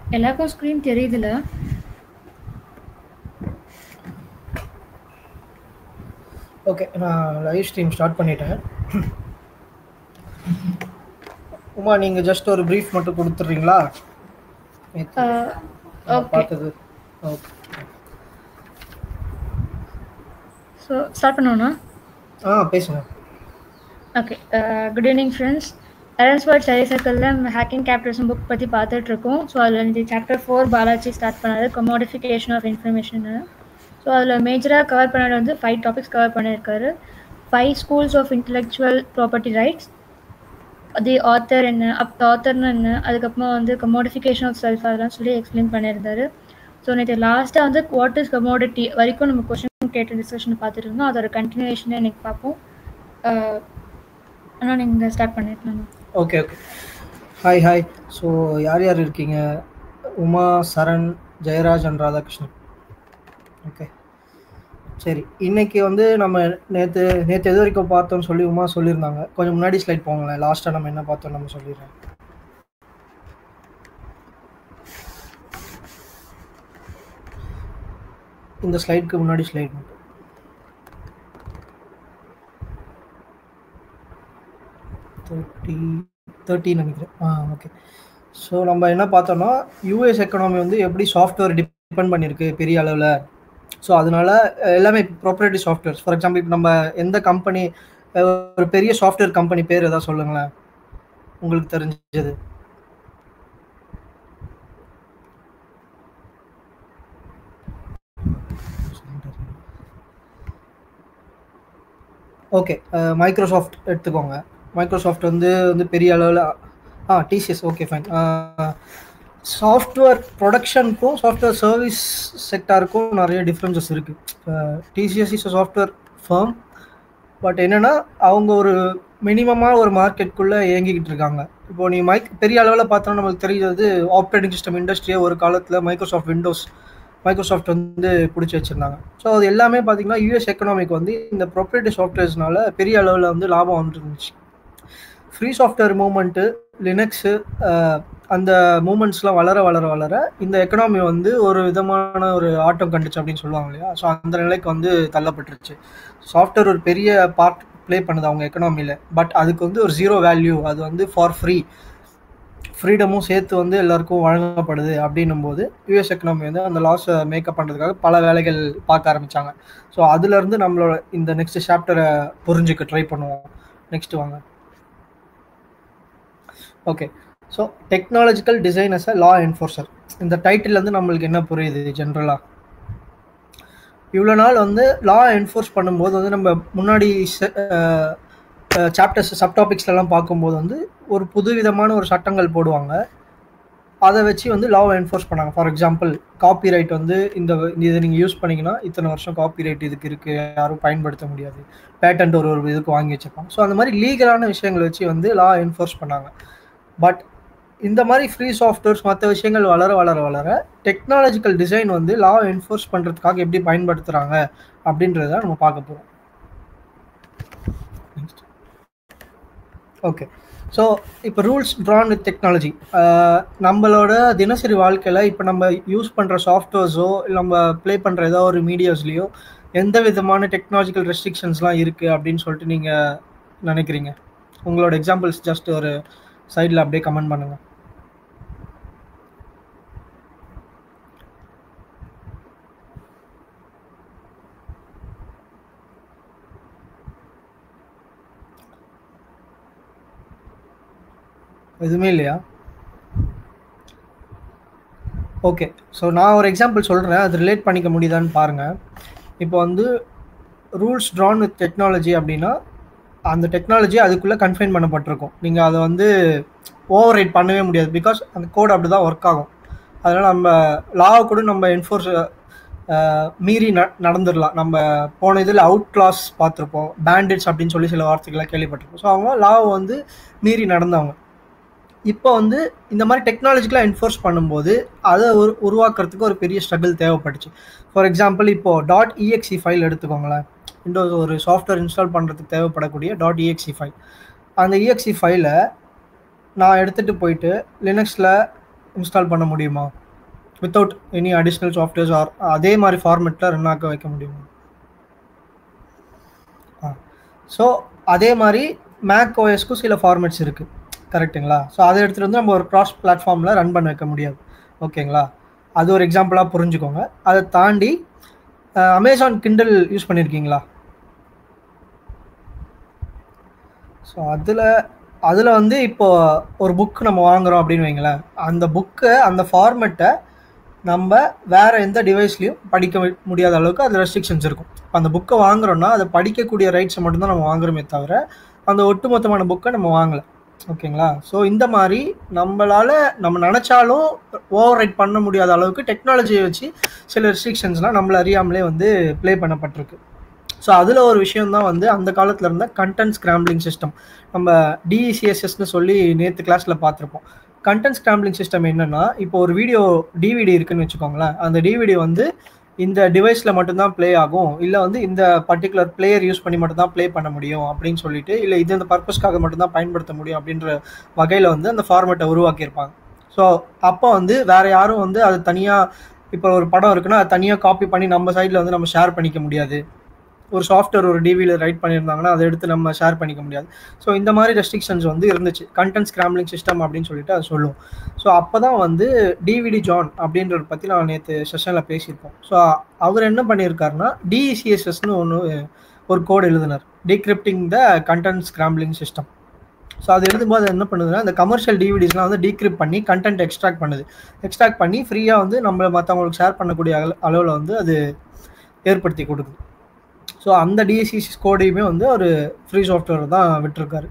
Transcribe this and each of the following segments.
எல்லாருக்கும் ஸ்க்ரீன் தெரியுதுல்ல ஓகே நான் லைவ் ஸ்ட்ரீம் ஸ்டார்ட் பண்ணிட்டேன் உமா நீங்கள் ஜஸ்ட் ஒரு ப்ரீஃப் மட்டும் கொடுத்துட்றீங்களா நேத்து நான் ஓகே பார்த்தது ஓகே ஸோ ஸ்டார்ட் பண்ணோன்னா ஆ பேசுங்க ஓகே குட் ஈவினிங் ஃப்ரெண்ட்ஸ் அரன்ஸ்பர்ட் ஸ்டடி சர்க்கிளில் ஹேக்கிங் கேப்டர்ஸும் புக் பற்றி பார்த்துட்ருக்கோம் ஸோ அதில் இந்த சாப்டர் ஃபோர் பாலாஜி ஸ்டார்ட் பண்ணாரு கமோடிஃபிகேஷன் ஆஃப் இன்ஃபர்மேஷன் ஸோ அதில் மேஜராக கவர் பண்ணது வந்து ஃபைவ் டாபிக்ஸ் கவர் பண்ணியிருக்காரு five schools of intellectual property rights அது ஆத்தர் என்ன அப் ஆத்தர்னு என்ன அதுக்கப்புறமா வந்து கமோடிஃபிகேஷன் ஆஃப் செல்ஃப் அதெல்லாம் சொல்லி எக்ஸ்பிளைன் பண்ணியிருந்தாரு ஸோ நேற்று லாஸ்ட்டாக வந்து வாட் இஸ் கமோடிட்டி வரைக்கும் நம்ம கொஸ்டின் கேட்ட டிஸ்கஷன் பார்த்துட்டு இருந்தோம் அதோட கண்டினியூஷனே இன்னைக்கு பார்ப்போம் ஆனால் நீங்கள் ஸ்டார்ட் பண்ணிருக்கலாம் okay okay hi hi so யார் யார் இருக்கீங்க உமா சரண் ஜெயராஜ் அண்ட் ராதாகிருஷ்ணன் ஓகே சரி இன்னைக்கு வந்து நம்ம நேற்று நேற்று எது வரைக்கும் பார்த்தோம்னு சொல்லி உமா சொல்லியிருந்தாங்க கொஞ்சம் முன்னாடி ஸ்லைட் போங்களேன் லாஸ்ட்டாக நம்ம என்ன பார்த்தோம் நம்ம சொல்லிடுறேன் இந்த ஸ்லைடுக்கு முன்னாடி ஸ்லைட் மட்டும் தேர்ட்டி தேர்ட்டின்னு நினைக்கிறேன் ஆ ஓகே ஸோ நம்ம என்ன பார்த்தோம்னா யூஎஸ் எக்கனாமி வந்து எப்படி சாஃப்ட்வேர் டிபெண்ட் பண்ணியிருக்கு பெரிய அளவில் ஸோ அதனால அஹ், எல்லாமே ப்ராப்பர்ட்டி சாஃப்ட்வேர்ஸ் ஃபார் எக்ஸாம்பிள் இப்போ நம்ம எந்த கம்பெனி ஒரு பெரிய சாஃப்ட்வேர் கம்பெனி பேர் ஏதாவது சொல்லுங்களேன் உங்களுக்கு தெரிஞ்சது ஓகே மைக்ரோசாஃப்ட் எடுத்துக்கோங்க மைக்ரோசாஃப்ட் வந்து வந்து பெரிய அளவில் ஆ டிசிஎஸ் ஓகே ஃபைன் சாஃப்ட்வேர் ப்ரொடக்ஷனுக்கும் சாஃப்ட்வேர் சர்வீஸ் செக்டாருக்கும் நிறைய டிஃப்ரென்சஸ் இருக்குது TCS is software firm but என்னென்னா அவங்க ஒரு மினிமமாக ஒரு மார்க்கெட்டுக்குள்ளே இயங்கிக்கிட்டு இருக்காங்க இப்போ நீ மைக் பெரிய அளவில் பார்த்தோன்னா நமக்கு தெரிஞ்சது ஆப்ரேட்டிங் சிஸ்டம் இண்டஸ்ட்ரியை ஒரு காலத்தில் மைக்ரோசாஃப்ட் விண்டோஸ் மைக்ரோசாஃப்ட் வந்து பிடிச்சி வச்சுருந்தாங்க ஸோ அது எல்லாமே பார்த்தீங்கன்னா யூஎஸ் எக்கனாமிக் வந்து இந்த ப்ரொப்ரேட்டிவ் சாஃப்ட்வேர்ஸ்னால பெரிய அளவில் வந்து லாபம் வந்துட்டு இருந்துச்சு ஃப்ரீ சாஃப்ட்வேர் மூமெண்ட்டு லினக்ஸு அந்த மூமெண்ட்ஸ்லாம் வளர வளர வளர இந்த எக்கனாமி வந்து ஒரு விதமான ஒரு ஆட்டம் கண்டுச்சு அப்படின்னு சொல்லுவாங்க இல்லையா ஸோ அந்த நிலைக்கு வந்து தள்ளப்பட்டுருச்சு சாஃப்ட்வேர் ஒரு பெரிய பார்ட் ப்ளே பண்ணுது அவங்க எக்கனாமியில் பட் அதுக்கு வந்து ஒரு ஜீரோ வேல்யூ அது வந்து ஃபார் ஃப்ரீ ஃப்ரீடமும் சேர்த்து வந்து எல்லாருக்கும் வழங்கப்படுது அப்படின்னும் போது யூஎஸ் எக்கனாமி வந்து அந்த லாஸை மேக்கப் பண்ணுறதுக்காக பல வேலைகள் பார்க்க ஆரம்பித்தாங்க ஸோ அதுலேருந்து நம்மளோட இந்த நெக்ஸ்ட் சாப்டரை புரிஞ்சுக்க ட்ரை பண்ணுவோம் நெக்ஸ்ட் வாங்க okay so technological design as a law enforcer இந்த டைட்டில் நம்மளுக்கு என்ன புரியுது ஜென்ரலாக இவ்வளோ நாள் வந்து லா என்ஃபோர்ஸ் பண்ணும்போது வந்து நம்ம முன்னாடி சாப்டர்ஸ் சப்டாபிக்ஸ்லாம் பார்க்கும்போது வந்து ஒரு புது விதமான ஒரு சட்டங்கள் போடுவாங்க அதை வச்சு வந்து லாவை என்ஃபோர்ஸ் பண்ணாங்க ஃபார் எக்ஸாம்பிள் காப்பிரைட் வந்து இந்த இதை நீங்கள் யூஸ் பண்ணீங்கன்னா இத்தனை வருஷம் காப்பிரைட் இதுக்கு இருக்குது யாரும் பயன்படுத்த முடியாது பேட்டன்ட் ஒரு ஒரு இதுக்கு வாங்கி வச்சிருப்பாங்க ஸோ அந்த மாதிரி லீகலான விஷயங்களை வச்சு வந்து லா என்ஃபோர்ஸ் பண்ணாங்க பட் இந்த மாதிரி ஃப்ரீ சாஃப்ட்வேர்ஸ் மற்ற விஷயங்கள் வளர வளர வளர டெக்னாலஜிக்கல் டிசைன் வந்து லா என்ஃபோர்ஸ் பண்ணுறதுக்காக எப்படி பயன்படுத்துகிறாங்க அப்படின்றத நம்ம பார்க்க போகிறோம் ஓகே ஸோ இப்போ ரூல்ஸ் ட்ரான் வித் டெக்னாலஜி நம்மளோட தினசரி வாழ்க்கையில் இப்போ நம்ம யூஸ் பண்ணுற சாஃப்ட்வேர்ஸோ இல்லை நம்ம ப்ளே பண்ணுற ஏதோ ஒரு மீடியாஸ்லேயோ எந்த விதமான டெக்னாலஜிக்கல் ரெஸ்ட்ரிக்ஷன்ஸ்லாம் இருக்குது அப்படின்னு சொல்லிட்டு நீங்கள் நினைக்கிறீங்க உங்களோட எக்ஸாம்பிள்ஸ் ஜஸ்ட் ஒரு சைடில் அப்படியே கமெண்ட் பண்ணுங்கள் எதுவுமே இல்லையா ஓகே ஸோ நான் ஒரு எக்ஸாம்பிள் சொல்கிறேன் அது ரிலேட் பண்ணிக்க முடியுதான்னு பாருங்கள் இப்போ வந்து ரூல்ஸ் ட்ரான் வித் டெக்னாலஜி அப்படின்னா அந்த டெக்னாலஜி அதுக்குள்ளே கன்ஃபைன் பண்ணப்பட்டிருக்கும் நீங்கள் அதை வந்து ஓவர் ரைட் பண்ணவே முடியாது பிகாஸ் அந்த கோட் அப்படி தான் ஒர்க் ஆகும் அதனால் நம்ம லாவை கூட நம்ம என்ஃபோர்ஸ் மீறி ந நடந்துடலாம் நம்ம போன இதில் அவுட் கிளாஸ் பார்த்துருப்போம் பேண்டிட்ஸ் அப்படின்னு சொல்லி சில வார்த்தைகள்லாம் கேள்விப்பட்டிருப்போம் ஸோ அவங்க லாவை வந்து மீறி நடந்தவங்க இப்போ வந்து இந்த மாதிரி டெக்னாலஜிக்கலாக என்ஃபோர்ஸ் பண்ணும்போது அதை ஒரு உருவாக்குறதுக்கு ஒரு பெரிய ஸ்ட்ரகிள் தேவைப்பட்டுச்சு ஃபார் எக்ஸாம்பிள் இப்போது டாட் இஎக்ஸி ஃபைல் எடுத்துக்கோங்களேன் விண்டோஸ் ஒரு சாஃப்ட்வேர் இன்ஸ்டால் பண்ணுறதுக்கு தேவைப்படக்கூடிய டாட் இஎக்ஸி ஃபைல் அந்த இஎக்ஸி ஃபைலை நான் எடுத்துகிட்டு போயிட்டு லினக்ஸில் இன்ஸ்டால் பண்ண முடியுமா without any additional softwares or அதே மாதிரி ஃபார்மெட்டில் ரன் ஆக்க வைக்க முடியுமா ஸோ அதே மாதிரி மேக் ஓஎஸ்க்கும் சில ஃபார்மேட்ஸ் இருக்குது கரெக்ட்டுங்களா ஸோ அதை எடுத்துகிட்டு வந்து நம்ம ஒரு க்ராஸ் பிளாட்ஃபார்மில் ரன் பண்ண வைக்க முடியாது ஓகேங்களா அது ஒரு எக்ஸாம்பிளாக புரிஞ்சுக்கோங்க அதை தாண்டி அமேசான் கிண்டல் யூஸ் பண்ணியிருக்கீங்களா ஸோ அதில் அதில் வந்து இப்போ ஒரு புக் நம்ம வாங்குறோம் அப்படின்னு வைங்களேன் அந்த புக்கை அந்த ஃபார்மெட்டை நம்ம வேற எந்த டிவைஸ்லையும் படிக்க முடியாத அளவுக்கு அது ரெஸ்ட்ரிக்ஷன்ஸ் இருக்கும் இப்போ அந்த புக்கை வாங்குறோம்னா அதை படிக்கக்கூடிய ரைட்ஸை மட்டும்தான் நம்ம வாங்குறோமே தவிர அந்த ஒட்டுமொத்தமான புக்கை நம்ம வாங்கலை ஓகேங்களா ஸோ இந்த மாதிரி நம்மளால நம்ம நினச்சாலும் ஓவர் ரைட் பண்ண முடியாத அளவுக்கு டெக்னாலஜியை வச்சு சில ரெஸ்ட்ரிக்ஷன்ஸ்லாம் நம்மள அறியாமலே வந்து ப்ளே பண்ணப்பட்டிருக்கு ஸோ அதில் ஒரு விஷயம் தான் வந்து அந்த காலத்தில் இருந்த கண்டென்ட் ஸ்கிராம்பிளிங் சிஸ்டம் நம்ம டிஇசிஎஸ்எஸ்னு சொல்லி நேற்று கிளாஸில் பார்த்துருப்போம் கண்டென்ட் ஸ்கிராம்பிளிங் சிஸ்டம் என்னன்னா இப்போ ஒரு வீடியோ டிவிடி இருக்குன்னு வச்சுக்கோங்களேன் அந்த டிவிடி வந்து இந்த டிவைஸில் மட்டும்தான் ப்ளே ஆகும் இல்லை வந்து இந்த பர்டிகுலர் பிளேயர் யூஸ் பண்ணி மட்டும்தான் ப்ளே பண்ண முடியும் அப்படின்னு சொல்லிட்டு இல்லை இது இந்த பர்பஸ்க்காக மட்டும்தான் பயன்படுத்த முடியும் அப்படின்ற வகையில் வந்து அந்த ஃபார்மேட்டை உருவாக்கியிருப்பாங்க ஸோ அப்போ வந்து வேற யாரும் வந்து அது தனியாக இப்போ ஒரு படம் இருக்குன்னா அது தனியாக காப்பி பண்ணி நம்ம சைடில் வந்து நம்ம ஷேர் பண்ணிக்க முடியாது ஒரு சாஃப்ட்வேர் ஒரு டிவியில் ரைட் பண்ணியிருந்தாங்கன்னா அதை எடுத்து நம்ம ஷேர் பண்ணிக்க முடியாது ஸோ இந்த மாதிரி ரெஸ்ட்ரிக்ஷன்ஸ் வந்து இருந்துச்சு கண்டென்ட் ஸ்கிராம்லிங் சிஸ்டம் அப்படின்னு சொல்லிட்டு அதை சொல்லுவோம் ஸோ அப்போ தான் வந்து டிவிடி ஜான் அப்படின்றத பற்றி நான் நேற்று செஷனில் பேசியிருப்போம் ஸோ அவர் என்ன பண்ணியிருக்காருன்னா டிஇசிஎஸ்எஸ்னு ஒன்று ஒரு கோட் எழுதினார் decrypting the content scrambling system so அது எழுதும்போது என்ன பண்ணுதுன்னா இந்த கமர்ஷியல் டிவிடிஸ்லாம் வந்து டீக்ரிப் பண்ணி கண்டென்ட் எக்ஸ்ட்ராக்ட் பண்ணுது எக்ஸ்ட்ராக்ட் பண்ணி ஃப்ரீயாக வந்து நம்ம மற்றவங்களுக்கு ஷேர் பண்ணக்கூடிய அளவில் வந்து அது ஏற்படுத்தி கொடுக்குது ஸோ அந்த டிஎஸ்சிசி கோடையுமே வந்து ஒரு ஃப்ரீ சாஃப்ட்வேர் தான் விட்டுருக்காரு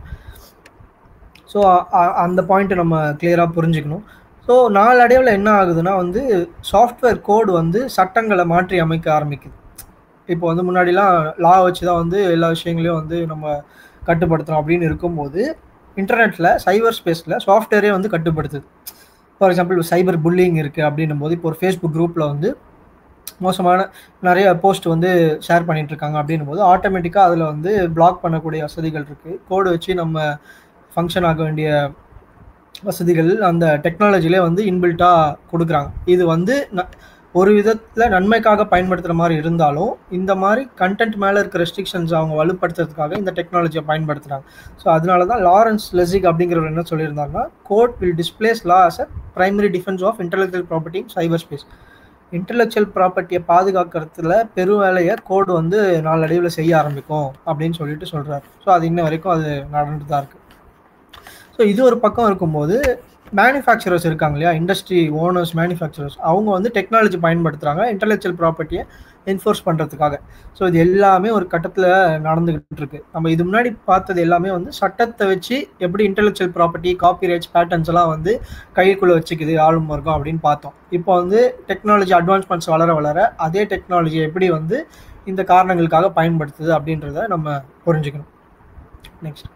ஸோ அந்த பாயிண்ட்டை நம்ம கிளியராக புரிஞ்சுக்கணும் ஸோ நாளடைவில் என்ன ஆகுதுன்னா வந்து சாஃப்ட்வேர் கோடு வந்து சட்டங்களை மாற்றி அமைக்க ஆரம்பிக்குது இப்போ வந்து முன்னாடிலாம் லா வச்சு தான் வந்து எல்லா விஷயங்களையும் வந்து நம்ம கட்டுப்படுத்துகிறோம் அப்படின்னு இருக்கும்போது இன்டர்நெட்டில் சைபர் ஸ்பேஸில் சாஃப்ட்வேரே வந்து கட்டுப்படுத்துது ஃபார் எக்ஸாம்பிள் சைபர் புல்லிங் இருக்குது அப்படின்னும் போது இப்போ ஒரு ஃபேஸ்புக் குரூப்பில் வந்து மோசமான நிறைய போஸ்ட் வந்து ஷேர் பண்ணிட்டு இருக்காங்க அப்படின்னும் போது ஆட்டோமேட்டிக்காக அதில் வந்து பிளாக் பண்ணக்கூடிய வசதிகள் இருக்குது கோடு வச்சு நம்ம ஃபங்க்ஷன் ஆக வேண்டிய வசதிகள் அந்த டெக்னாலஜிலே வந்து இன்பில்ட்டாக கொடுக்குறாங்க இது வந்து ஒரு விதத்தில் நன்மைக்காக பயன்படுத்துகிற மாதிரி இருந்தாலும் இந்த மாதிரி கண்டென்ட் மேலே இருக்க ரெஸ்ட்ரிக்ஷன்ஸ் அவங்க வலுப்படுத்துறதுக்காக இந்த டெக்னாலஜியை பயன்படுத்துகிறாங்க ஸோ அதனால தான் லாரன்ஸ் லெசிக் அப்படிங்கிறவர் என்ன சொல்லியிருந்தாங்கன்னா code will displace law as a primary defence of intellectual property cyber space intellectual ப்ராப்பர்ட்டியை பாதுகாக்கிறதுல பெரும் வேலையை கோடு வந்து நாளடைவில் செய்ய ஆரம்பிக்கும் அப்படின்னு சொல்லிட்டு சொல்கிறார் ஸோ அது இன்ன வரைக்கும் அது நடந்துட்டு தான் இருக்குது ஸோ இது ஒரு பக்கம் இருக்கும்போது மேனுஃபேக்சரர்ஸ் இருக்காங்க இல்லையா இண்டஸ்ட்ரி ஓனர்ஸ் மேனுஃபேக்சரர்ஸ் அவங்க வந்து டெக்னாலஜி பயன்படுத்துகிறாங்க இன்டெலெக்சுவல் ப்ராப்பர்ட்டியை என்ஃபோர்ஸ் பண்ணுறதுக்காக ஸோ இது எல்லாமே ஒரு கட்டத்தில் நடந்துகிட்டு இருக்கு நம்ம இது முன்னாடி பார்த்தது எல்லாமே வந்து சட்டத்தை வச்சு எப்படி intellectual property copyrights patents எல்லாம் வந்து கைக்குள்ளே வச்சுக்குது ஆளும் வர்க்கம் அப்படின்னு பார்த்தோம் இப்போ வந்து டெக்னாலஜி அட்வான்ஸ்மெண்ட்ஸ் வளர வளர அதே டெக்னாலஜி எப்படி வந்து இந்த காரணங்களுக்காக பயன்படுத்துது அப்படின்றத நம்ம புரிஞ்சுக்கணும் நெக்ஸ்ட்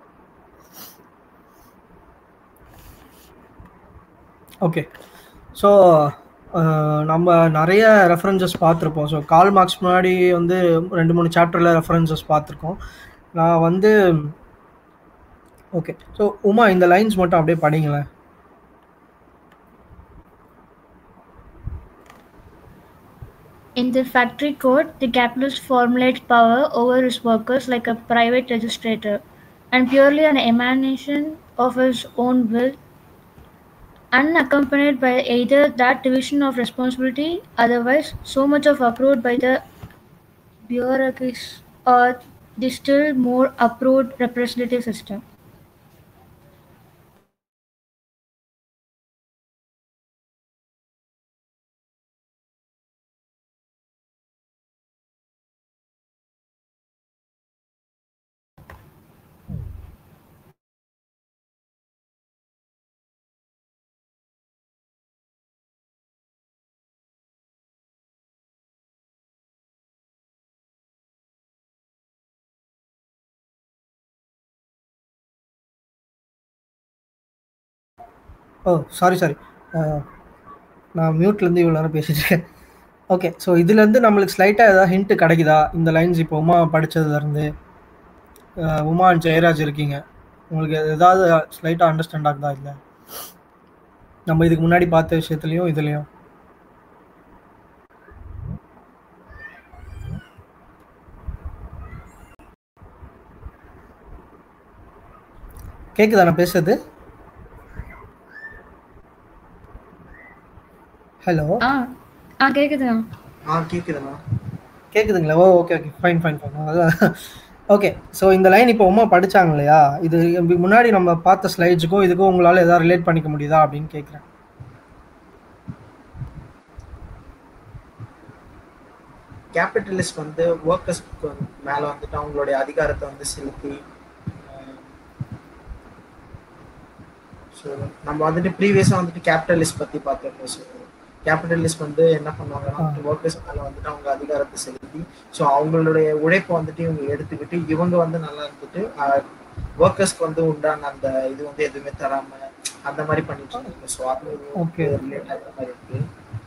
ஓகே ஸோ நம்ம நிறைய ரெஃபரன்சஸ் பார்த்துருப்போம் ஸோ கால் மார்க்ஸ் முன்னாடி வந்து ரெண்டு மூணு சாப்டரில் ரெஃபரன்சஸ் பார்த்துருக்கோம் நான் வந்து ஓகே ஸோ உமா இந்த லைன்ஸ் மட்டும் அப்படியே படிங்களேன் In the factory code, the capitalist formulates power over his workers like a private registrator, and purely an emanation of his own will unaccompanied by either that division of responsibility, otherwise so much of approved by the bureaucracies or the still more approved representative system. Oh sorry sorry நான் மியூட்லேருந்து இவ்வளோ நேரம் பேசிட்டு இருக்கேன் okay so இதுலேருந்து நம்மளுக்கு ஸ்லைட்டாக ஏதாவது hint கிடைக்குதா இந்த லைன்ஸ் இப்போ உமா படித்ததுலேருந்து உமா அண்ட் ஜெயராஜ் இருக்கீங்க உங்களுக்கு ஏதாவது ஸ்லைட்டாக அண்டர்ஸ்டாண்ட் ஆகுதா இல்லை நம்ம இதுக்கு முன்னாடி பார்த்த விஷயத்துலையும் இதுலையும் கேக்குதா நான் பேசுறது ஹலோ ஆ ஆ கேக்குதுண்ணா ஆ கேக்குதுண்ணா கேக்குதுங்களா oh okay okay fine fine fine அதான் ஓகே ஸோ இந்த லைன் இப்போ உமா படிச்சாங்க இல்லையா இது இதுக்கு முன்னாடி நம்ம பார்த்த ஸ்லைட்ஸுக்கும் இதுக்கும் உங்களால் எதாவது ரிலேட் பண்ணிக்க முடியுதா அப்படின்னு கேட்குறேன் கேபிட்டலிஸ்ட் வந்து ஒர்க்கர்ஸ்க்கு மேல வந்துட்டு அவங்களுடைய அதிகாரத்தை வந்து செலுத்தி ஸோ நம்ம வந்துட்டு ப்ரீவியஸாக வந்துட்டு கேபிட்டலிஸ்ட் பற்றி பார்த்துருக்கோம் ஸோ கேபிட்டலிஸ்ட் வந்து என்ன பண்ணுவாங்கன்னா ஒர்க்கர்ஸ் மேலே வந்துட்டு அவங்க அதிகாரத்தை செலுத்தி ஸோ அவங்களுடைய உழைப்பை வந்துட்டு இவங்க எடுத்துக்கிட்டு இவங்க வந்து நல்லா இருந்துட்டு ஒர்க்கர்ஸ்க்கு வந்து உண்டான அந்த இது வந்து எதுவுமே தராம அந்த மாதிரி பண்ணிட்டு இருக்காங்க ஸோ அது Okay. ரிலேட் ஆகிற மாதிரி இருக்கு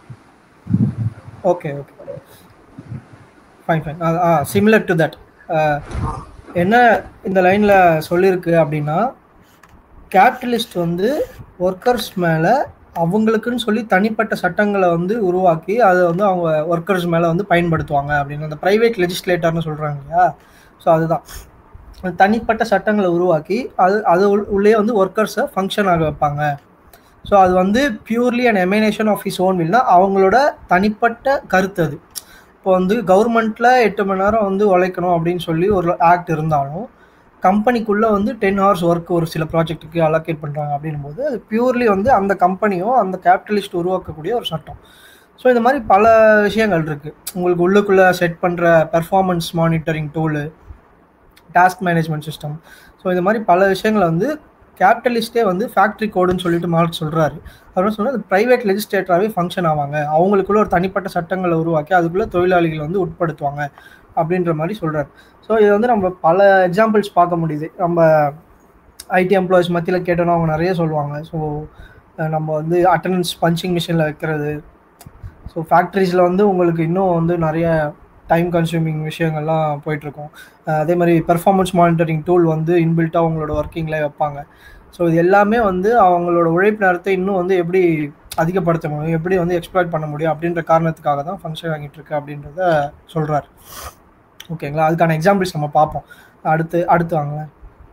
ஓகே ஓகே ஃபைன் ஃபைன் ஆ சிமிலர் டு தட் என்ன இந்த லைனில் சொல்லியிருக்கு அப்படின்னா கேபிட்டலிஸ்ட் வந்து ஒர்க்கர்ஸ் மேலே அவங்களுக்குன்னு சொல்லி தனிப்பட்ட சட்டங்களை வந்து உருவாக்கி அதை வந்து அவங்க ஒர்க்கர்ஸ் மேலே வந்து பயன்படுத்துவாங்க அப்படின்னு அந்த ப்ரைவேட் லெஜிஸ்லேட்டர்னு சொல்கிறாங்க இல்லையா ஸோ அதுதான் அந்த தனிப்பட்ட சட்டங்களை உருவாக்கி அது அது உள்- உள்ளே வந்து ஒர்க்கர்ஸை ஃபங்க்ஷன் ஆக வைப்பாங்க ஸோ அது வந்து purely and emanation of is own வில்னா அவங்களோட தனிப்பட்ட கருத்து அது இப்போ வந்து கவர்மெண்ட்டில் எட்டு மணி நேரம் வந்து உழைக்கணும் அப்படின்னு சொல்லி ஒரு ஆக்ட் இருந்தாலும் கம்பெனிக்குள்ளே வந்து டென் ஹவர்ஸ் ஒர்க் ஒரு சில ப்ராஜெக்ட்டுக்கு அலோகேட் பண்ணுறாங்க அப்படின்னும் போது அது பியூர்லி வந்து அந்த கம்பெனியும் அந்த கேபிட்டலிஸ்ட் உருவாக்கக்கூடிய ஒரு சட்டம் ஸோ இந்த மாதிரி பல விஷயங்கள் இருக்குது உங்களுக்கு உள்ளுக்குள்ளே செட் பண்ணுற performance monitoring tool task management system so இந்த மாதிரி பல விஷயங்களை வந்து கேபிட்டலிஸ்டே வந்து ஃபேக்ட்ரி கோடுன்னு சொல்லிட்டு மார்க் சொல்கிறாரு அவர் சொன்னால் அது ப்ரைவேட் லெஜிஸ்லேட்டராகவே ஃபங்க்ஷன் ஆவாங்க அவங்களுக்குள்ள ஒரு தனிப்பட்ட சட்டங்களை உருவாக்கி அதுக்குள்ளே தொழிலாளிகளை வந்து உட்படுத்துவாங்க அப்படின்ற மாதிரி சொல்கிறார் ஸோ இது வந்து நம்ம பல எக்ஸாம்பிள்ஸ் பார்க்க முடியுது நம்ம ஐடி எம்ப்ளாயிஸ் மத்தியில் கேட்டோன்னா அவங்க நிறைய சொல்லுவாங்க ஸோ நம்ம வந்து அட்டண்டன்ஸ் பஞ்சிங் மிஷினில் வைக்கிறது ஸோ ஃபேக்ட்ரிஸில் வந்து உங்களுக்கு இன்னும் வந்து நிறைய டைம் கன்சூமிங் விஷயங்கள்லாம் போயிட்டுருக்கும் அதே மாதிரி பெர்ஃபார்மன்ஸ் மானிட்டரிங் டூல் வந்து இன்பில்ட்டாக அவங்களோட ஒர்க்கிங்கில் வைப்பாங்க ஸோ இது எல்லாமே வந்து அவங்களோட உழைப்பு நேரத்தை இன்னும் வந்து எப்படி அதிகப்படுத்த முடியும் எப்படி வந்து எக்ஸ்ப்ளாய்ட் பண்ண முடியும் அப்படின்ற காரணத்துக்காக தான் ஃபங்க்ஷன் ஆகிட்டு இருக்கு அப்படின்றத சொல்கிறார் ஓகேங்களா அதுக்கான எக்ஸாம்பிள்ஸ் நம்ம பார்ப்போம் அடுத்து அடுத்து வாங்களேன்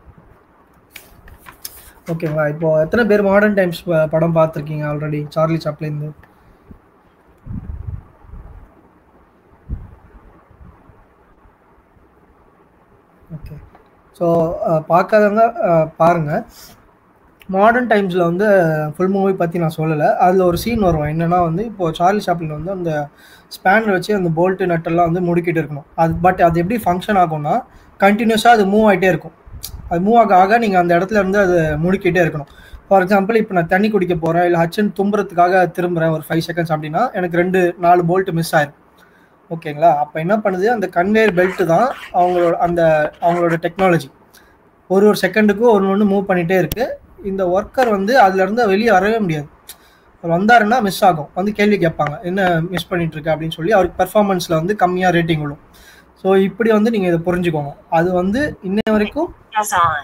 ஓகேங்களா இப்போ எத்தனை பேர் மாடர்ன் டைம்ஸ் படம் பார்த்துருக்கீங்க ஆல்ரெடி சார்லி சாப்ளிந்து ஓகே ஸோ பார்க்காதவங்க அஹ், பாருங்க மாடர்ன் டைம்ஸில் வந்து ஃபுல் மூவி பற்றி நான் சொல்லலை அதில் ஒரு சீன் வரும் என்னன்னா வந்து இப்போ சார்லி சாப்ளின் வந்து அந்த ஸ்பேனர் வச்சு அந்த போல்ட்டு நட்டெல்லாம் வந்து முடுக்கிட்டு இருக்கணும் அது பட் அது எப்படி ஃபங்க்ஷன் ஆகும்னா கண்டினியூஸாக அது மூவ் ஆகிட்டே இருக்கும் அது மூவ் ஆக ஆக நீங்கள் அந்த இடத்துல இருந்து அது முடுக்கிட்டே இருக்கணும் ஃபார் எக்ஸாம்பிள் இப்போ நான் தண்ணி குடிக்க போகிறேன் இல்லை ஹச்சன் தும்புறதுக்காக திரும்புகிறேன் ஒரு ஃபைவ் செகண்ட்ஸ் அப்படின்னா எனக்கு ரெண்டு நாலு போல்ட் மிஸ் ஆயிரும் ஓகேங்களா அப்போ என்ன பண்ணுது அந்த கன்வேயர் பெல்ட் தான் அவங்களோட அந்த அவங்களோட டெக்னாலஜி ஒரு ஒரு செகண்டுக்கும் ஒன்று ஒன்று மூவ் பண்ணிகிட்டே இருக்கு இந்த ஒர்க்கர் வந்து அதுலேருந்து வெளியே வரவே முடியாது அவர் வந்தாருன்னா மிஸ் ஆகும் வந்து கேள்வி கேட்பாங்க என்ன மிஸ் பண்ணிட்டு இருக்க அப்படின்னு சொல்லி அவருக்கு பெர்ஃபார்மன்ஸில் வந்து கம்மியாக ரேட்டிங் விழும் ஸோ இப்படி வந்து நீங்கள் இதை புரிஞ்சுக்கோங்க அது வந்து இன்னை வரைக்கும் Press on.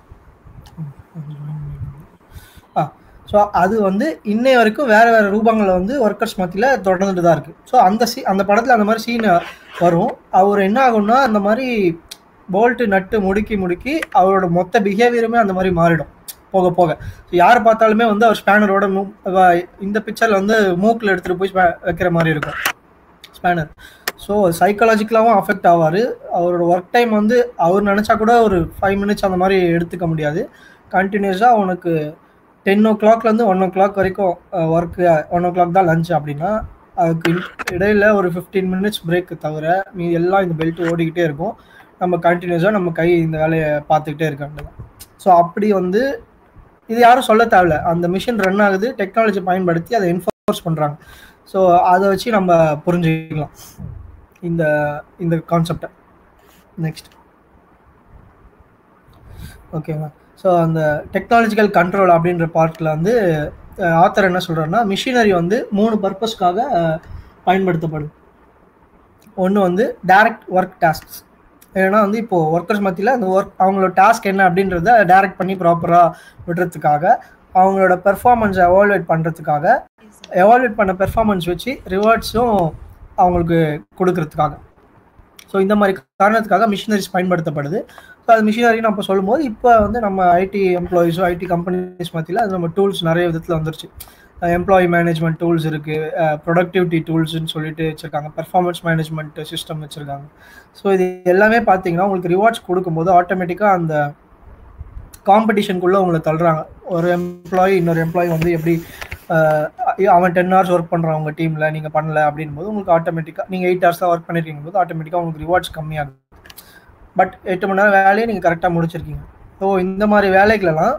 ஆ ஸோ அது வந்து இன்னை வரைக்கும் வேறு வேறு ரூபங்களில் வந்து ஒர்க்கர்ஸ் மத்தியில் தொடர்ந்துட்டு தான் இருக்குது ஸோ அந்த சீ அந்த படத்தில் அந்த மாதிரி சீன் வரும் அவர் என்ன ஆகும்னா அந்த மாதிரி போல்ட்டு நட்டு முடுக்கி முடுக்கி அவரோட மொத்த பிஹேவியருமே அந்த மாதிரி மாறிடும் போக போக ஸோ யார் பார்த்தாலுமே வந்து அவர் ஸ்பேனரோட மூ வ- இந்த பிக்சரில் வந்து மூக்கில் எடுத்துகிட்டு போய் spa- வைக்கிற மாதிரி இருக்கும் ஸ்பேனர் ஸோ சைக்காலஜிக்கலாகவும் அஃபெக்ட் ஆவார் அவரோட ஒர்க் டைம் வந்து அவர் நினச்சா கூட ஒரு ஃபைவ் மினிட்ஸ் அந்த மாதிரி எடுத்துக்க முடியாது கண்டினியூஸாக உனக்கு டென் ஓ கிளாக்லேருந்து ஒன் ஓ கிளாக் வரைக்கும் ஒர்க்கு ஒன் ஓ கிளாக் தான் லஞ்ச் அப்படின்னா அதுக்கு இடையில ஒரு ஃபிஃப்டீன் மினிட்ஸ் பிரேக் தவிர மீதி எல்லாம் இந்த பெல்ட் ஓடிக்கிட்டே இருக்கும் நம்ம கண்டினியூஸாக நம்ம கை இந்த வேலையை பார்த்துக்கிட்டே இருக்க வேண்டியதான் ஸோ அப்படி வந்து இது யாரும் சொல்ல தேவையில்ல அந்த மிஷின் ரன் ஆகுது டெக்னாலஜி பயன்படுத்தி அதை என்ஃபோர்ஸ் பண்ணுறாங்க ஸோ அதை வச்சு நம்ம புரிஞ்சுக்கலாம் இந்த இந்த கான்செப்டை நெக்ஸ்ட் ஓகேங்களா ஸோ அந்த டெக்னாலஜிக்கல் கண்ட்ரோல் அப்படின்ற பார்ட்டில் வந்து ஆத்தர் என்ன சொல்கிறாருன்னா மிஷினரி வந்து மூணு பர்பஸ்க்காக பயன்படுத்தப்படும் ஒன்று வந்து டைரக்ட் ஒர்க் டாஸ்க்ஸ் ஏன்னா வந்து இப்போது ஒர்க்கர்ஸ் மத்தியில் அந்த ஒர்க் அவங்களோட டாஸ்க் என்ன அப்படின்றத டைரக்ட் பண்ணி ப்ராப்பராக விடுறதுக்காக அவங்களோட பெர்ஃபார்மன்ஸை எவால்வேட் பண்ணுறதுக்காக எவால்வேட் பண்ண பெர்ஃபார்மன்ஸ் வச்சு ரிவார்ட்ஸும் அவங்களுக்கு கொடுக்கறதுக்காக ஸோ இந்த மாதிரி காரணத்துக்காக மிஷினரிஸ் பயன்படுத்தப்படுது ஸோ அது மிஷினரி நம்ம சொல்லும்போது இப்போ வந்து நம்ம ஐடி எம்ப்ளாயிஸோ ஐடி கம்பெனிஸ் மத்தியில் அது நம்ம டூல்ஸ் நிறைய விதத்தில் வந்துருச்சு எம்ப்ளாயி மேனேஜ்மெண்ட் டூல்ஸ் இருக்குது ப்ரொடக்டிவிட்டி டூல்ஸ்னு சொல்லிட்டு வச்சுருக்காங்க பெர்ஃபார்மன்ஸ் மேனேஜ்மெண்ட் சிஸ்டம் வச்சுருக்காங்க ஸோ இது எல்லாமே பார்த்தீங்கன்னா உங்களுக்கு ரிவார்ட்ஸ் கொடுக்கும்போது ஆட்டோமேட்டிக்காக அந்த காம்படிஷனுக்குள்ளே உங்களை தள்ளுறாங்க ஒரு எம்ப்ளாயி இன்னொரு எம்ப்ளாயி வந்து எப்படி அவன் டென் ஹவர்ஸ் ஒர்க் பண்ணுறான் உங்கள் டீமில் நீங்கள் பண்ணல அப்படின் போது உங்களுக்கு ஆட்டோமேட்டிக்காக நீங்கள் எயிட் ஹவர்ஸ் தான் ஒர்க் பண்ணிருக்கீங்க போது ஆட்டோமேட்டிக்காக உங்களுக்கு ரிவார்ட்ஸ் கம்மியாகும் பட் எட்டு மணி நேரம் வேலையை நீங்கள் கரெக்டாக முடிச்சிருக்கீங்க ஸோ இந்த மாதிரி வேலைகளெல்லாம்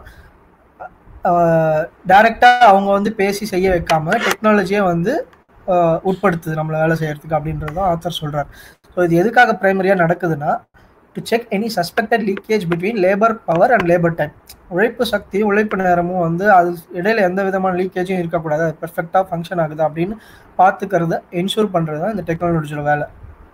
டைரெக்டாக அவங்க வந்து பேசி செய்ய வைக்காம டெக்னாலஜியை வந்து உட்படுத்துது நம்மளை வேலை செய்யறதுக்கு அப்படின்றது தான் ஆத்தர் சொல்கிறார் ஸோ இது எதுக்காக ப்ரைமரியாக நடக்குதுன்னா to check any suspected leakage between labour power and labour time உழைப்பு சக்தியும் உழைப்பு நேரமும் வந்து அது இடையில எந்த விதமான லீக்கேஜும் இருக்கக்கூடாது அது பெர்ஃபெக்டாக ஃபங்க்ஷன் ஆகுது அப்படின்னு பார்த்துக்கிறத என்ஷூர் பண்ணுறது தான் இந்த டெக்னாலஜியோட வேலை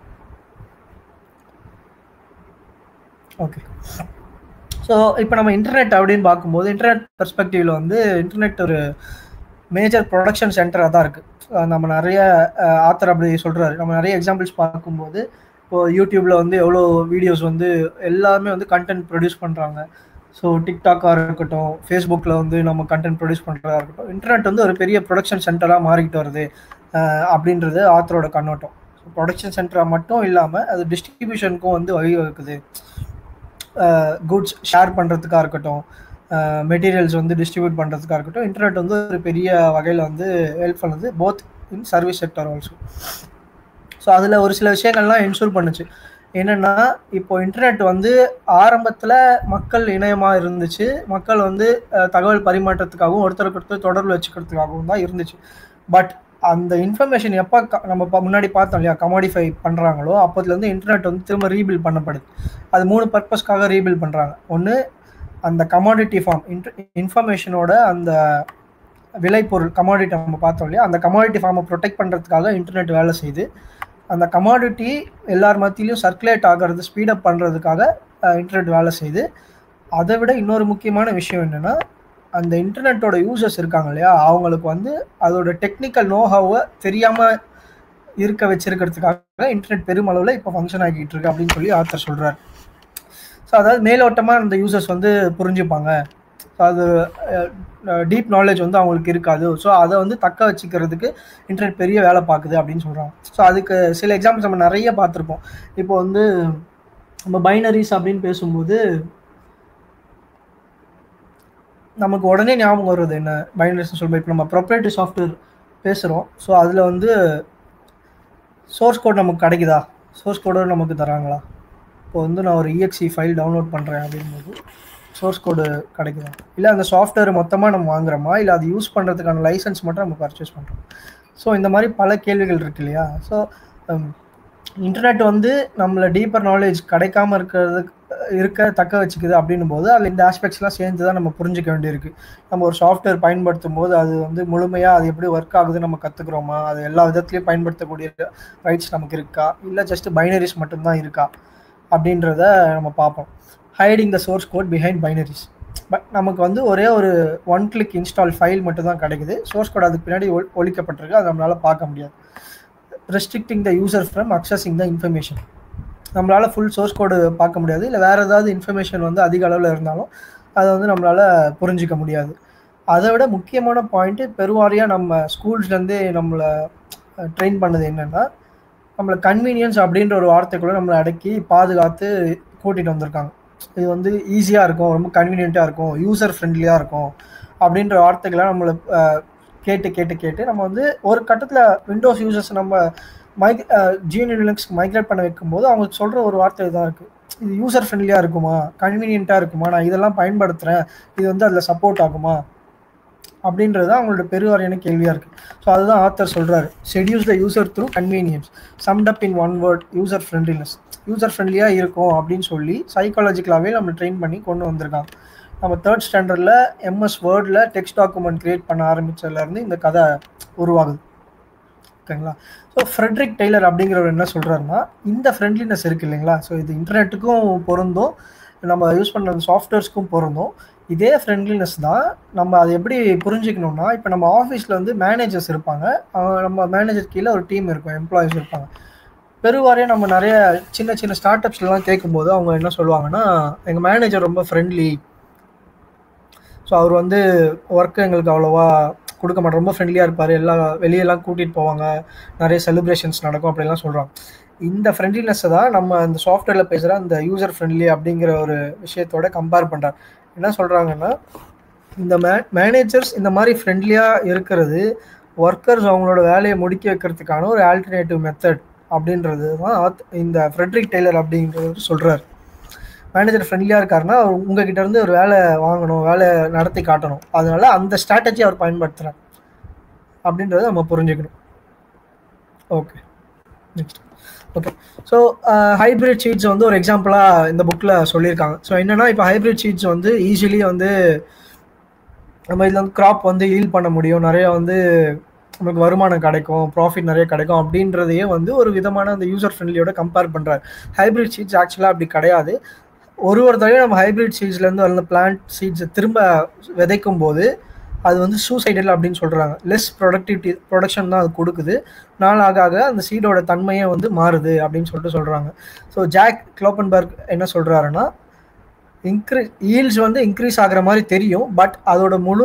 ஓகே ஸோ இப்போ நம்ம இன்டர்நெட் அப்படின்னு பார்க்கும்போது இன்டர்நெட் பெர்ஸ்பெக்டிவ்ல வந்து இன்டர்நெட் ஒரு மேஜர் ப்ரொடக்ஷன் சென்டராக தான் இருக்குது நம்ம நிறைய ஆத்தர் அப்படி சொல்கிறாரு நம்ம நிறைய எக்ஸாம்பிள்ஸ் பார்க்கும்போது இப்போ யூடியூப்பில் வந்து எவ்வளோ வீடியோஸ் வந்து எல்லாருமே வந்து கண்டென்ட் ப்ரொடியூஸ் பண்ணுறாங்க ஸோ டிக்டாக்காக இருக்கட்டும் ஃபேஸ்புக்கில் வந்து நம்ம கண்டென்ட் ப்ரொடியூஸ் பண்ணுறதா இருக்கட்டும் இன்டர்நெட் வந்து ஒரு பெரிய ப்ரொடக்ஷன் சென்டராக மாறிக்கிட்டு வருது அப்படின்றது ஆத்தரோட கண்ணோட்டம் ஸோ ப்ரொடக்ஷன் சென்டராக மட்டும் இல்லாமல் அது டிஸ்ட்ரிபியூஷனுக்கும் வந்து வழிவகுக்குது குட்ஸ் ஷேர் பண்ணுறதுக்காக இருக்கட்டும் மெட்டீரியல்ஸ் வந்து டிஸ்ட்ரிபியூட் பண்ணுறதுக்காக இருக்கட்டும் இன்டர்நெட் வந்து ஒரு பெரிய வகையில் வந்து ஹெல்ப் பண்ணுது both in service sector also so அதில் ஒரு சில விஷயங்கள்லாம் என்ஷூர் பண்ணுச்சு என்னென்னா இப்போ இன்டர்நெட் வந்து ஆரம்பத்தில் மக்கள் இணையமாக இருந்துச்சு மக்கள் வந்து தகவல் பரிமாற்றத்துக்காகவும் ஒருத்தருக்கு ஒருத்தர் தொடர்பு வச்சுக்கிறதுக்காகவும் தான் இருந்துச்சு பட் அந்த இன்ஃபர்மேஷன் எப்போ நம்ம முன்னாடி பார்த்தோம் இல்லையா கமாடிஃபை பண்ணுறாங்களோ அப்போதுலேருந்து இன்டர்நெட் வந்து திரும்ப ரீபில்ட் பண்ணப்படுது அது மூணு பர்பஸ்க்காக ரீபில்ட் பண்ணுறாங்க ஒன்று அந்த கமாடிட்டி ஃபார்ம் இன்ட் இன்ஃபர்மேஷனோட அந்த விளைபொருள் கமாடிட்டி நம்ம பார்த்தோம் இல்லையா அந்த கமாடிட்டி ஃபார்மை ப்ரொடெக்ட் பண்ணுறதுக்காக இன்டர்நெட் வேலை செய்யுது அந்த கமாடிட்டி எல்லார் மத்தியிலையும் சர்க்குலேட் ஆகிறது ஸ்பீடப் பண்ணுறதுக்காக இன்டர்நெட் வேலை செய்யுது அதை விட இன்னொரு முக்கியமான விஷயம் என்னென்னா அந்த இன்டர்நெட்டோட யூசர்ஸ் இருக்காங்க இல்லையா அவங்களுக்கு வந்து அதோட டெக்னிக்கல் நோஹாவை தெரியாமல் இருக்க வச்சிருக்கிறதுக்காக இன்டர்நெட் பெருமளவில் இப்போ ஃபங்க்ஷன் ஆகிட்டு இருக்கு அப்படின்னு சொல்லி ஆத்தர் சொல்கிறார் ஸோ அதாவது மேலோட்டமாக அந்த யூசர்ஸ் வந்து புரிஞ்சுப்பாங்க ஸோ அது டீப் நாலேஜ் வந்து அவங்களுக்கு இருக்காது ஸோ அதை வந்து தக்க வச்சுக்கிறதுக்கு இன்டர்நெட் பெரிய வேலை பார்க்குது அப்படின்னு சொல்கிறாங்க ஸோ அதுக்கு சில எக்ஸாம்பிள்ஸ் நம்ம நிறைய பார்த்துருப்போம் இப்போ வந்து நம்ம பைனரிஸ் அப்படின்னு பேசும்போது நமக்கு உடனே ஞாபகம் வருது என்ன பைனரிஸ் சொல்லும்போது இப்போ நம்ம ப்ரொப்ரேட்டரி சாஃப்ட்வேர் பேசுகிறோம் ஸோ அதில் வந்து சோர்ஸ் கோட் நமக்கு கிடைக்குதா சோர்ஸ் கோடோடு நமக்கு தராங்களா இப்போ வந்து நான் ஒரு இஎக்ஸி ஃபைல் டவுன்லோட் பண்ணுறேன் அப்படின்போது சோர்ஸ் கோடு கிடைக்குதா இல்லை அந்த சாஃப்ட்வேர் மொத்தமாக நம்ம வாங்குறோமா இல்லை அது யூஸ் பண்ணுறதுக்கான லைசன்ஸ் மட்டும் நம்ம பர்ச்சேஸ் பண்ணுறோம் ஸோ இந்த மாதிரி பல கேள்விகள் இருக்கு இல்லையா ஸோ இன்டர்நெட் வந்து நம்மளை டீப்பர் நாலேஜ் கிடைக்காம இருக்கிறதுக்கு இருக்க தக்க வச்சுக்குது அப்படின்னும் போது அதில் இந்த ஆஸ்பெக்ட்ஸ்லாம் சேர்ந்து தான் நம்ம புரிஞ்சிக்க வேண்டியிருக்கு நம்ம ஒரு சாஃப்ட்வேர் பயன்படுத்தும் போது அது வந்து முழுமையாக அது எப்படி ஒர்க் ஆகுது நம்ம கற்றுக்குறோமா அது எல்லா விதத்துலையும் பயன்படுத்தக்கூடிய ரைட்ஸ் நமக்கு இருக்கா இல்லை ஜஸ்ட் பைனரிஸ் மட்டும்தான் இருக்கா அப்படின்றத நம்ம பார்ப்போம் hiding the source code behind binaries but நமக்கு வந்து ஒரே ஒரு ஒன் கிளிக் இன்ஸ்டால் ஃபைல் மட்டும் தான் கிடைக்குது சோர்ஸ் கோட் அதுக்கு பின்னாடி ஒழிக்கப்பட்டிருக்கு அது நம்மளால் பார்க்க முடியாது restricting the user from accessing the information நம்மளால் ஃபுல் சோர்ஸ் கோடு பார்க்க முடியாது இல்லை வேறு ஏதாவது இன்ஃபர்மேஷன் வந்து அதிக அளவில் இருந்தாலும் அதை வந்து நம்மளால் புரிஞ்சிக்க முடியாது அதை விட முக்கியமான பாயிண்ட்டு பெருவாரியாக நம்ம ஸ்கூல்ஸ்லேருந்தே நம்மளை ட்ரெயின் பண்ணது என்னென்னா நம்மளை கன்வீனியன்ஸ் அப்படின்ற ஒரு வார்த்தைக்குள்ளே நம்மளை அடக்கி பாதுகாத்து கூட்டிகிட்டு வந்திருக்காங்க இது வந்து ஈஸியாக இருக்கும் ரொம்ப கன்வீனியண்ட்டாக இருக்கும் யூசர் ஃப்ரெண்ட்லியாக இருக்கும் அப்படின்ற வார்த்தைகளை நம்மளை கேட்டு கேட்டு கேட்டு நம்ம வந்து ஒரு கட்டத்தில் விண்டோஸ் யூசர்ஸ் நம்ம மைக் ஜிஎன் லினக்ஸ்க்கு மைக்ரேட் பண்ண வைக்கும்போது அவங்க சொல்கிற ஒரு வார்த்தை தான் இருக்குது இது யூசர் ஃப்ரெண்ட்லியாக இருக்குமா கன்வீனியண்ட்டாக இருக்குமா நான் இதெல்லாம் பயன்படுத்துகிறேன் இது வந்து அதில் சப்போர்ட் ஆகுமா அப்படின்றது தான் அவங்களோட பெருவாரியான கேள்வியாக இருக்குது ஸோ அதுதான் ஆத்தர் சொல்கிறாரு seduce the user through convenience sum up in one word user friendliness user ஃப்ரெண்ட்லியாக இருக்கும் அப்படின்னு சொல்லி சைக்காலஜிக்கலாகவே நம்ம ட்ரெயின் பண்ணி கொண்டு வந்திருக்காங்க நம்ம தேர்ட் ஸ்டாண்டர்டில் எம்எஸ் வேர்டில் டெக்ஸ்ட் டாக்குமெண்ட் க்ரியேட் பண்ண ஆரம்பித்ததுலேருந்து இந்த கதை உருவாகுது ஓகேங்களா ஸோ ஃப்ரெட்ரிக் டெய்லர் அப்படிங்கிறவர் என்ன சொல்கிறாருன்னா இந்த ஃப்ரெண்ட்லினஸ் இருக்குது இல்லைங்களா ஸோ இது இன்டர்நெட்டுக்கும் பொருந்தும் நம்ம யூஸ் பண்ணுற சாஃப்ட்வேர்ஸ்க்கும் பொருந்தும் இதே ஃப்ரெண்ட்லினஸ் தான் நம்ம அதை எப்படி புரிஞ்சுக்கணும்னா இப்போ நம்ம ஆஃபீஸில் வந்து மேனேஜர்ஸ் இருப்பாங்க அவங்க நம்ம மேனேஜர் கீழே ஒரு டீம் இருக்கும் எம்ப்ளாயிஸ் இருப்பாங்க பெருவாரியாக நம்ம நிறைய சின்ன சின்ன ஸ்டார்ட் அப்ஸ்லாம் கேட்கும்போது அவங்க என்ன சொல்லுவாங்கன்னா எங்கள் மேனேஜர் ரொம்ப ஃப்ரெண்ட்லி ஸோ அவர் வந்து ஒர்க்கு எங்களுக்கு அவ்வளோவா கொடுக்க மாட்டோம் ரொம்ப ஃப்ரெண்ட்லியாக இருப்பார் எல்லா வெளியெல்லாம் கூட்டிகிட்டு போவாங்க நிறைய செலிப்ரேஷன்ஸ் நடக்கும் அப்படிலாம் சொல்கிறாங்க இந்த ஃப்ரெண்ட்லினஸ்ஸை தான் நம்ம இந்த சாஃப்ட்வேரில் பேசுகிற அந்த யூசர் ஃப்ரெண்ட்லி அப்படிங்கிற ஒரு விஷயத்தோட கம்பேர் பண்ணுறாங்க என்ன சொல்கிறாங்கன்னா இந்த மே மேனேஜர்ஸ் இந்த மாதிரி ஃப்ரெண்ட்லியாக இருக்கிறது ஒர்க்கர்ஸ் அவங்களோட வேலையை முடிக்க வைக்கிறதுக்கான ஒரு ஆல்டர்னேட்டிவ் மெத்தட் அப்படின்றது தான் இந்த ஃப்ரெட்ரிக் டெய்லர் அப்படிங்கிறது சொல்கிறார் மேனேஜர் ஃப்ரெண்ட்லியாக இருக்காருன்னா அவர் உங்ககிட்ட இருந்து ஒரு வேலை வாங்கணும் வேலை நடத்தி காட்டணும் அதனால அந்த ஸ்ட்ராட்டஜி அவர் பயன்படுத்துகிறார் அப்படின்றத நம்ம புரிஞ்சுக்கணும் okay next okay so hybrid seeds வந்து ஒரு எக்ஸாம்பிளாக இந்த புக்கில் சொல்லியிருக்காங்க ஸோ என்னென்னா இப்போ ஹைப்ரிட் சீட்ஸ் வந்து ஈஸிலி வந்து நம்ம இதில் வந்து க்ராப் வந்து ஈல் பண்ண முடியும் நிறைய வந்து நமக்கு வருமானம் கிடைக்கும் ப்ராஃபிட் நிறைய கிடைக்கும் அப்படின்றதையே வந்து ஒரு விதமான அந்த யூசர் ஃப்ரெண்ட்லியோட கம்பேர் பண்ணுறாரு ஹைப்ரிட் சீட்ஸ் ஆக்சுவலாக அப்படி கிடையாது ஒரு ஒரு தடவையும் நம்ம ஹைப்ரிட் சீட்ஸ்லேருந்து வந்த பிளான்ட் சீட்ஸை திரும்ப விதைக்கும் போது அது வந்து சூசைடல் அப்படின்னு சொல்கிறாங்க லெஸ் ப்ரொடக்டிவிட்டி ப்ரொடக்ஷன் தான் அது கொடுக்குது நாள் ஆக ஆக அந்த சீடோட தன்மையே வந்து மாறுது அப்படின்னு சொல்லிட்டு சொல்கிறாங்க ஸோ ஜாக் க்ளோப்பன்பர்க் என்ன சொல்கிறாருன்னா இன்க்ரீ ஈல்ஸ் வந்து இன்க்ரீஸ் ஆகிற மாதிரி தெரியும் பட் அதோட முழு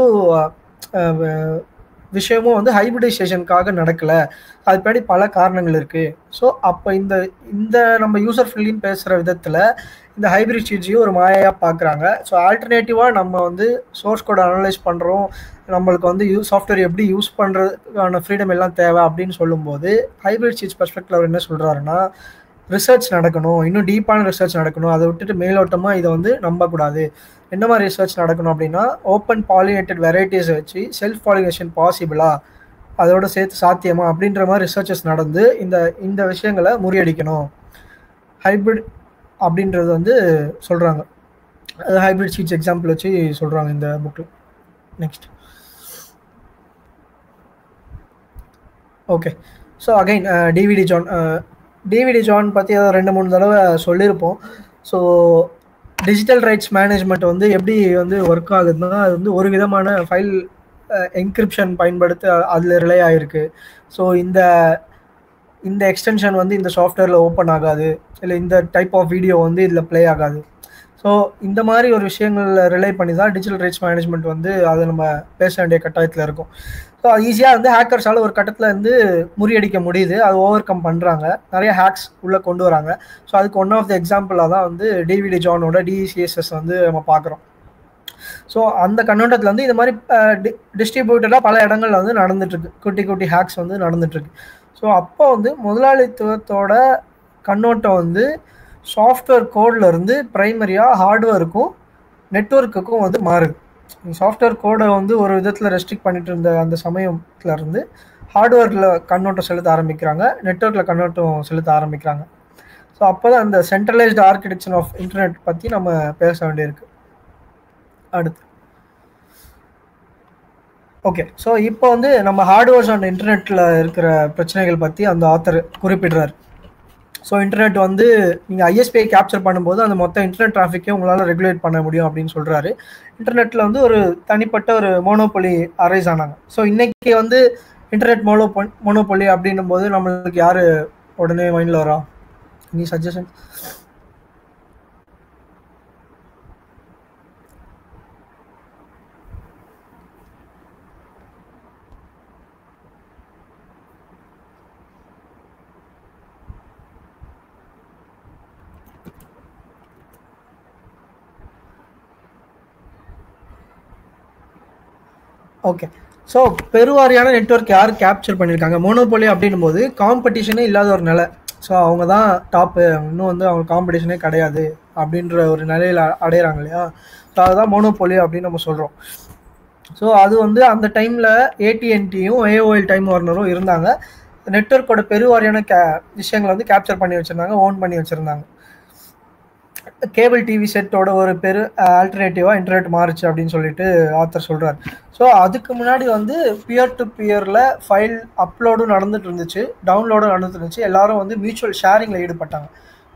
விஷயமும் வந்து ஹைபிரிடைசேஷனுக்காக நடக்கலை அது பின்னாடி பல காரணங்கள் இருக்குது ஸோ அப்போ இந்த இந்த நம்ம யூசர் ஃப்ரெண்ட்லின்னு பேசுகிற விதத்தில் இந்த ஹைபிரிட் சீட்ஸையும் ஒரு மாயாக பார்க்குறாங்க ஸோ ஆல்டர்னேட்டிவாக நம்ம வந்து சோர்ஸ் கோட் அனலைஸ் பண்ணுறோம் நம்மளுக்கு வந்து யூ சாஃப்ட்வேர் எப்படி யூஸ் பண்ணுறதுக்கான ஃப்ரீடம் எல்லாம் தேவை அப்படின்னு சொல்லும்போது ஹைபிரிட் சீட்ஸ் பர்ஸ்பெக்டிவ் அவர் என்ன சொல்கிறாருன்னா ரிசர்ச் நடக்கணும் இன்னும் டீப்பான ரிசர்ச் நடக்கணும் அதை விட்டுட்டு மேலோட்டமாக இதை வந்து நம்பக்கூடாது என்ன மாதிரி ரிசர்ச் நடக்கணும் அப்படின்னா ஓப்பன் பாலினேட்டட் வெரைட்டிஸை வச்சு செல்ஃப் பாலினேஷன் பாசிபிளா அதோட சேர்த்து சாத்தியமா அப்படின்ற மாதிரி ரிசர்ச்சஸ் நடந்து இந்த இந்த விஷயங்களை முறியடிக்கணும் ஹைப்ரிட் அப்படின்றது வந்து சொல்கிறாங்க அது ஹைப்ரிட் சீட்ஸ் எக்ஸாம்பிள் வச்சு சொல்கிறாங்க இந்த புக்கில் next okay so again DVD Jon DVD Jon பற்றி அதை ரெண்டு மூணு தடவை சொல்லியிருப்போம் ஸோ டிஜிட்டல் ரைட்ஸ் மேனேஜ்மெண்ட் வந்து எப்படி வந்து ஒர்க் ஆகுதுன்னா அது வந்து ஒரு விதமான ஃபைல் என்கிரிப்ஷன் பயன்படுத்தி அதில் ரிலே ஆகிருக்கு ஸோ இந்த இந்த எக்ஸ்டென்ஷன் வந்து இந்த சாஃப்ட்வேரில் ஓப்பன் ஆகாது இல்லை இந்த டைப் ஆஃப் வீடியோ வந்து இதில் ப்ளே ஆகாது ஸோ இந்த மாதிரி ஒரு விஷயங்களில் ரிலே பண்ணி தான் டிஜிட்டல் ரைட்ஸ் மேனேஜ்மெண்ட் வந்து அதை நம்ம பேச வேண்டிய கட்டாயத்தில் இருக்கும் ஸோ அது ஈஸியாக வந்து ஹேக்கர்ஸால் ஒரு கட்டத்தில் வந்து முறியடிக்க முடியுது அது ஓவர் கம் பண்ணுறாங்க நிறைய ஹேக்ஸ் உள்ளே கொண்டு வராங்க ஸோ அதுக்கு ஒன் ஆஃப் த எக்ஸாம்பிளாக தான் வந்து டிவிடி ஜானோட டிசிஎஸ்எஸ் வந்து நம்ம பார்க்குறோம் ஸோ அந்த கண்ணோட்டத்தில் வந்து இந்த மாதிரி டிஸ்ட்ரிபியூட்டடாக பல இடங்கள்ல வந்து நடந்துட்டுருக்கு குட்டி குட்டி ஹேக்ஸ் வந்து நடந்துட்டுருக்கு ஸோ அப்போ வந்து முதலாளித்துவத்தோட கண்ணோட்டம் வந்து சாஃப்ட்வேர் கோடில் இருந்து ப்ரைமரியாக ஹார்ட்வேருக்கும் நெட்ஒர்க்குக்கும் வந்து மாறுது சாஃப்ட்வேர் கோடை வந்து ஒரு விதத்தில் ரெஸ்ட்ரிக்ட் பண்ணிட்டு இருந்த அந்த சமயத்தில் இருந்து ஹார்ட்வேரில் கண்ணோட்டம் செலுத்த ஆரம்பிக்கிறாங்க நெட்ஒர்க்கில் கண்ணோட்டம் செலுத்த ஆரம்பிக்கிறாங்க ஸோ அப்போ தான் அந்த சென்ட்ரலைஸ்டு ஆர்கிடெக்சர் ஆஃப் இன்டர்நெட் பற்றி நம்ம பேச வேண்டியிருக்கு அடுத்து ஓகே ஸோ இப்போ வந்து நம்ம ஹார்ட்வேர்ஸ் அண்ட் இன்டர்நெட்டில் இருக்கிற பிரச்சனைகள் பற்றி அந்த ஆத்தர் குறிப்பிடுறாரு ஸோ இன்டர்நெட் வந்து நீங்கள் ஐஎஸ்பிஐ கேப்சர் பண்ணும்போது அந்த மொத்த இன்டர்நெட் டிராஃபிக்கே உங்களால் ரெகுலேட் பண்ண முடியும் அப்படின்னு சொல்கிறாரு இன்டர்நெட்டில் வந்து ஒரு தனிப்பட்ட ஒரு மோனோபொலி அரைஸ் ஆனாங்க ஸோ இன்னைக்கு வந்து இன்டர்நெட் மோனோ மோனோபொலி அப்படின்னும் போது நம்மளுக்கு யார் உடனே மைண்டில் வரா நீ சஜஷன் ஓகே ஸோ பெருவாரியான நெட்ஒர்க் யார் கேப்சர் பண்ணியிருக்காங்க மோனோபோலி அப்படின்னும் போது காம்படிஷனே இல்லாத ஒரு நிலை ஸோ அவங்க தான் டாப்பு இன்னும் வந்து அவங்க காம்படிஷனே கிடையாது அப்படின்ற ஒரு நிலையில் அடையிறாங்க இல்லையா ஸோ அதுதான் மோனோபோலி அப்படின்னு நம்ம சொல்கிறோம் ஸோ அது வந்து அந்த டைமில் ஏடிஎன்டியும் ஏஓஎல் டைம் வார்னரும் இருந்தாங்க நெட்ஒர்க்கோட பெருவாரியான கே விஷயங்களை வந்து கேப்சர் பண்ணி வச்சுருந்தாங்க ஓன் பண்ணி வச்சுருந்தாங்க கேபிள் டிவி செட்டோட ஒரு பெரு ஆல்டர்னேட்டிவாக இன்டர்நெட் மாறுச்சு அப்படின்னு சொல்லிட்டு ஆத்தர் சொல்கிறார் ஸோ அதுக்கு முன்னாடி வந்து பியர் டு பியரில் ஃபைல் அப்லோடும் நடந்துட்டு இருந்துச்சு டவுன்லோடும் நடந்துட்டு இருந்துச்சு எல்லாரும் வந்து மியூச்சுவல் ஷேரிங்கில் ஈடுபட்டாங்க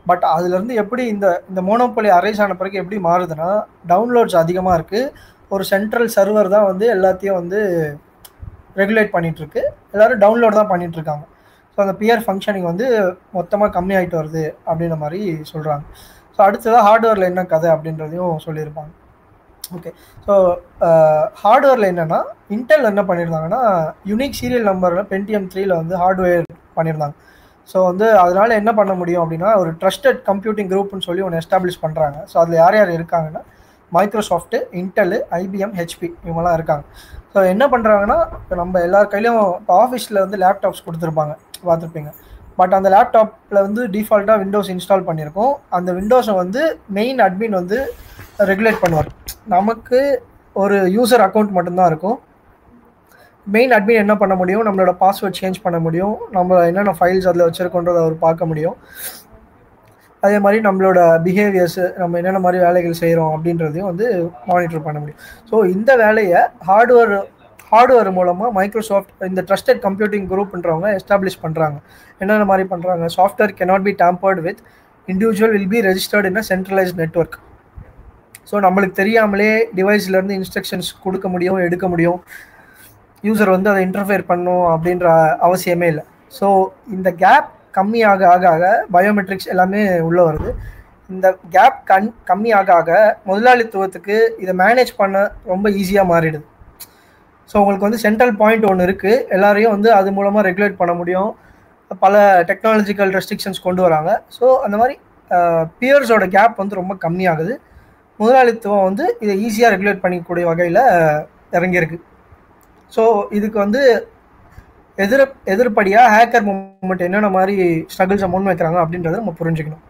பட் அதுலேருந்து எப்படி இந்த இந்த மோனோபொலி அரைஸ் ஆன பிறகு எப்படி மாறுதுன்னா டவுன்லோட்ஸ் அதிகமாக இருக்குது ஒரு சென்ட்ரல் சர்வர் தான் வந்து எல்லாத்தையும் வந்து ரெகுலேட் பண்ணிட்டு இருக்கு எல்லாரும் டவுன்லோட் தான் பண்ணிட்டு இருக்காங்க ஸோ அந்த பியர் ஃபங்க்ஷனிங் வந்து மொத்தமாக கம்மியாயிட்டு வருது அப்படின்ற மாதிரி சொல்கிறாங்க ஸோ அடுத்ததாக ஹார்ட்வேரில் என்ன கதை அப்படின்றதையும் சொல்லியிருப்பாங்க ஓகே ஸோ ஹார்ட்வேரில் என்னென்னா இன்டெல் என்ன பண்ணியிருந்தாங்கன்னா யூனிக் சீரியல் நம்பரில் பென்டிஎம் த்ரீல வந்து ஹார்ட்வேர் பண்ணியிருந்தாங்க ஸோ வந்து அதனால என்ன பண்ண முடியும் அப்படின்னா ஒரு ட்ரஸ்டட் கம்ப்யூட்டிங் குரூப்னு சொல்லி ஒன்று எஸ்டாப்ளிஷ் பண்ணுறாங்க ஸோ அதில் யார் யார் இருக்காங்கன்னா மைக்ரோசாஃப்ட்டு இன்டெல் ஐபிஎம் ஹெச்பி இவங்கெல்லாம் இருக்காங்க ஸோ என்ன பண்ணுறாங்கன்னா இப்போ நம்ம எல்லார் கையிலையும் இப்போ ஆஃபீஸில் வந்து லேப்டாப்ஸ் கொடுத்துருப்பாங்க பார்த்துருப்பீங்க பட் அந்த லேப்டாப்பில் வந்து டிஃபால்ட்டாக விண்டோஸ் இன்ஸ்டால் பண்ணியிருக்கோம் அந்த விண்டோஸை வந்து மெயின் அட்மின் வந்து ரெகுலேட் பண்ணுவார் நமக்கு ஒரு யூசர் அக்கௌண்ட் மட்டும்தான் இருக்கும் மெயின் அட்மின் என்ன பண்ண முடியும் நம்மளோட பாஸ்வேர்ட் சேஞ்ச் பண்ண முடியும் நம்ம என்னென்ன ஃபைல்ஸ் அதில் வச்சுருக்கோன்றதை அவர் பார்க்க முடியும் அதே மாதிரி நம்மளோட பிஹேவியர்ஸ் நம்ம என்னென்ன மாதிரி வேலைகள் செய்கிறோம் அப்படின்றதையும் வந்து மானிட்டர் பண்ண முடியும் ஸோ இந்த வேலையை ஹார்ட்வேர் ஹார்ட்வேர் மூலமாக மைக்ரோசாஃப்ட் இந்த ட்ரஸ்டட் கம்ப்யூட்டிங் குரூப்ன்றவங்க எஸ்டாப்ளிஷ் பண்ணுறாங்க என்னென்ன மாதிரி பண்ணுறாங்க software cannot be tampered with individual will be registered in a centralise network so நம்மளுக்கு தெரியாமலே டிவைஸ்லேருந்து இன்ஸ்ட்ரக்ஷன்ஸ் கொடுக்க முடியும் எடுக்க முடியும் யூசர் வந்து அதை இன்டர்ஃபியர் பண்ணும் அப்படின்ற அவசியமே இல்லை ஸோ இந்த கேப் கம்மியாக ஆக ஆக பயோமெட்ரிக்ஸ் எல்லாமே உள்ளே வருது இந்த கேப் கண் கம்மியாக ஆக முதலாளித்துவத்துக்கு இதை மேனேஜ் பண்ண ரொம்ப ஈஸியாக மாறிடுது ஸோ உங்களுக்கு வந்து சென்ட்ரல் பாயிண்ட் ஒன்று இருக்குது எல்லாரையும் வந்து அது மூலமாக ரெகுலேட் பண்ண முடியும் பல டெக்னாலஜிக்கல் ரெஸ்ட்ரிக்ஷன்ஸ் கொண்டு வராங்க ஸோ அந்த மாதிரி பியர்ஸோட கேப் வந்து ரொம்ப கம்மியாகுது முதலாளித்துவம் வந்து இதை ஈஸியாக ரெகுலேட் பண்ணிக்கூடிய வகையில் இறங்கியிருக்கு ஸோ இதுக்கு வந்து எதிர எதிர்ப்படியாக ஹேக்கர் மூமெண்ட் என்னென்ன மாதிரி ஸ்ட்ரகிள்ஸை முன் வைக்கிறாங்க அப்படின்றத நம்ம புரிஞ்சுக்கணும்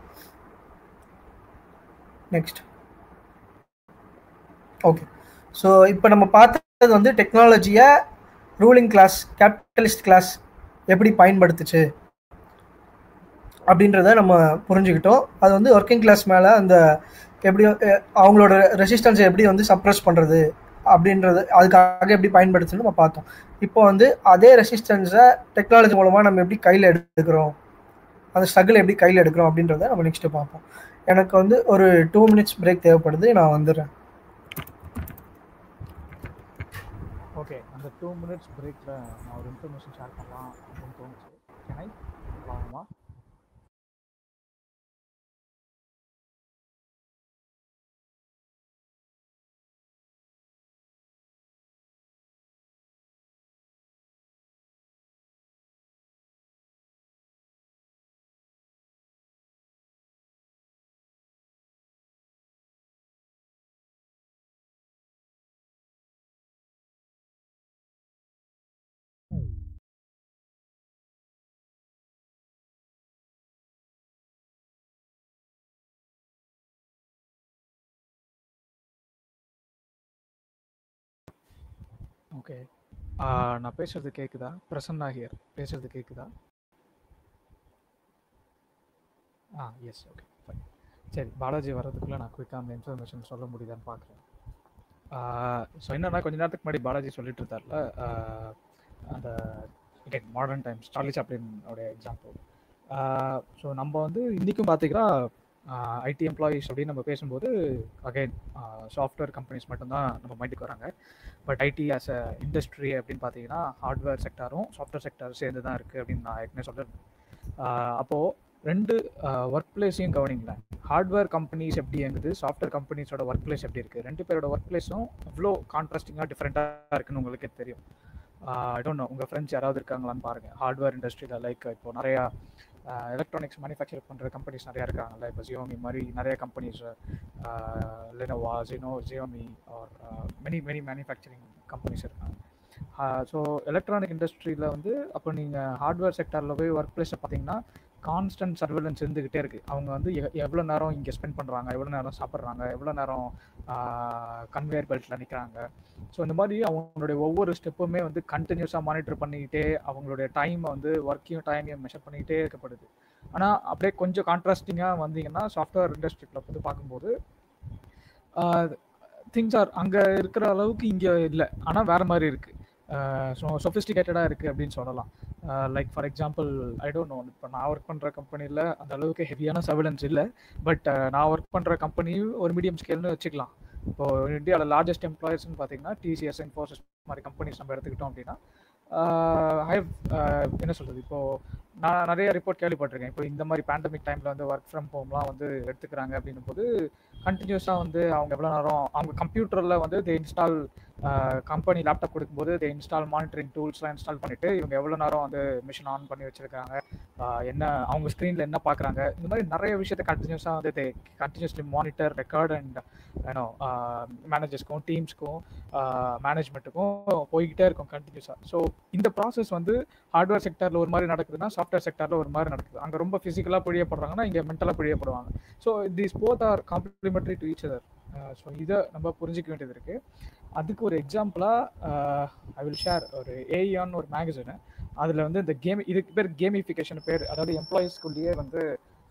நெக்ஸ்ட் ஓகே ஸோ இப்போ நம்ம பார்த்தது வந்து டெக்னாலஜியை ரூலிங் கிளாஸ் கேபிட்டலிஸ்ட் கிளாஸ் எப்படி பயன்படுத்துச்சு அப்படின்றத நம்ம புரிஞ்சுக்கிட்டோம் அது வந்து ஒர்க்கிங் கிளாஸ் மேலே அந்த எப்படி அஹ், அவங்களோட ரெசிஸ்டன்ஸை எப்படி வந்து சப்ரஸ் பண்ணுறது அப்படின்றது அதுக்காக எப்படி பயன்படுத்துன்னு நம்ம பார்த்தோம் இப்போ வந்து அதே ரெசிஸ்டன்ஸை டெக்னாலஜி மூலமாக நம்ம எப்படி கையில் எடுக்கிறோம் அந்த ஸ்ட்ரகிள் எப்படி கையில் எடுக்கிறோம் அப்படின்றத நம்ம நெக்ஸ்ட்டு பார்ப்போம் எனக்கு வந்து ஒரு டூ மினிட்ஸ் பிரேக் தேவைப்படுது நான் வந்துடுறேன் ஓகே அந்த டூ மினிட்ஸ் பிரேக்கில் நான் ஒரு இன்ஃபர்மேஷன் ஷேர் பண்ணலாம் அப்படின்னு தோணுச்சு கேனை வாங்கம்மா ஓகே நான் பேசுறது கேக்குதா பிரசன்னா ஹியர் பேசுறது கேக்குதா ஆ எஸ் ஓகே ஃபைன் சரி பாலாஜி வர்றதுக்குள்ளே நான் குயிக்காக அந்த இன்ஃபர்மேஷன் சொல்ல முடியுதான்னு பார்க்குறேன் ஸோ என்னன்னா கொஞ்ச நேரத்துக்கு முன்னாடி பாலாஜி சொல்லிட்டு இருந்தார்ல ஆஹ் அந்த அகைன் மாடர்ன் டைம்ஸ் சார்லி சாப்ளினோட எக்ஸாம்பிள் ஸோ நம்ம வந்து இன்றைக்கும் பார்த்தீங்கன்னா ஐடி எம்ப்ளாயீஸ் அப்படின்னு நம்ம பேசும்போது அகைன் சாஃப்ட்வேர் கம்பெனிஸ் மட்டும்தான் நம்ம மைண்டுக்கு வராங்க but IT as a industry அப்படின்னு பார்த்தீங்கன்னா ஹார்ட்வேர் செக்டாரும் சாஃப்ட்வேர் செக்டாரும் சேர்ந்து தான் இருக்குது அப்படின்னு நான் ஏற்கனவே சொல்லியிருந்தேன் அப்போது ரெண்டு ஒர்க் பிளேஸையும் கவனிங்களேன் ஹார்ட்வேர் கம்பெனிஸ் எப்படி இயங்குது சாஃப்ட்வேர் கம்பெனிஸோட ஒர்க் பிளேஸ் எப்படி இருக்குது ரெண்டு பேரோட ஒர்க் பிளேஸும் அவ்வளோ கான்ட்ராஸ்டிங்காக டிஃப்ரெண்ட்டாக இருக்குன்னு உங்களுக்கே தெரியும் ஐ டோன்ட் நோ உங்கள் ஃப்ரெண்ட்ஸ் யாராவது இருக்காங்களான்னு பாருங்கள் ஹார்ட்வேர் இண்டஸ்ட்ரியில் லைக் இப்போ நிறையா எலக்ட்ரானிக்ஸ் மேனுஃபேக்சர் பண்ணுற கம்பெனிஸ் நிறையா இருக்காங்கல்ல இப்போ ஜியோமி மாதிரி நிறைய companies Lenovo Gionee Xiaomi are many many manufacturing companies இருக்காங்க ஸோ எலக்ட்ரானிக் இண்டஸ்ட்ரியில் வந்து அப்போ நீங்கள் ஹார்ட்வேர் செக்டாரில் போய் ஒர்க் பிளேஸை பார்த்தீங்கன்னா கான்ஸ்டன்ட் சர்வேலன்ஸ் இருந்துக்கிட்டே இருக்குது அவங்க வந்து எ- எவ்வளோ நேரம் இங்கே ஸ்பெண்ட் பண்ணுறாங்க எவ்வளோ நேரம் சாப்பிட்றாங்க எவ்வளோ நேரம் கன்வேயர் பெல்ட்டில் நிற்கிறாங்க ஸோ இந்த மாதிரி அவங்களுடைய ஒவ்வொரு ஸ்டெப்புமே வந்து கண்டினியூஸாக மானிட்டர் பண்ணிக்கிட்டே அவங்களுடைய டைமை வந்து ஒர்க்கையும் டைமையும் மெஷர் பண்ணிக்கிட்டே இருக்கப்படுது ஆனால் அப்படியே கொஞ்சம் கான்ட்ராஸ்டிங்காக வந்தீங்கன்னா சாஃப்ட்வேர் இண்டஸ்ட்ரியில் வந்து பார்க்கும்போது திங்ஸ் ஆர் அங்கே இருக்கிற அளவுக்கு இங்கே இல்லை ஆனால் வேற மாதிரி இருக்குது ஸோ சொஃபிஸ்டிகேட்டடாக இருக்குது அப்படின்னு சொல்லலாம் like for example I don't know இப்போ நான் ஒர்க் பண்ணுற கம்பெனியில் அந்த அளவுக்கு ஹெவியான சர்வலன்ஸ் இல்லை பட் நான் ஒர்க் பண்ணுற கம்பெனி ஒரு மீடியம் ஸ்கேல்னு வச்சுக்கலாம் இப்போ இந்தியாவில் லார்ஜஸ்ட் எம்ப்ளாயர்ஸ்னு பார்த்தீங்கன்னா டிசிஎஸ் இன்ஃபோசிஸ் மாதிரி கம்பெனிஸ் நம்ம எடுத்துக்கிட்டோம் அப்படின்னா ஹைவ் என்ன சொல்கிறது இப்போது நான் நிறைய ரிப்போர்ட் கேள்விப்பட்டிருக்கேன் இப்போ இந்த மாதிரி பேண்டமிக் டைமில் வந்து ஒர்க் ஃப்ரம் ஹோம்லாம் வந்து எடுத்துக்கிறாங்க அப்படின்னும் போது கண்டினியூஸாக வந்து அவங்க எவ்வளோ நேரம் அவங்க கம்ப்யூட்டரில் வந்து தே இன்ஸ்டால் கம்பெனி லேப்டாப் கொடுக்கும்போது தே இன்ஸ்டால் மானிட்டரிங் டூல்ஸ்லாம் இன்ஸ்டால் பண்ணிவிட்டு இவங்க எவ்வளோ நேரம் வந்து மிஷின் ஆன் பண்ணி வச்சுருக்காங்க என்ன அவங்க ஸ்க்ரீனில் என்ன பார்க்குறாங்க இந்த மாதிரி நிறைய விஷயத்த கண்டினியூஸாக வந்து they continuously monitor record and ஏன்னோ மேனேஜர்ஸ்க்கும் டீம்ஸ்க்கும் மேனேஜ்மெண்ட்டுக்கும் போய்கிட்டே இருக்கும் கண்டினியூஸாக ஸோ இந்த ப்ராசஸ் வந்து ஹார்ட்வேர் செக்டரில் ஒரு மாதிரி நடக்குதுன்னா சாஃப்ட்வேர் செக்டரில் ஒரு மாதிரி நடக்குது அங்கே ரொம்ப ஃபிசிக்கலாக பிழியப்படுறாங்கன்னா இங்கே மென்டலாக பிழியப்படுவாங்க so this both are complementary to each other so இதை நம்ம புரிஞ்சிக்க வேண்டியது இருக்குது அதுக்கு ஒரு எக்ஸாம்பிளாக ஐ வில் ஷேர் ஒரு ஏஇயான்னு ஒரு மேகசினு அதில் வந்து இந்த கேம் இதுக்கு பேர் கேமிஃபிகேஷன் பேர் அதாவது எம்ப்ளாயீஸ்குள்ளேயே வந்து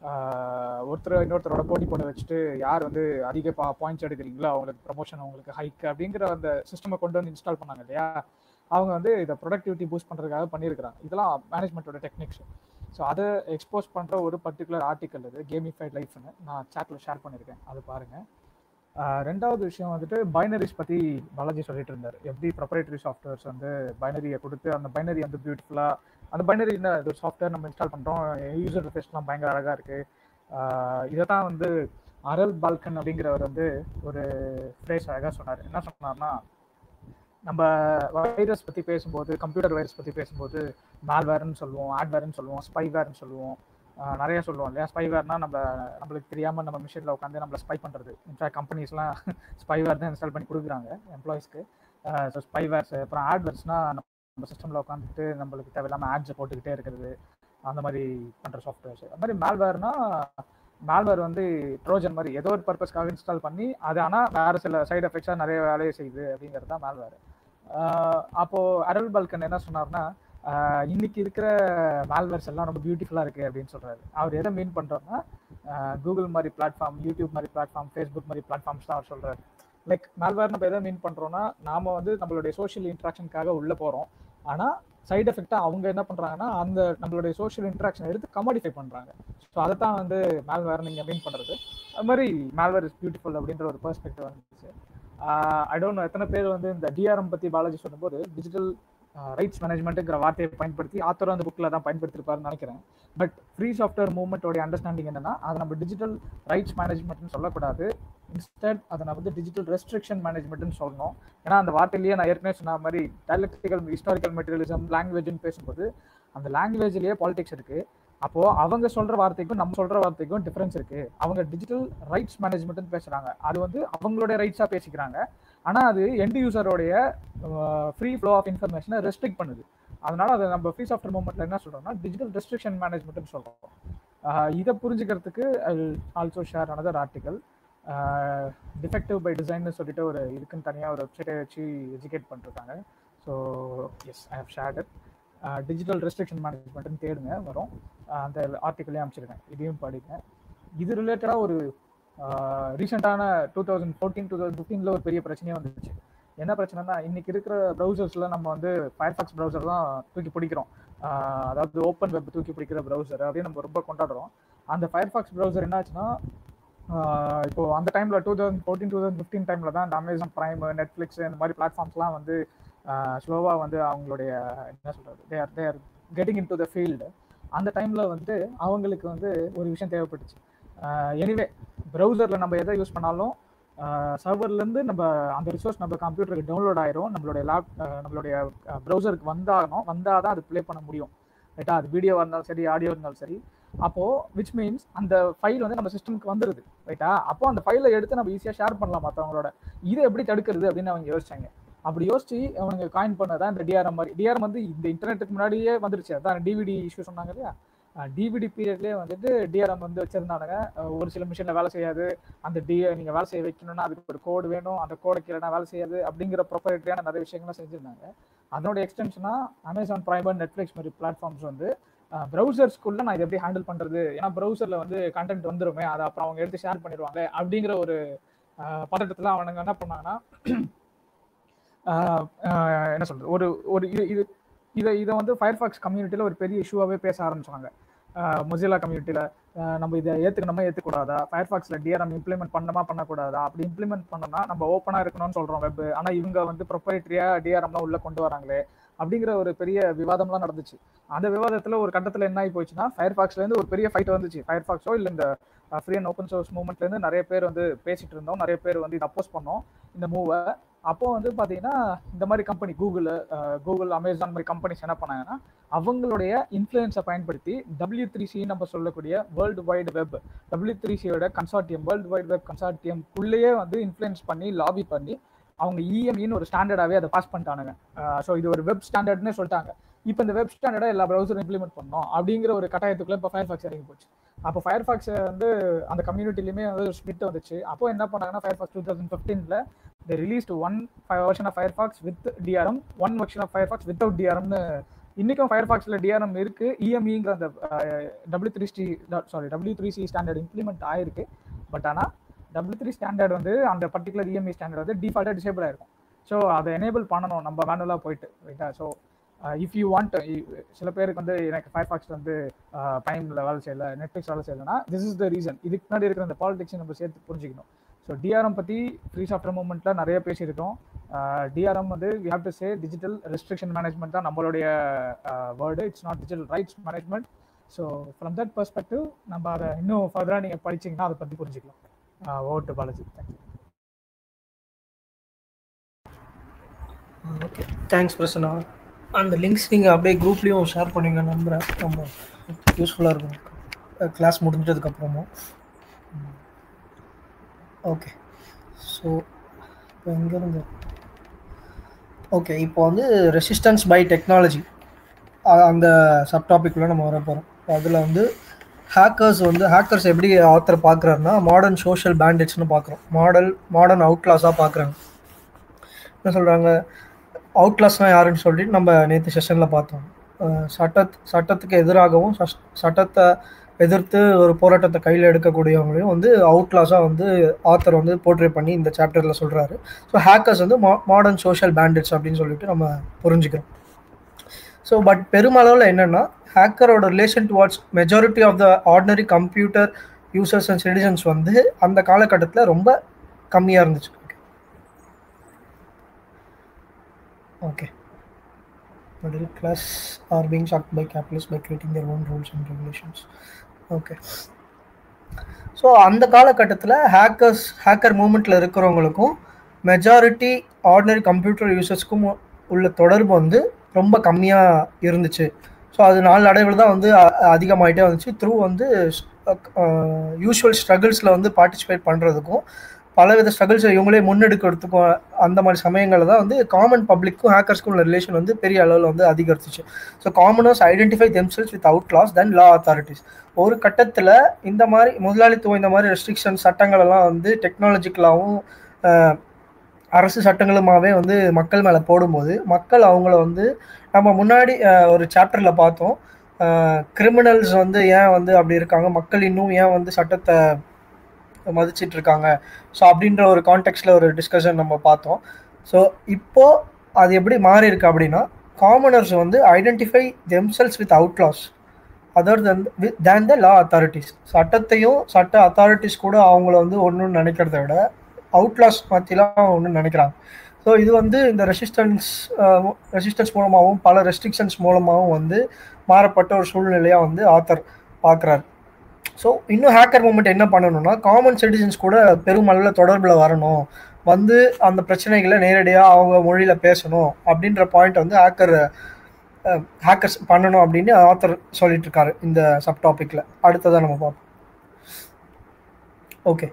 ஒருத்தர் இன்னொருத்தரோட போட்டி போட்டு வச்சுட்டு யார் வந்து அதிக பா பாயிண்ட்ஸ் எடுக்கிறீங்களோ அவங்களுக்கு ப்ரமோஷன் அவங்களுக்கு ஹைக் அப்படிங்கிற அந்த சிஸ்டமை கொண்டு வந்து இன்ஸ்டால் பண்ணாங்க இல்லையா அவங்க வந்து இதை ப்ரொடக்டிவிட்டி பூஸ்ட் பண்ணுறதுக்காக பண்ணியிருக்கிறாங்க இதெல்லாம் மேனேஜ்மெண்ட்டோட டெக்னிக்ஸ் ஸோ அதை எக்ஸ்போஸ் பண்ணுற ஒரு பர்டிகுலர் ஆர்டிக்கல் இது கேமிஃபைட் லைஃப்னு நான் சேட்டில் ஷேர் பண்ணியிருக்கேன் அது பாருங்கள் ரெண்டாவது விஷயம் வந்துட்டு பைனரிஸ் பற்றி பாலாஜி சொல்லிட்டு இருந்தார் எப்படி ப்ரொப்ரேட்டரி சாஃப்ட்வேர்ஸ் வந்து பைனரியை கொடுத்து அந்த பைனரி வந்து பியூட்டிஃபுல்லாக அந்த பைனரி என்ன இது ஒரு சாஃப்ட்வேர் நம்ம இன்ஸ்டால் பண்ணுறோம் யூசர் ஃபேஸ்லாம் பயங்கர அழகாக இருக்குது இதை தான் வந்து அரல் பால்கன் அப்படிங்கிறவர் வந்து ஒரு ஃப்ரேஸ் அழகாக சொன்னார் என்ன சொன்னார்னா நம்ம வைரஸ் பற்றி பேசும்போது கம்ப்யூட்டர் வைரஸ் பற்றி பேசும்போது மால்வேர்னு சொல்லுவோம் ஆட்வேர்னு சொல்லுவோம் ஸ்பைவேர்னு சொல்லுவோம் நிறைய சொல்லுவோம் இல்லையா ஸ்பைவேர்னா நம்ம நம்மளுக்கு தெரியாமல் நம்ம மிஷினில் உட்காந்து நம்மளை ஸ்பை பண்ணுறது இன்ஃபேக்ட் கம்பெனிஸ்லாம் ஸ்பைவேர் தான் இன்ஸ்டால் பண்ணி கொடுக்குறாங்க எம்ப்ளாயிஸ்க்கு ஸோ ஸ்பைவேர்ஸ் அப்புறம் ஆட்வேர்ஸ்னால் நம்ம சிஸ்டமில் உட்காந்துட்டு நம்மளுக்கு தேவையில்லாமல் ஆட்ஸை போட்டுக்கிட்டே இருக்கிறது அந்த மாதிரி பண்ணுற சாஃப்ட்வேர்ஸ் அது மாதிரி மேல்வேர்னா மேல்வேர் வந்து ட்ரோஜன் மாதிரி ஏதோ ஒரு பர்பஸ்க்காக இன்ஸ்டால் பண்ணி அது ஆனால் வேறு சில சைடு எஃபெக்ட்ஸாக நிறைய வேலையை செய்யுது அப்படிங்கிறது தான் மேல்வேர் அப்போது அரல் பல்கன் என்ன சொன்னார்னா இன்னைக்கு இருக்கிற மால்வேர்ஸ் எல்லாம் ரொம்ப பியூட்டிஃபுல்லாக இருக்குது அப்படின்னு சொல்கிறாரு அவர் எதை மீன் பண்ணுறோம்னா கூகுள் மாதிரி பிளாட்ஃபார்ம் யூடியூப் மாதிரி பிளாட்ஃபார்ம் ஃபேஸ்புக் மாதிரி பிளாட்ஃபார்ம்ஸ் தான் அவர் சொல்கிறாரு லைக் மால்வேர் நம்ம எதை மீன் பண்ணுறோம்னா நாம் வந்து நம்மளுடைய சோஷியல் இன்ட்ராக்ஷனுக்காக உள்ளே போகிறோம் ஆனால் சைடு எஃபெக்டாக அவங்க என்ன பண்ணுறாங்கன்னா அந்த நம்மளுடைய சோஷியல் இன்ட்ராக்ஷன் எடுத்து கமாடிஃபை பண்ணுறாங்க ஸோ அதை தான் வந்து மேல்வேர் நீங்கள் மீன் பண்ணுறது அது மாதிரி மேல்வேர் இஸ் பியூட்டிஃபுல் அப்படின்ற ஒரு பெர்ஸ்பெக்டிவ் வந்துச்சு ஐ டோன்ட் நோ எத்தனை பேர் வந்து இந்த டிஆர்எம் பற்றி பாலாஜி சொல்லும்போது டிஜிட்டல் ரைட்ஸ் மேனேஜ்மெண்ட்டுங்கிற வார்த்தையை பயன்படுத்தி ஆத்தரும் அந்த புக்கில் தான் பயன்படுத்திருப்பாருன்னு நினைக்கிறேன் பட் ஃப்ரீ சாஃப்ட்வேர் மூவ்மெண்ட்டோடைய அண்டர்ஸ்டாண்டிங் என்னன்னா அதை நம்ம டிஜிட்டல் ரைட்ஸ் மேனேஜ்மெண்ட்னு சொல்லக்கூடாது இன்ஸ்டட் அதை நான் வந்து டிஜிட்டல் ரெஸ்ட்ரிக்ஷன் மேனேஜ்மெண்ட்னு சொல்லணும் ஏன்னா அந்த வார்த்தையிலேயே நான் ஏற்கனவே சொன்ன மாதிரி டயலக்டிக்கல் ஹிஸ்டாரிக்கல் மெட்டீரியலிசம் லாங்குவேஜ்னு பேசும்போது அந்த லாங்குவேஜ்லேயே பாலிடிக்ஸ் இருக்குது அப்போ அவங்க சொல்ற வார்த்தைக்கும் நம்ம சொல்ற வார்த்தைக்கும் டிஃபரன்ஸ் இருக்கு அவங்க டிஜிட்டல் ரைட்ஸ் மேனேஜ்மெண்ட்னு பேசுறாங்க அது வந்து அவங்களுடைய ரைட்ஸா பேசிக்கிறாங்க ஆனா அது எண்ட் யூசருடைய ஃப்ரீ ஃப்ளோ ஆஃப் இன்ஃபர்மேஷனை ரெஸ்ட்ரிக்ட் பண்ணுது அதனால அதை நம்ம ஃப்ரீ சாஃப்ட்வேர் மூவ்மெண்ட்ல என்ன சொல்றோம்னா டிஜிட்டல் ரெஸ்ட்ரிக்ஷன் மேனேஜ்மெண்ட்னு சொல்றோம் இதை புரிஞ்சுக்கிறதுக்கு also share another article defective by டிசைன்னு சொல்லிட்டு ஒரு இதுக்குன்னு தனியாக ஒரு வெப்சைட்டை வச்சு எஜுகேட் பண்ணிருக்காங்க so yes I have shared it digital restriction மேனேஜ்மெண்ட்னு தேடுங்க வரும் அந்த ஆர்டிக்கலையும் அமைச்சிருக்கேன் இதையும் படிங்க இது ரிலேட்டடாக ஒரு ரீசெண்டான two thousand fourteen two thousand ஃபிஃப்டீனில் ஒரு பெரிய பிரச்சனையே வந்துச்சு என்ன பிரச்சனைனா இன்னைக்கு இருக்கிற ப்ரௌசர்ஸில் நம்ம வந்து ஃபயர்ஃபாக்ஸ் ப்ரௌசர் தான் தூக்கி பிடிக்கிறோம் அதாவது ஓப்பன் வெப் தூக்கி பிடிக்கிற ப்ரௌசர் அப்படின்னு நம்ம ரொம்ப கொண்டாடுறோம் அந்த ஃபயர்ஃபாக்ஸ் ப்ரௌசர் என்னாச்சுன்னா இப்போ அந்த டைமில் two thousand fourteen two thousand fifteen டைமில் தான் இந்த அமேசான் ப்ரைம் நெட்ஃப்ளிக்ஸ் இந்த மாதிரி பிளாட்ஃபார்ம்ஸ்லாம் வந்து ஸ்லோவாக வந்து அவங்களுடைய என்ன சொல்கிறது they are they are getting into the field அந்த டைமில் வந்து அவங்களுக்கு வந்து ஒரு விஷயம் தேவைப்பட்டுச்சு எனிவே ப்ரௌசரில் நம்ம எதை யூஸ் பண்ணாலும் சர்வர்லேருந்து நம்ம அந்த ரிசோர்ஸ் நம்ம கம்ப்யூட்டருக்கு டவுன்லோட் ஆயிரும் நம்மளுடைய லேப் நம்மளுடைய ப்ரௌசருக்கு வந்தாகணும் வந்தால் தான் அது ப்ளே பண்ண முடியும் ரைட்டா அது வீடியோவாக இருந்தாலும் சரி ஆடியோ இருந்தாலும் சரி அப்போது விச் மீன்ஸ் அந்த ஃபைல் வந்து நம்ம சிஸ்டம்க்கு வந்துடுது ரைட்டா அப்போ அந்த ஃபைலை எடுத்து நம்ம ஈஸியாக ஷேர் பண்ணலாம் மற்றவங்களோட இதை எப்படி தடுக்கிறது அப்படின்னு அவங்க யோசிச்சாங்க அப்படி யோசிச்சு அவனுங்க காயின் பண்ணதான் இந்த டிஆர்எம் மாதிரி டிஆர்எம் வந்து இந்த இன்டர்நெட்டுக்கு முன்னாடியே வந்துருச்சு அதான் டிவிடி இஷ்யூ சொன்னாங்க இல்லையா டிவிடி பீரியட்லேயே வந்துட்டு டிஆர்எம் வந்து வச்சிருந்தானுங்க ஒரு சில மிஷினில் வேலை செய்யாது அந்த டி நீங்கள் வேலை செய்ய வைக்கணும்னா அதுக்கு ஒரு கோடு வேணும் அந்த கோடை கீழே வேலை செய்யாது அப்படிங்கிற ப்ரொப்பரேட்டரியான நிறைய விஷயங்கள்லாம் செஞ்சுருந்தாங்க அதனோட எக்ஸ்டென்ஷனாக அமேசான் ப்ரைமர் நெட்ஃப்ளிக்ஸ் மாதிரி பிளாட்ஃபார்ம்ஸ் வந்து ப்ரௌசர்ஸ்குள்ள நான் இதை எப்படி ஹேண்டில் பண்ணுறது ஏன்னா ப்ரௌசரில் வந்து கண்டென்ட் வந்துருமே அதை அப்புறம் அவங்க எடுத்து ஷேர் பண்ணிடுவாங்க அப்படிங்கிற ஒரு பதட்டத்தில் அவனுங்க என்ன பண்ணாங்கன்னா ஆஹ் ஆஹ் என்ன சொல்றது ஒரு ஒரு இது இது இதை இதை வந்து ஃபயர்ஃபாக்ஸ் கம்யூனிட்டியில் ஒரு பெரிய இஷ்யூவாகவே பேச ஆரம்பிச்சாங்க மொசிலா கம்யூனிட்டியில் நம்ம இதை ஏற்றுக்கணுமா ஏற்றுக்கூடாதா ஃபயர்ஃபாக்ஸில் டிஆர்எம் இம்ப்ளிமெண்ட் பண்ணணுமா பண்ணக்கூடாதா அப்படி இம்ப்ளிமெண்ட் பண்ணோம்னா நம்ம ஓப்பனாக இருக்கணும்னு சொல்கிறோம் வெப் ஆனால் இவங்க வந்து ப்ரொப்பரேட்டரியாக டிஆர்எம்லாம் உள்ளே கொண்டு வராங்களே அப்படிங்கிற ஒரு பெரிய விவாதம்லாம் நடந்துச்சு அந்த விவாதத்தில் ஒரு கட்டத்தில் என்ன ஆகி போச்சுன்னா ஃபயர்ஃபாக்ஸ்லேருந்து ஒரு பெரிய ஃபைட் வந்துச்சு ஃபயர்ஃபாக்ஸோ இல்லை இந்த ஃப்ரீ அண்ட் ஓப்பன் சோர்ஸ் மூவ்மெண்ட்லேருந்து நிறைய பேர் வந்து பேசிட்டு இருந்தோம் நிறைய பேர் வந்து இதை அப்போஸ் பண்ணோம் இந்த மூவை அப்போ வந்து பார்த்தீங்கன்னா இந்த மாதிரி கம்பெனி கூகுள் கூகுள் அமேசான் மாதிரி கம்பெனிஸ் என்ன பண்ணாங்கன்னா அவங்களுடைய இன்ஃப்ளூயன்ஸை பயன்படுத்தி டபிள்யூ த்ரீ சி நம்ம சொல்லக்கூடிய world wide web W three சியோட கன்சார்டியம் வேர்ல்டு வைடு வெப் கன்சார்டியம்குள்ளேயே வந்து இன்ஃப்ளூயன்ஸ் பண்ணி லாபி பண்ணி அவங்க இஎம்இன்னு ஒரு ஸ்டாண்டர்டாகவே அதை பாஸ் பண்ணிட்டானுங்க ஸோ இது ஒரு வெப் ஸ்டாண்டர்ட்னே சொல்லிட்டாங்க இப்போ இந்த வெப் ஸ்டாண்டர்டை எல்லா ப்ரௌசரும் இம்ப்ளிமெண்ட் பண்ணோம் அப்படிங்கிற ஒரு கட்டாயத்துக்குள்ள இப்போ ஃபயர் ஃபாக்ஸ் இறங்கி போச்சு அப்போ ஃபயர் ஃபாக்ஸ் வந்து அந்த கம்யூனிட்டிலையுமே வந்து ஒரு ஸ்பிட் வந்துச்சு அப்போ என்ன பண்ணாங்கன்னா ஃபயர் ஃபாக்ஸ் டூ தௌசண்ட் ஃபிஃப்டீனில் the released one version of Firefox with DRM one version of Firefox without டிஆர்எம்னு இன்னைக்கும் ஃபயர் ஃபாக்ஸில் டிஆர்எம் இருக்கு இஎம்இங்கிற அந்த W three C sorry W three C standard implement ஆயிருக்கு பட் ஆனால் டபிள்யூ த்ரீ ஸ்டாண்டர்ட் வந்து அந்த பர்டிகுலர் இஎம்இ ஸ்டாண்டர்ட் வந்து டிஃபால்ட்டாக டிசேபிள் ஆயிருக்கும் ஸோ அதை எனேபிள் பண்ணணும் நம்ம மேனுவலாக போயிட்டு ரைட்டா ஸோ இஃப் யூ வாண்ட் சில பேருக்கு வந்து எனக்கு ஃபயர் ஃபாக்ஸ் வந்து டைமில் வேலை செய்யல நெட்ஃப்ளிக்ஸ் வேலை செய்யலைன்னா திஸ் இஸ் த ரீசன் இதுக்கு முன்னாடி இருக்கிற அந்த பாலிடிக்ஸ் நம்ம சேர்த்து புரிஞ்சுக்கணும் ஸோ டிஆர்எம் பற்றி ஃப்ரீ சாஃப்ட்வேர் மூவ்மெண்ட்டில் நிறைய பேசியிருக்கோம் டிஆர்எம் வந்து we have to say digital restriction management தான் நம்மளுடைய word it's not digital rights management so from that perspective நம்ம அதை இன்னும் ஃபர்தராக நீங்கள் படிச்சிங்கன்னா அதை பற்றி புரிஞ்சுக்கலாம் ஓட்டு Balaji thank you okay thanks Prasanna அந்த லிங்க்ஸ் நீங்கள் அப்படியே குரூப்லேயும் ஷேர் பண்ணுவீங்க நம்புகிறேன் ரொம்ப யூஸ்ஃபுல்லாக இருக்கும் கிளாஸ் முடிஞ்சதுக்கப்புறமும் ஓகே ஸோ இப்போ எங்கேருந்து ஓகே இப்போ வந்து ரெசிஸ்டன்ஸ் பை டெக்னாலஜி அந்த சப் டாபிக்குள்ளே நம்ம வர போகிறோம் அதில் வந்து ஹேக்கர்ஸ் வந்து ஹேக்கர்ஸ் எப்படி ஆத்தர் பார்க்குறாருன்னா மாடர்ன் சோஷியல் பேண்டேஜ்னு பார்க்குறோம் மாடல் மாடர்ன் அவுட்லாஸாக பார்க்குறாங்க என்ன சொல்கிறாங்க அவுட்லாஸ்னால் யாருன்னு சொல்லிட்டு நம்ம நேற்று செஷனில் பார்த்தோம் சட்ட சட்டத்துக்கு எதிராகவும் சட்டத்தை எதிர்த்து ஒரு போராட்டத்தை கையில் எடுக்கக்கூடியவங்களையும் வந்து அவுட்லாஸாக வந்து ஆத்தர் வந்து போர்ட்ரே பண்ணி இந்த சாப்டரில் சொல்கிறாரு ஸோ ஹேக்கர்ஸ் வந்து மா மாடர்ன் சோஷியல் பேண்டேஜ் அப்படின்னு சொல்லிட்டு நம்ம புரிஞ்சுக்கிறோம் ஸோ பட் பெருமளவில் என்னென்னா ஹேக்கரோட relation towards majority of the ordinary computer users and citizens வந்து அந்த காலகட்டத்தில் ரொம்ப கம்மியாக இருந்துச்சு okay middle class are being shocked by capitalists by creating their own rules and regulations okay so அந்த காலகட்டத்தில் ஹேக்கர்ஸ் ஹேக்கர் மூமெண்ட்டில் இருக்கிறவங்களுக்கும் மெஜாரிட்டி ஆர்டினரி கம்ப்யூட்டர் யூசர்ஸ்க்கும் உள்ள தொடர்பு வந்து ரொம்ப கம்மியாக இருந்துச்சு ஸோ அது நாலு அடைவில் தான் வந்து அதிகமாகிட்டே வந்துச்சு த்ரூ வந்து யூஸ்வல் ஸ்ட்ரகிள்ஸில் வந்து பார்ட்டிசிபேட் பண்ணுறதுக்கும் பலவித ஸ்ட்ரகிள்ஸ் இவங்களே முன்னெடுக்கிறதுக்கும் அந்த மாதிரி சமயங்களில் தான் வந்து காமன் பப்ளிக்கும் ஹேக்கர்ஸ்க்கும் உள்ள ரிலேஷன் வந்து பெரிய அளவில் வந்து அதிகரிச்சிச்சு so commoners identify themselves with outlaws then law authorities ஒரு கட்டத்தில் இந்த மாதிரி முதலாளித்துவம் இந்த மாதிரி ரெஸ்ட்ரிக்ஷன் சட்டங்கள் எல்லாம் வந்து டெக்னாலஜிக்கலாகவும் அரசு சட்டங்களுமாவே வந்து மக்கள் மேலே போடும்போது மக்கள் அவங்கள வந்து நம்ம முன்னாடி ஒரு சாப்டரில் பார்த்தோம் கிரிமினல்ஸ் வந்து ஏன் வந்து அப்படி இருக்காங்க மக்கள் இன்னும் ஏன் வந்து சட்டத்தை மதிச்சிட்டு இருக்காங்க ஸோ அப்படின்ற ஒரு கான்டெக்ட்ல ஒரு டிஸ்கஷன் நம்ம பார்த்தோம் ஸோ இப்போ அது எப்படி மாறி இருக்கு அப்படின்னா காமனர்ஸ் வந்து identify themselves with outlaws other then with than the law authorities சட்டத்தையும் சட்ட அத்தாரிட்டிஸ் கூட அவங்கள வந்து ஒன்றுன்னு நினைக்கிறத விட அவுட்லாஸ் மத்தியெல்லாம் ஒன்று நினைக்கிறாங்க ஸோ இது வந்து இந்த ரெசிஸ்டன்ஸ் ரெசிஸ்டன்ஸ் மூலமாகவும் பல ரெஸ்ட்ரிக்ஷன்ஸ் மூலமாகவும் வந்து மாறப்பட்ட ஒரு சூழ்நிலையாக வந்து ஆத்தர் பார்க்குறாரு ஸோ இன்னும் ஹேக்கர் மூமெண்ட் என்ன பண்ணணும்னா காமன் சிட்டிசன்ஸ் கூட பெருமளவில் தொடர்பில் வரணும் வந்து அந்த பிரச்சனைகளை நேரடியாக அவங்க மொழியில் பேசணும் அப்படின்ற பாயிண்ட் வந்து ஹேக்கர் ஹேக்கர்ஸ் பண்ணணும் அப்படின்னு ஆத்தர் சொல்லிட்டு இருக்காரு இந்த சப் டாப்பிக்கில் அடுத்ததாக நம்ம பார்ப்போம் ஓகே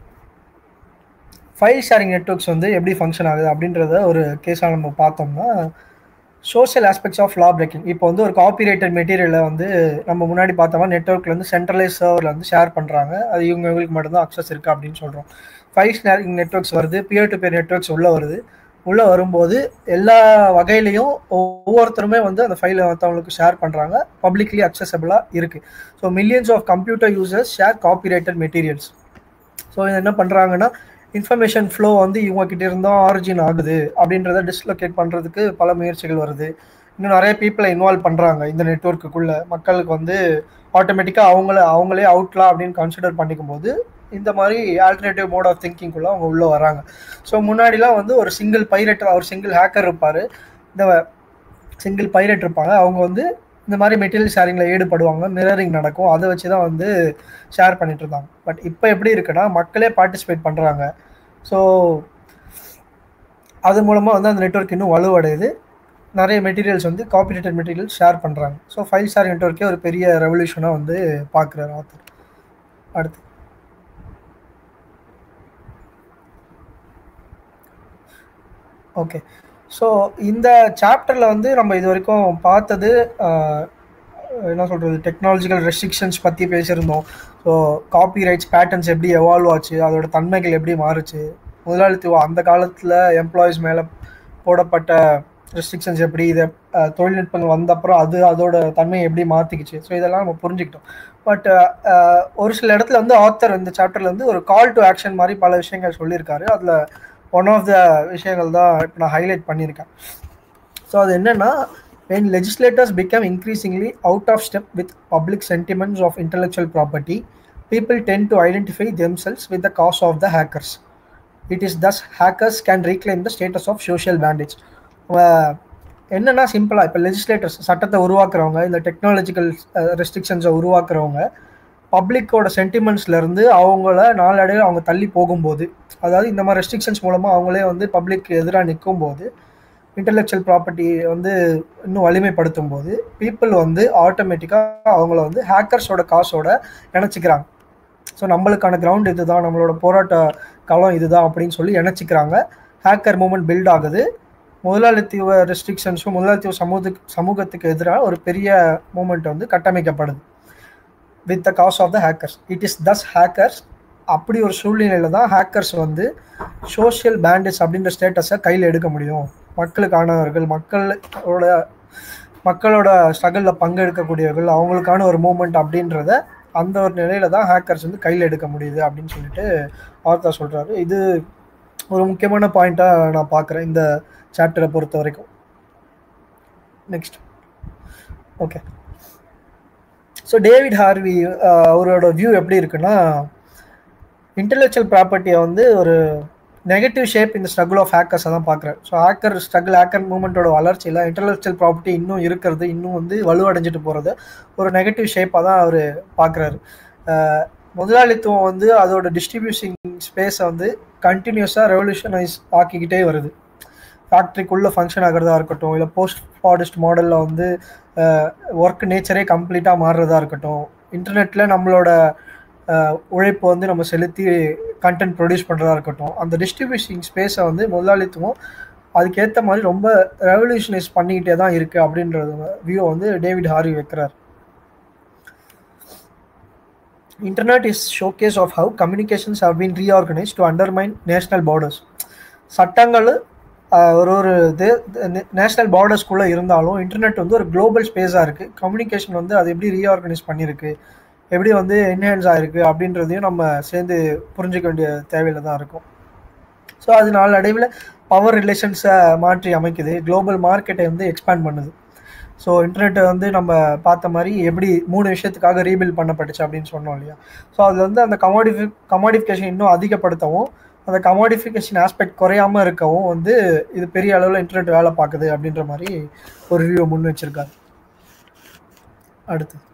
ஃபைல் ஷேரிங் நெட்ஒர்க்ஸ் வந்து எப்படி ஃபங்க்ஷன் ஆகுது அப்படின்றத ஒரு கேஸாக நம்ம பார்த்தோம்னா social aspects of law breaking இப்போ வந்து ஒரு காப்பிரைட்டட் மெட்டீரியலை வந்து நம்ம முன்னாடி பார்த்தோம்னா நெட்ஒர்க்கில் வந்து சென்ட்ரலைஸ் சர்வரில் வந்து ஷேர் பண்ணுறாங்க அது இவங்க இவங்களுக்கு மட்டும்தான் அக்சஸ் இருக்குது அப்படின்னு சொல்கிறோம் ஃபைல் ஷேரிங் நெட்ஒர்க்ஸ் வருது பியர் டு பியர் நெட்ஒர்க்ஸ் உள்ளே வருது உள்ளே வரும்போது எல்லா வகையிலையும் ஒவ்வொருத்தருமே வந்து அந்த ஃபைலை மற்றவங்களுக்கு ஷேர் பண்ணுறாங்க பப்ளிக்லி அக்சசபிளாக இருக்குது so millions of computer users share copyrighted materials so இது என்ன பண்ணுறாங்கன்னா இன்ஃபர்மேஷன் ஃப்ளோ வந்து இவங்க கிட்ட இருந்தும் ஆரிஜின் ஆகுது அப்படின்றத டிஸ்லொகேட் பண்ணுறதுக்கு பல முயற்சிகள் வருது இன்னும் நிறைய பீப்புளை இன்வால்வ் பண்ணுறாங்க இந்த நெட்ஒர்க்குள்ளே மக்களுக்கு வந்து ஆட்டோமேட்டிக்காக அவங்கள அவங்களே அவுட்லாம் அப்படின்னு கன்சிடர் பண்ணிக்கும் போது இந்த மாதிரி ஆல்டர்னேட்டிவ் மோட் ஆஃப் திங்கிங்குள்ளே அவங்க உள்ளே வராங்க ஸோ முன்னாடிலாம் வந்து ஒரு சிங்கிள் பைரட் ஒரு சிங்கிள் ஹேக்கர் இருப்பார் இந்த சிங்கிள் பைரட் இருப்பாங்க அவங்க வந்து இந்த மாதிரி மெட்டீரியல் ஷேரிங்கில் ஈடுபடுவாங்க மிரரிங் நடக்கும் அதை வச்சு தான் வந்து ஷேர் பண்ணிட்டு இருந்தாங்க பட் இப்போ எப்படி இருக்குன்னா மக்களே பார்ட்டிசிபேட் பண்ணுறாங்க ஸோ அது மூலமாக வந்து அந்த நெட்ஒர்க் இன்னும் வலுவடையுது நிறைய மெட்டீரியல்ஸ் வந்து காப்பிரேட்டட் மெட்டீரியல் ஷேர் பண்ணுறாங்க ஸோ ஃபைல் ஷேர் நெட்ஒர்க்கே ஒரு பெரிய ரெவல்யூஷனாக வந்து பார்க்குறாரு ஆத்தர் அடுத்து ஓகே ஸோ இந்த சாப்டரில் வந்து நம்ம இது வரைக்கும் பார்த்தது என்ன சொல்கிறது டெக்னாலஜிக்கல் ரெஸ்ட்ரிக்ஷன்ஸ் பற்றி பேசியிருந்தோம் ஸோ காப்பி ரைட்ஸ் பேட்டர்ன்ஸ் எப்படி எவால்வ் ஆச்சு அதோட தன்மைகள் எப்படி மாறுச்சு முதலாளித்துவம் அந்த காலத்தில் எம்ப்ளாயீஸ் மேலே போடப்பட்ட ரெஸ்ட்ரிக்ஷன்ஸ் எப்படி இதை தொழில்நுட்பங்கள் வந்தப்புறம் அது அதோட தன்மையை எப்படி மாற்றிக்கிச்சு ஸோ இதெல்லாம் நம்ம புரிஞ்சுக்கிட்டோம் பட் ஒரு சில இடத்துல வந்து ஆத்தர் இந்த சாப்டரில் வந்து ஒரு கால் டு ஆக்ஷன் மாதிரி பல விஷயங்கள் சொல்லியிருக்காரு அதில் ஒன் ஆஃப் த விஷயங்கள் தான் இப்போ நான் ஹைலைட் பண்ணியிருக்கேன் ஸோ அது என்னென்னா when legislators become increasingly out of step with public sentiments of intellectual property, people tend to identify themselves with the cause of the hackers. It is thus hackers can reclaim the status of social bandits. என்னன்னா சிம்பிளாக இப்போ legislators சட்டத்தை உருவாக்குறவங்க இந்த technological ரெஸ்ட்ரிக்ஷன்ஸை உருவாக்குறவங்க பப்ளிக்கோட சென்டிமெண்ட்ஸ்லேருந்து அவங்கள நாளடைவில் அவங்க தள்ளி போகும்போது அதாவது இந்த மாதிரி ரெஸ்ட்ரிக்ஷன்ஸ் மூலமாக அவங்களே வந்து பப்ளிக் எதிராக நிற்கும் போது இன்டலெக்சுவல் ப்ராப்பர்ட்டி வந்து இன்னும் வலிமைப்படுத்தும் போது பீப்புள் வந்து ஆட்டோமேட்டிக்காக அவங்கள வந்து ஹேக்கர்ஸோட காசோட இணைச்சிக்கிறாங்க ஸோ நம்மளுக்கான கிரவுண்ட் இதுதான் நம்மளோட போராட்ட களம் இதுதான் அப்படின்னு சொல்லி இணைச்சிக்கிறாங்க ஹேக்கர் மூமெண்ட் பில்ட் ஆகுது முதலாளித்துவ ரெஸ்ட்ரிக்ஷன்ஸும் முதலாளித்துவ சமூகத்துக்கு சமூகத்துக்கு எதிராக ஒரு பெரிய மூமெண்ட் வந்து கட்டமைக்கப்படுது with the cause of the hackers it is thus hackers அப்படி ஒரு சூழ்நிலையில தான் ஹேக்கர்ஸ் வந்து சோஷியல் பேண்டிஸ் அப்படின்ற ஸ்டேட்டஸை கையில் எடுக்க முடியும் மக்களுக்கானவர்கள் மக்களோட மக்களோட ஸ்ட்ரகிளில் பங்கெடுக்கக்கூடியவர்கள் அவங்களுக்கான ஒரு மூமெண்ட் அப்படின்றத அந்த ஒரு நிலையில தான் ஹேக்கர்ஸ் வந்து கையில் எடுக்க முடியுது அப்படின்னு சொல்லிட்டு ஆர்த்தா சொல்கிறாரு இது ஒரு முக்கியமான பாயிண்ட்டாக நான் பார்க்குறேன் இந்த சாப்டரை பொறுத்த வரைக்கும் next okay so David Harvey அவரோட வியூ எப்படி இருக்குன்னா இன்டெலெக்சுவல் ப்ராப்பர்ட்டியை வந்து ஒரு நெகட்டிவ் ஷேப் இந்த ஸ்ட்ரகிள் ஆஃப் ஹேக்கர்ஸை தான் பார்க்குறேன் ஸோ ஹேக்கர் ஸ்ட்ரகிள் ஹேக்கர் மூவ்மெண்ட்டோட வளர்ச்சியில் இன்டெலெக்சுவல் ப்ராப்பர்ட்டி இன்னும் இருக்கிறது இன்னும் வந்து வலுவடைஞ்சிட்டு போகிறது ஒரு நெகட்டிவ் ஷேப்பாக தான் அவர் பார்க்குறாரு முதலாளித்துவம் வந்து அதோட டிஸ்ட்ரிபியூஷன் ஸ்பேஸை வந்து கண்டினியூஸாக ரெவல்யூஷனைஸ் ஆக்கிக்கிட்டே வருது ஃபேக்ட்ரிக்குள்ளே ஃபங்க்ஷன் ஆகிறதா இருக்கட்டும் இல்லை போஸ்ட் ஃபாடிஸ்ட் மாடலில் வந்து ஒர்க் நேச்சரே கம்ப்ளீட்டாக மாறுறதா இருக்கட்டும் இன்டர்நெட்டில் நம்மளோட உழைப்பு வந்து நம்ம செலுத்தி கண்டென்ட் ப்ரொடியூஸ் பண்ணுறதா இருக்கட்டும் அந்த டிஸ்ட்ரிபியூஷன் ஸ்பேஸை வந்து முதலாளித்துவம் அதுக்கேற்ற மாதிரி ரொம்ப ரெவல்யூஷனைஸ் பண்ணிக்கிட்டே தான் இருக்குது அப்படின்றது வியூ வந்து டேவிட் ஹாரி வைக்கிறார் internet is showcase of how communications have been reorganise to undermine national borders சட்டங்கள் ஒரு ஒரு நேஷனல் பார்டர்ஸ்குள்ளே இருந்தாலும் இன்டர்நெட் வந்து ஒரு குளோபல் ஸ்பேஸாக இருக்குது கம்யூனிகேஷன் வந்து அது எப்படி ரீஆர்கனைஸ் பண்ணியிருக்கு எப்படி வந்து என்ஹான்ஸ் ஆகிருக்கு அப்படின்றதையும் நம்ம சேர்ந்து புரிஞ்சிக்க வேண்டிய தேவையில் தான் இருக்கும் ஸோ அது நாளடைவில் பவர் ரிலேஷன்ஸை மாற்றி அமைக்குது குளோபல் மார்க்கெட்டை வந்து எக்ஸ்பேண்ட் பண்ணுது ஸோ இன்டர்நெட்டை வந்து நம்ம பார்த்த மாதிரி எப்படி மூணு விஷயத்துக்காக ரீபில்ட் பண்ணப்பட்டுச்சு அப்படின்னு சொன்னோம் இல்லையா ஸோ அதில் வந்து அந்த கமாடிஃபி கமாடிஃபிகேஷன் இன்னும் அதிகப்படுத்தவும் அந்த கமாடிஃபிகேஷன் ஆஸ்பெக்ட் குறையாமல் இருக்கவும் வந்து இது பெரிய அளவில் இன்டர்நெட் வேலை பார்க்குது அப்படின்ற மாதிரி ஒரு ரிவ்யூ முன் வச்சிருக்காரு அடுத்து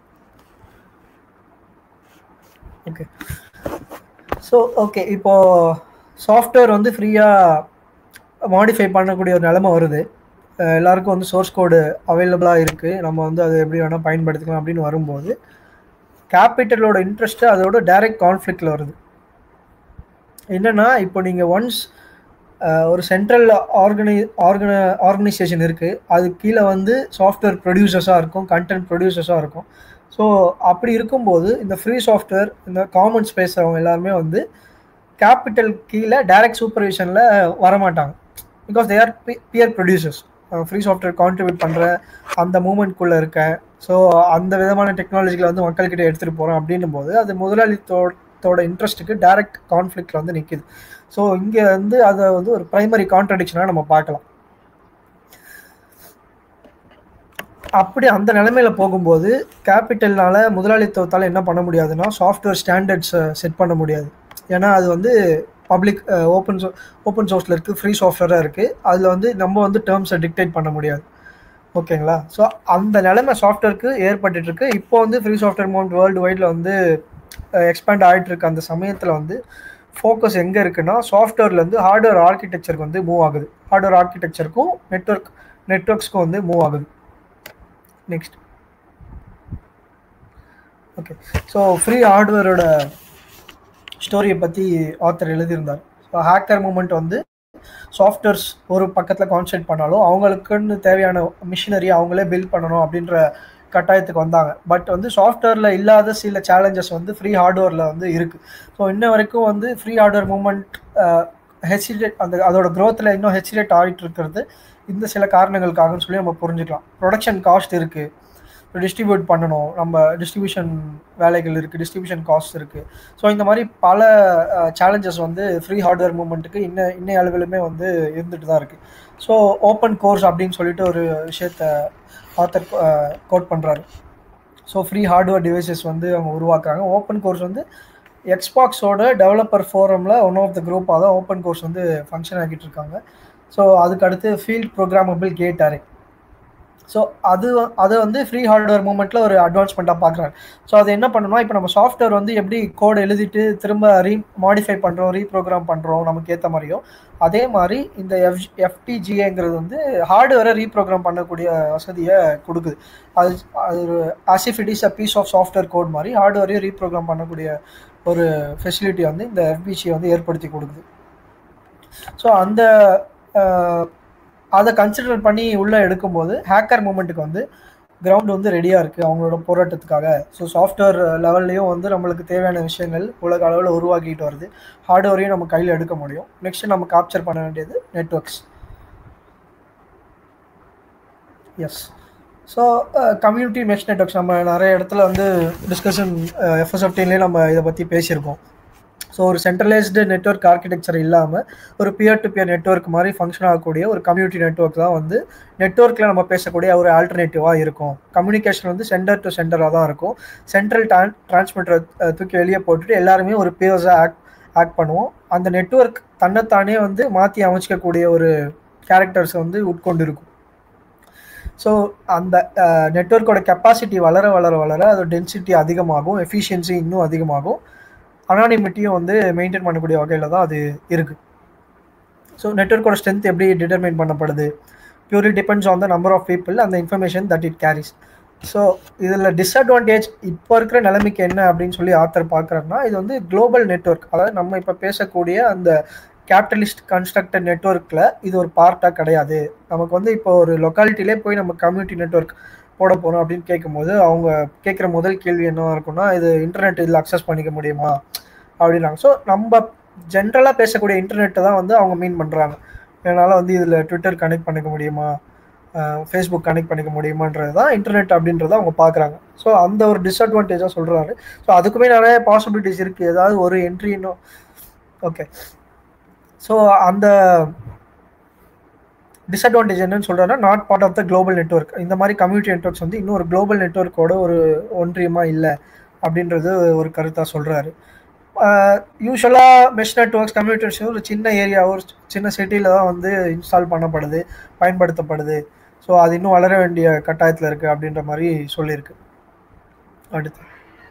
ஓகே ஸோ ஓகே இப்போ சாஃப்ட்வேர் வந்து ஃப்ரீயாக மாடிஃபை பண்ணக்கூடிய ஒரு நிலமை வருது எல்லாருக்கும் வந்து சோர்ஸ் கோடு அவைலபிளாக இருக்குது நம்ம வந்து அதை எப்படி வேணால் பயன்படுத்திக்கலாம் அப்படின்னு வரும்போது கேபிட்டலோட இன்ட்ரெஸ்ட்டு அதோட டைரக்ட் கான்ஃப்ளிக்டில் வருது என்னென்னா இப்போ நீங்கள் ஒன்ஸ் ஒரு சென்ட்ரல் ஆர்கனை ஆர்கன ஆர்கனைசேஷன் இருக்குது அது கீழே வந்து சாஃப்ட்வேர் ப்ரொடியூசர்ஸாக இருக்கும் கண்டென்ட் ப்ரொடியூசர்ஸாக இருக்கும் ஸோ அப்படி இருக்கும்போது இந்த ஃப்ரீ சாஃப்ட்வேர் இந்த காமன் ஸ்பேஸ் அவங்க எல்லாருமே வந்து கேபிட்டல் கீழே டைரக்ட் சூப்பர்விஷனில் வரமாட்டாங்க because they are peer producers free software contribute பண்ணுற அந்த மூமெண்ட்குள்ளே இருக்கேன் ஸோ அந்த விதமான டெக்னாலஜிகளை வந்து மக்கள்கிட்ட எடுத்துகிட்டு போகிறோம் அப்படின்னும் போது அது முதலாளித்தோ முதலாளித்தோட இன்ட்ரெஸ்ட்டுக்கு டைரக்ட் கான்ஃப்ளிக்ட்ல வந்து நிற்கிது ஸோ இங்கே வந்து அதை வந்து ஒரு பிரைமரி கான்ட்ரடிக்ஷனாக நம்ம பார்க்கலாம் அப்படி அந்த நிலைமையில போகும்போது கேபிட்டல்னால முதலாளித்துவத்தால் என்ன பண்ண முடியாதுன்னா சாஃப்ட்வேர் ஸ்டாண்டர்ட்ஸை செட் பண்ண முடியாது ஏன்னா அது வந்து பப்ளிக் ஓப்பன் சோ ஓப்பன் சோர்ஸில் இருக்குது ஃப்ரீ சாஃப்ட்வேராக இருக்குது அதில் வந்து நம்ம வந்து டேர்ம்ஸை டிக்டேட் பண்ண முடியாது ஓகேங்களா ஸோ அந்த நிலைமை சாஃப்ட்வேருக்கு ஏற்பட்டுட்டு இருக்கு இப்போ வந்து ஃப்ரீ சாஃப்ட்வேர் மூமெண்ட் வேர்ல்டு வைடில் வந்து எக்ஸ்பேண்ட் ஆகிட்டு இருக்கு அந்த சமயத்தில் வந்து ஃபோக்கஸ் எங்கே இருக்குன்னா சாஃப்ட்வேர்லேருந்து ஹார்ட்வேர் ஆர்கிடெக்சருக்கு வந்து மூவ் ஆகுது ஹார்ட்வேர் ஆர்கிடெக்சருக்கும் நெட்ஒர்க் நெட்ஒர்க்ஸ்க்கும் வந்து மூவ் ஆகுது நெக்ஸ்ட் ஓகே ஸோ ஃப்ரீ ஹார்ட்வேரோட ஸ்டோரியை பற்றி ஆத்தர் எழுதியிருந்தார் ஸோ ஹேக்கர் மூமெண்ட் வந்து சாஃப்ட்வேர்ஸ் ஒரு பக்கத்தில் கான்சென்ட் பண்ணாலும் அவங்களுக்குன்னு தேவையான மிஷினரி அவங்களே பில்ட் பண்ணணும் அப்படின்ற கட்டாயத்துக்கு வந்தாங்க பட் வந்து சாஃப்ட்வேரில் இல்லாத சில சேலஞ்சஸ் வந்து ஃப்ரீ ஹார்ட்வேரில் வந்து இருக்குது ஸோ இன்ன வரைக்கும் வந்து ஃப்ரீ ஹார்ட்வேர் மூமெண்ட் ஹெசிடேட் அந்த அதோட க்ரோத்தில் இன்னும் ஹெசிடேட் ஆகிட்டு இருக்கிறது இந்த சில காரணங்களுக்காகன்னு சொல்லி நம்ம புரிஞ்சுக்கலாம் ப்ரொடக்ஷன் காஸ்ட் இருக்குது டிஸ்ட்ரிபியூட் பண்ணணும் நம்ம டிஸ்ட்ரிபியூஷன் வேலைகள் இருக்குது டிஸ்ட்ரிபியூஷன் காஸ்ட் இருக்குது ஸோ இந்த மாதிரி பல சேலஞ்சஸ் வந்து ஃப்ரீ ஹார்ட்வேர் மூமெண்ட்டுக்கு இன்ன இன்னைய அளவிலுமே வந்து இருந்துட்டு தான் இருக்குது ஸோ ஓப்பன் கோர்ஸ் அப்படின்னு சொல்லிட்டு ஒரு விஷயத்த ஆத்தர் கோட் பண்ணுறாரு ஸோ ஃப்ரீ ஹார்ட்வேர் டிவைசஸ் வந்து அவங்க உருவாக்குறாங்க ஓப்பன் கோர்ஸ் வந்து எக்ஸ்பாக்ஸோட டெவலப்பர் ஃபோரமில் ஒன் ஆஃப் த குரூப்பாக தான் ஓப்பன் கோர்ஸ் வந்து ஃபங்க்ஷன் ஆகிட்டு இருக்காங்க ஸோ அதுக்கு அடுத்து field programmable gate array so அது அதை வந்து ஃப்ரீ ஹார்ட்வேர் மூமெண்ட்டில் ஒரு அட்வான்ஸ்மெண்ட்டாக பார்க்குறாங்க ஸோ அது என்ன பண்ணணும்னா இப்போ நம்ம சாஃப்ட்வேர் வந்து எப்படி கோட் எழுதிட்டு திரும்ப ரீ மாடிஃபை பண்ணுறோம் ரீப்ரோக்ராம் பண்ணுறோம் நமக்கு ஏற்ற மாதிரியோ அதே மாதிரி இந்த எஃப் எஃப்டிஜிஏங்கிறது வந்து ஹார்ட்வேரை ரீப்ரோக்ராம் பண்ணக்கூடிய வசதியை கொடுக்குது அது அது ஒரு as if it is a piece of software code மாதிரி ஹார்ட்வேரையும் ரீப்ரோக்ராம் பண்ணக்கூடிய ஒரு ஃபெசிலிட்டி வந்து இந்த எஃபிஜி வந்து ஏற்படுத்தி கொடுக்குது ஸோ அந்த அதை கன்சிடர் பண்ணி உள்ளே எடுக்கும்போது ஹேக்கர் மூமெண்ட்டுக்கு வந்து கிரவுண்ட் வந்து ரெடியாக இருக்குது அவங்களோட போராட்டத்துக்காக ஸோ சாஃப்ட்வேர் லெவல்லையும் வந்து நம்மளுக்கு தேவையான விஷயங்கள் உலக அளவில் உருவாக்கிட்டு வருது ஹார்ட்வேரையும் நம்ம கையில் எடுக்க முடியும் நெக்ஸ்ட் நம்ம கேப்சர் பண்ண வேண்டியது networks yes so community mesh networks நம்ம நிறைய இடத்துல வந்து டிஸ்கஷன் எஃப்எஸ்எஃப்டின்லேயே நம்ம இதை பற்றி பேசியிருக்கோம் ஸோ ஒரு சென்ட்ரலைஸ்டு நெட்ஒர்க் ஆர்கிடெக்சர் இல்லாமல் ஒரு பியர் டு பியர் நெட்ஒர்க் மாதிரி ஃபங்க்ஷன் ஆகக்கூடிய ஒரு கம்யூனிட்டி நெட்ஒர்க் தான் வந்து நெட்ஒர்க்கில் நம்ம பேசக்கூடிய ஒரு ஆல்டர்னேட்டிவாக இருக்கும் கம்யூனிகேஷன் வந்து சென்டர் டு சென்டராக தான் இருக்கும் சென்ட்ரல் ட்ரான் டிரான்ஸ்மிட்டரை தூக்கி வெளியே போட்டுட்டு எல்லாருமே ஒரு பியர்ஸாக ஆக்ட் ஆக்ட் பண்ணுவோம் அந்த நெட்ஒர்க் தன்னைத்தானே வந்து மாற்றி அமைச்சிக்கக்கூடிய ஒரு கேரக்டர்ஸை வந்து உட்கொண்டு இருக்கும் ஸோ அந்த நெட்ஒர்க்கோட கெப்பாசிட்டி வளர வளர வளர அதோட டென்சிட்டி அதிகமாகும் எஃபிஷியன்சி இன்னும் அதிகமாகும் அனானிமிட்டியும் வந்து மெயின்டைன் பண்ணக்கூடிய வகையில் தான் அது இருக்குது ஸோ நெட்ஒர்க்கோட ஸ்ட்ரென்த் எப்படி டிட்டர்மைன் பண்ணப்படுது purely depends on the number of people அந்த information that it carries so இதில் டிஸ்அட்வான்டேஜ் இப்போ இருக்கிற நிலைமைக்கு என்ன அப்படின்னு சொல்லி ஆத்தர் பார்க்குறாருன்னா இது வந்து குளோபல் நெட்ஒர்க் அதாவது நம்ம இப்போ பேசக்கூடிய அந்த கேபிட்டலிஸ்ட் கன்ஸ்ட்ரக்டட் நெட்ஒர்க்கில் இது ஒரு பார்ட்டாக கிடையாது நமக்கு வந்து இப்போ ஒரு லொக்காலிட்டிலே போய் நம்ம கம்யூனிட்டி நெட்ஒர்க் போட போகிறோம் அப்படின்னு கேட்கும்போது அவங்க கேட்குற முதல் கேள்வி என்ன இருக்குன்னா இது இன்டர்நெட் இதில் அக்சஸ் பண்ணிக்க முடியுமா அப்படின்னாங்க ஸோ நம்ம ஜென்ரலாக பேசக்கூடிய இன்டர்நெட்டை தான் வந்து அவங்க மீன் பண்ணுறாங்க என்னால் வந்து இதில் ட்விட்டர் கனெக்ட் பண்ணிக்க முடியுமா ஃபேஸ்புக் கனெக்ட் பண்ணிக்க முடியுமான்றது தான் இன்டர்நெட் அப்படின்றத அவங்க பார்க்குறாங்க ஸோ அந்த ஒரு டிஸ்அட்வான்டேஜாக சொல்கிறாரு ஸோ அதுக்குமே நிறைய பாசிபிலிட்டிஸ் இருக்குது ஏதாவது ஒரு என்ட்ரி இன்னும் ஓகே ஸோ அந்த டிஸ்அட்வான்டேஜ் என்னன்னு சொல்கிறேன்னா not part of the global network இந்த மாதிரி கம்யூனிட்டி நெட்ஒர்க்ஸ் வந்து இன்னும் ஒரு குளோபல் நெட்ஒர்க்கோட ஒரு ஒன்றியமாக இல்லை அப்படின்றது ஒரு கருத்தாக சொல்கிறாரு யூஸ்வலாக மெஷ் நெட்ஒர்க்ஸ் கம்யூனிட்டர்ஸ் ஒரு சின்ன ஏரியா ஒரு சின்ன சிட்டியில் தான் வந்து இன்ஸ்டால் பண்ணப்படுது பயன்படுத்தப்படுது ஸோ அது இன்னும் வளர வேண்டிய கட்டாயத்தில் இருக்குது அப்படின்ற மாதிரி சொல்லியிருக்கு அடுத்து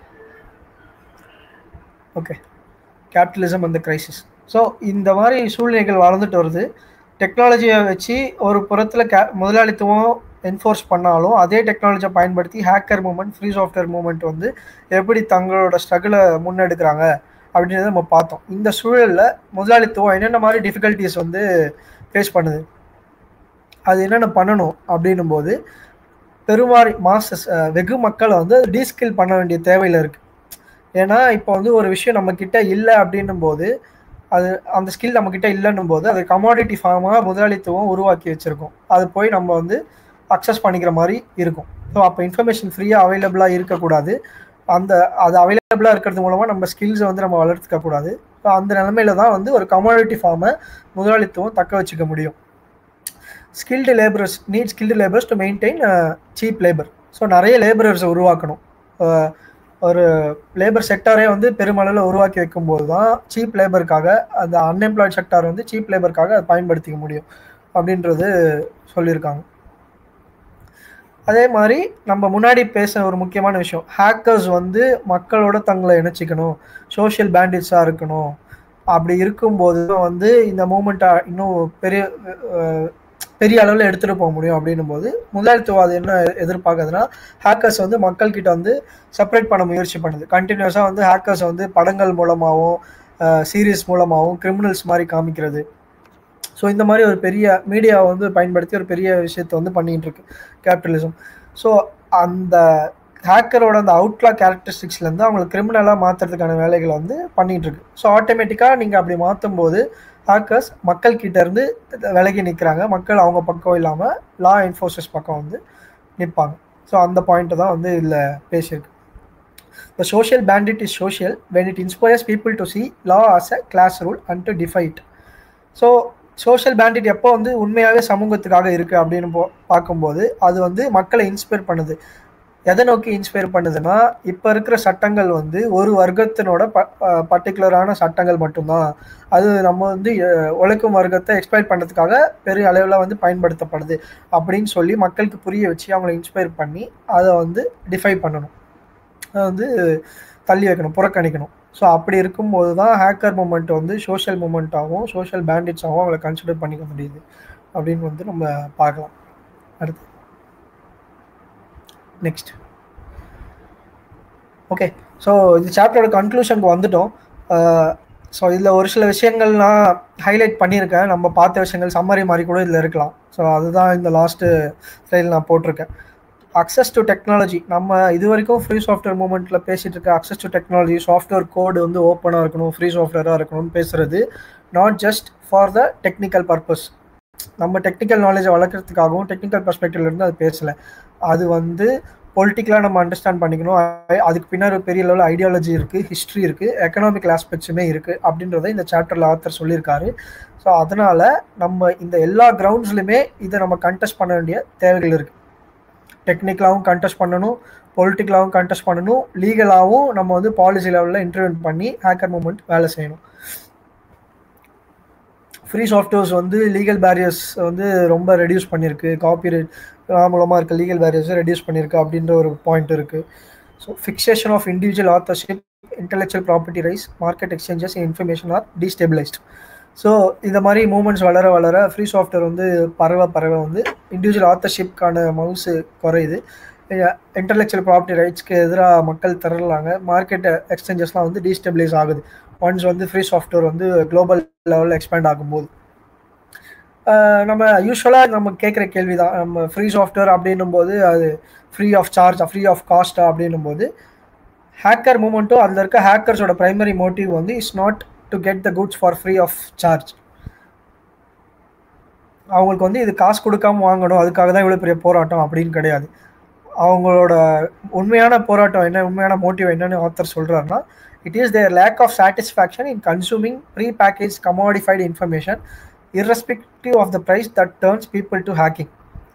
ஓகே கேபிட்டலிசம் அந்த கிரைசிஸ் ஸோ இந்த மாதிரி சூழ்நிலைகள் வளர்ந்துட்டு வருது டெக்னாலஜியை வச்சு ஒரு புறத்தில் கே முதலாளித்துவம் என்ஃபோர்ஸ் பண்ணாலும் அதே டெக்னாலஜியை பயன்படுத்தி hacker movement free software movement வந்து எப்படி தங்களோட ஸ்ட்ரகிளை முன்னெடுக்கிறாங்க அப்படின்றத நம்ம பார்த்தோம் இந்த சூழலில் முதலாளித்துவம் என்னென்ன மாதிரி டிஃபிகல்ட்டிஸ் வந்து ஃபேஸ் பண்ணுது அது என்னென்ன பண்ணணும் அப்படின்னும் போது பெருமாறி மாசஸ் வெகு மக்களை வந்து டீஸ்கில் பண்ண வேண்டிய தேவையில் இருக்குது ஏன்னா இப்போ வந்து ஒரு விஷயம் நம்ம கிட்ட இல்லை அப்படின்னும் போது அது அந்த ஸ்கில் நம்ம கிட்ட இல்லைன்னும் போது அது கமாடிட்டி ஃபார்மாக முதலாளித்துவம் உருவாக்கி வச்சிருக்கோம் அது போய் நம்ம வந்து அக்சஸ் பண்ணிக்கிற மாதிரி இருக்கும் ஸோ அப்போ இன்ஃபர்மேஷன் ஃப்ரீயாக அவைலபிளாக இருக்கக்கூடாது அந்த அது அவைலபிளாக இருக்கிறது மூலமாக நம்ம ஸ்கில்ஸை வந்து நம்ம வளர்த்துக்க கூடாது ஸோ அந்த நிலமையில தான் வந்து ஒரு கமாடிட்டி ஃபார்மை முதலாளித்துவம் தக்க வச்சுக்க முடியும் skilled labourers need skilled labours to maintain cheap labour so நிறைய லேபரர்ஸை உருவாக்கணும் அஹ் ஒரு லேபர் செக்டாரே வந்து பெருமளவில் உருவாக்கி வைக்கும்போது தான் சீப் லேபருக்காக அந்த அன்எம்ப்ளாய்ட் செக்டார் வந்து சீப் லேபருக்காக அதை பயன்படுத்திக்க முடியும் அப்படின்றது சொல்லியிருக்காங்க அதே மாதிரி நம்ம முன்னாடி பேச ஒரு முக்கியமான விஷயம் ஹேக்கர்ஸ் வந்து மக்களோட தங்களை இணைச்சிக்கணும் சோஷியல் பேண்டிட்ஸாக இருக்கணும் அப்படி இருக்கும்போது வந்து இந்த மூமெண்ட்டை இன்னும் பெரிய அஹ், பெரிய அளவில் எடுத்துகிட்டு போக முடியும் அப்படின்னும் போது முதலாளித்துவாதம் என்ன எதிர்பார்க்குதுன்னா ஹேக்கர்ஸ் வந்து மக்கள்கிட்ட வந்து செப்பரேட் பண்ண முயற்சி பண்ணுது கண்டினியூஸாக வந்து ஹேக்கர்ஸ் வந்து படங்கள் மூலமாகவும் சீரீஸ் மூலமாகவும் கிரிமினல்ஸ் மாதிரி காமிக்கிறது ஸோ இந்த மாதிரி ஒரு பெரிய மீடியாவை வந்து பயன்படுத்தி ஒரு பெரிய விஷயத்தை வந்து பண்ணிட்டு இருக்கு கேபிட்டலிசம் ஸோ அந்த ஹேக்கரோட அந்த அவுட்லா கேரக்டரிஸ்டிக்ஸ்லேருந்து அவங்களுக்கு கிரிமினலாக மாற்றுறதுக்கான வேலைகளை வந்து பண்ணிட்டு இருக்கு ஸோ ஆட்டோமேட்டிக்காக நீங்கள் அப்படி மாற்றும் போது ஹேக்கர்ஸ் மக்கள் கிட்ட இருந்து விலகி நிற்கிறாங்க மக்கள் அவங்க பக்கம் இல்லாமல் லா என்ஃபோர்ஸஸ் பக்கம் வந்து நிற்பாங்க ஸோ அந்த பாயிண்ட்டை தான் வந்து இதில் பேசியிருக்கு The social bandit is social when it inspires people to see law as a class rule and to defy it. So social bandit எப்போ வந்து உண்மையாகவே சமூகத்துக்காக இருக்குது அப்படின்னு போ பார்க்கும்போது அது வந்து மக்களை இன்ஸ்பயர் பண்ணுது எதை நோக்கி இன்ஸ்பயர் பண்ணுதுன்னா இப்போ இருக்கிற சட்டங்கள் வந்து ஒரு வர்க்கத்தினோட ப பர்டிகுலரான சட்டங்கள் மட்டும்தான் அது நம்ம வந்து அஹ், உழைக்கும் வர்க்கத்தை எக்ஸ்பயர் பண்ணுறதுக்காக பெரிய அளவில் வந்து பயன்படுத்தப்படுது அப்படின்னு சொல்லி மக்களுக்கு புரிய வச்சு அவங்கள இன்ஸ்பயர் பண்ணி அதை வந்து டிஃபை பண்ணணும் அதை வந்து தள்ளி வைக்கணும் புறக்கணிக்கணும் ஸோ அப்படி இருக்கும்போது தான் ஹேக்கர் மூமெண்ட் வந்து சோஷியல் மூமெண்ட்டாகவும் சோஷியல் பேண்டிட்ஸாகவும் அவங்கள கன்சிடர் பண்ணிக்க முடியுது அப்படின்னு வந்து நம்ம பார்க்கலாம் அடுத்து நெக்ஸ்ட் ஓகே ஸோ இது சாப்டரோட கன்க்ளூஷனுக்கு வந்துட்டோம் ஸோ இதில் ஒரு சில விஷயங்கள் நான் ஹைலைட் பண்ணியிருக்கேன் நம்ம பார்த்த விஷயங்கள் சம்மரி மாதிரி கூட இதில் இருக்கலாம் ஸோ அதுதான் இந்த லாஸ்ட்டு ஸ்லைடில் நான் போட்டிருக்கேன் அக்சஸ் டு டெக்னாலஜி நம்ம இது வரைக்கும் ஃப்ரீ சாஃப்ட்வேர் மூமெண்ட்டில் பேசிகிட்டு இருக்க access to technology software code வந்து ஓப்பனாக இருக்கணும் ஃப்ரீ சாஃப்ட்வேராக இருக்கணும்னு பேசுகிறது not just for the technical purpose நம்ம டெக்னிக்கல் நாலேஜை வளர்க்குறதுக்காகவும் டெக்னிக்கல் பர்ஸ்பெக்டிவ்லேருந்து அது பேசலை அது வந்து பொலிட்டிக்கலாக நம்ம அண்டர்ஸ்டாண்ட் பண்ணிக்கணும் அ- அதுக்கு பின்னாடி ஒரு பெரிய லெவலில் ஐடியாலஜி இருக்குது ஹிஸ்ட்ரி இருக்குது எக்கனாமிக்கல் ஆஸ்பெக்ட்ஸுமே இருக்குது அப்படின்றத இந்த சாப்டரில் ஆத்தர் சொல்லியிருக்காரு ஸோ அதனால் நம்ம இந்த எல்லா கிரவுண்ட்ஸ்லையுமே இதை நம்ம கண்டெஸ்ட் பண்ண வேண்டிய தேவைகள் இருக்குது டெக்னிக்கலாகவும் கண்டெஸ்ட் பண்ணணும் பொலிட்டிக்கலாகவும் கண்டெஸ்ட் பண்ணணும் லீகலாகவும் நம்ம வந்து பாலிசி லெவலில் இன்டர்வென்ட் பண்ணி ஹேக்கர் மூமெண்ட் வேலை செய்யணும் ஃப்ரீ சாஃப்ட்வேர்ஸ் வந்து லீகல் பேரியர்ஸ் வந்து ரொம்ப ரெடியூஸ் பண்ணியிருக்கு காப்பிரைட் மூலமாக இருக்க லீகல் பேரியர்ஸை ரெடியூஸ் பண்ணியிருக்கு அப்படின்ற ஒரு பாயிண்ட் இருக்குது so fixation of individual authorship intellectual property rise market exchanges information are destabilised so இந்த மாதிரி மூமெண்ட்ஸ் வளர வளர ஃப்ரீ சாஃப்ட்வேர் வந்து பரவ பரவ வந்து இண்டிவிஜுவல் ஆத்தர்ஷிப்கான மவுஸு குறையுது இன்டெலெக்சுவல் ப்ராப்பர்ட்டி ரைட்ஸ்க்கு எதிராக மக்கள் திரளாங்க மார்க்கெட் எக்ஸ்சேஞ்சஸ்லாம் வந்து டீஸ்டெபிளைஸ் ஆகுது ஒன்ஸ் வந்து ஃப்ரீ சாஃப்ட்வேர் வந்து குளோபல் லெவலில் எக்ஸ்பேண்ட் ஆகும்போது ஆஹ் நம்ம யூஸ்வலாக நம்ம கேட்குற கேள்வி தான் நம்ம ஃப்ரீ சாஃப்ட்வேர் அப்படின்னும் போது அது free of charge free of காஸ்டா அப்படின்னும் போது ஹேக்கர் மூமெண்ட்டும் அதில் இருக்க ஹேக்கர்ஸோட பிரைமரி மோட்டிவ் வந்து is not to get the goods for free of charge அவங்களுக்கு வந்து இது காசு கொடுக்காம வாங்கணும் அதுக்காக தான் இவ்வளோ பெரிய போராட்டம் அப்படின்னு கிடையாது அவங்களோட உண்மையான போராட்டம் என்ன உண்மையான மோட்டிவ் என்னன்னு ஆத்தர் சொல்கிறாருன்னா it is their lack of satisfaction in consuming pre package commodified information irrespective of the price that turns people to hacking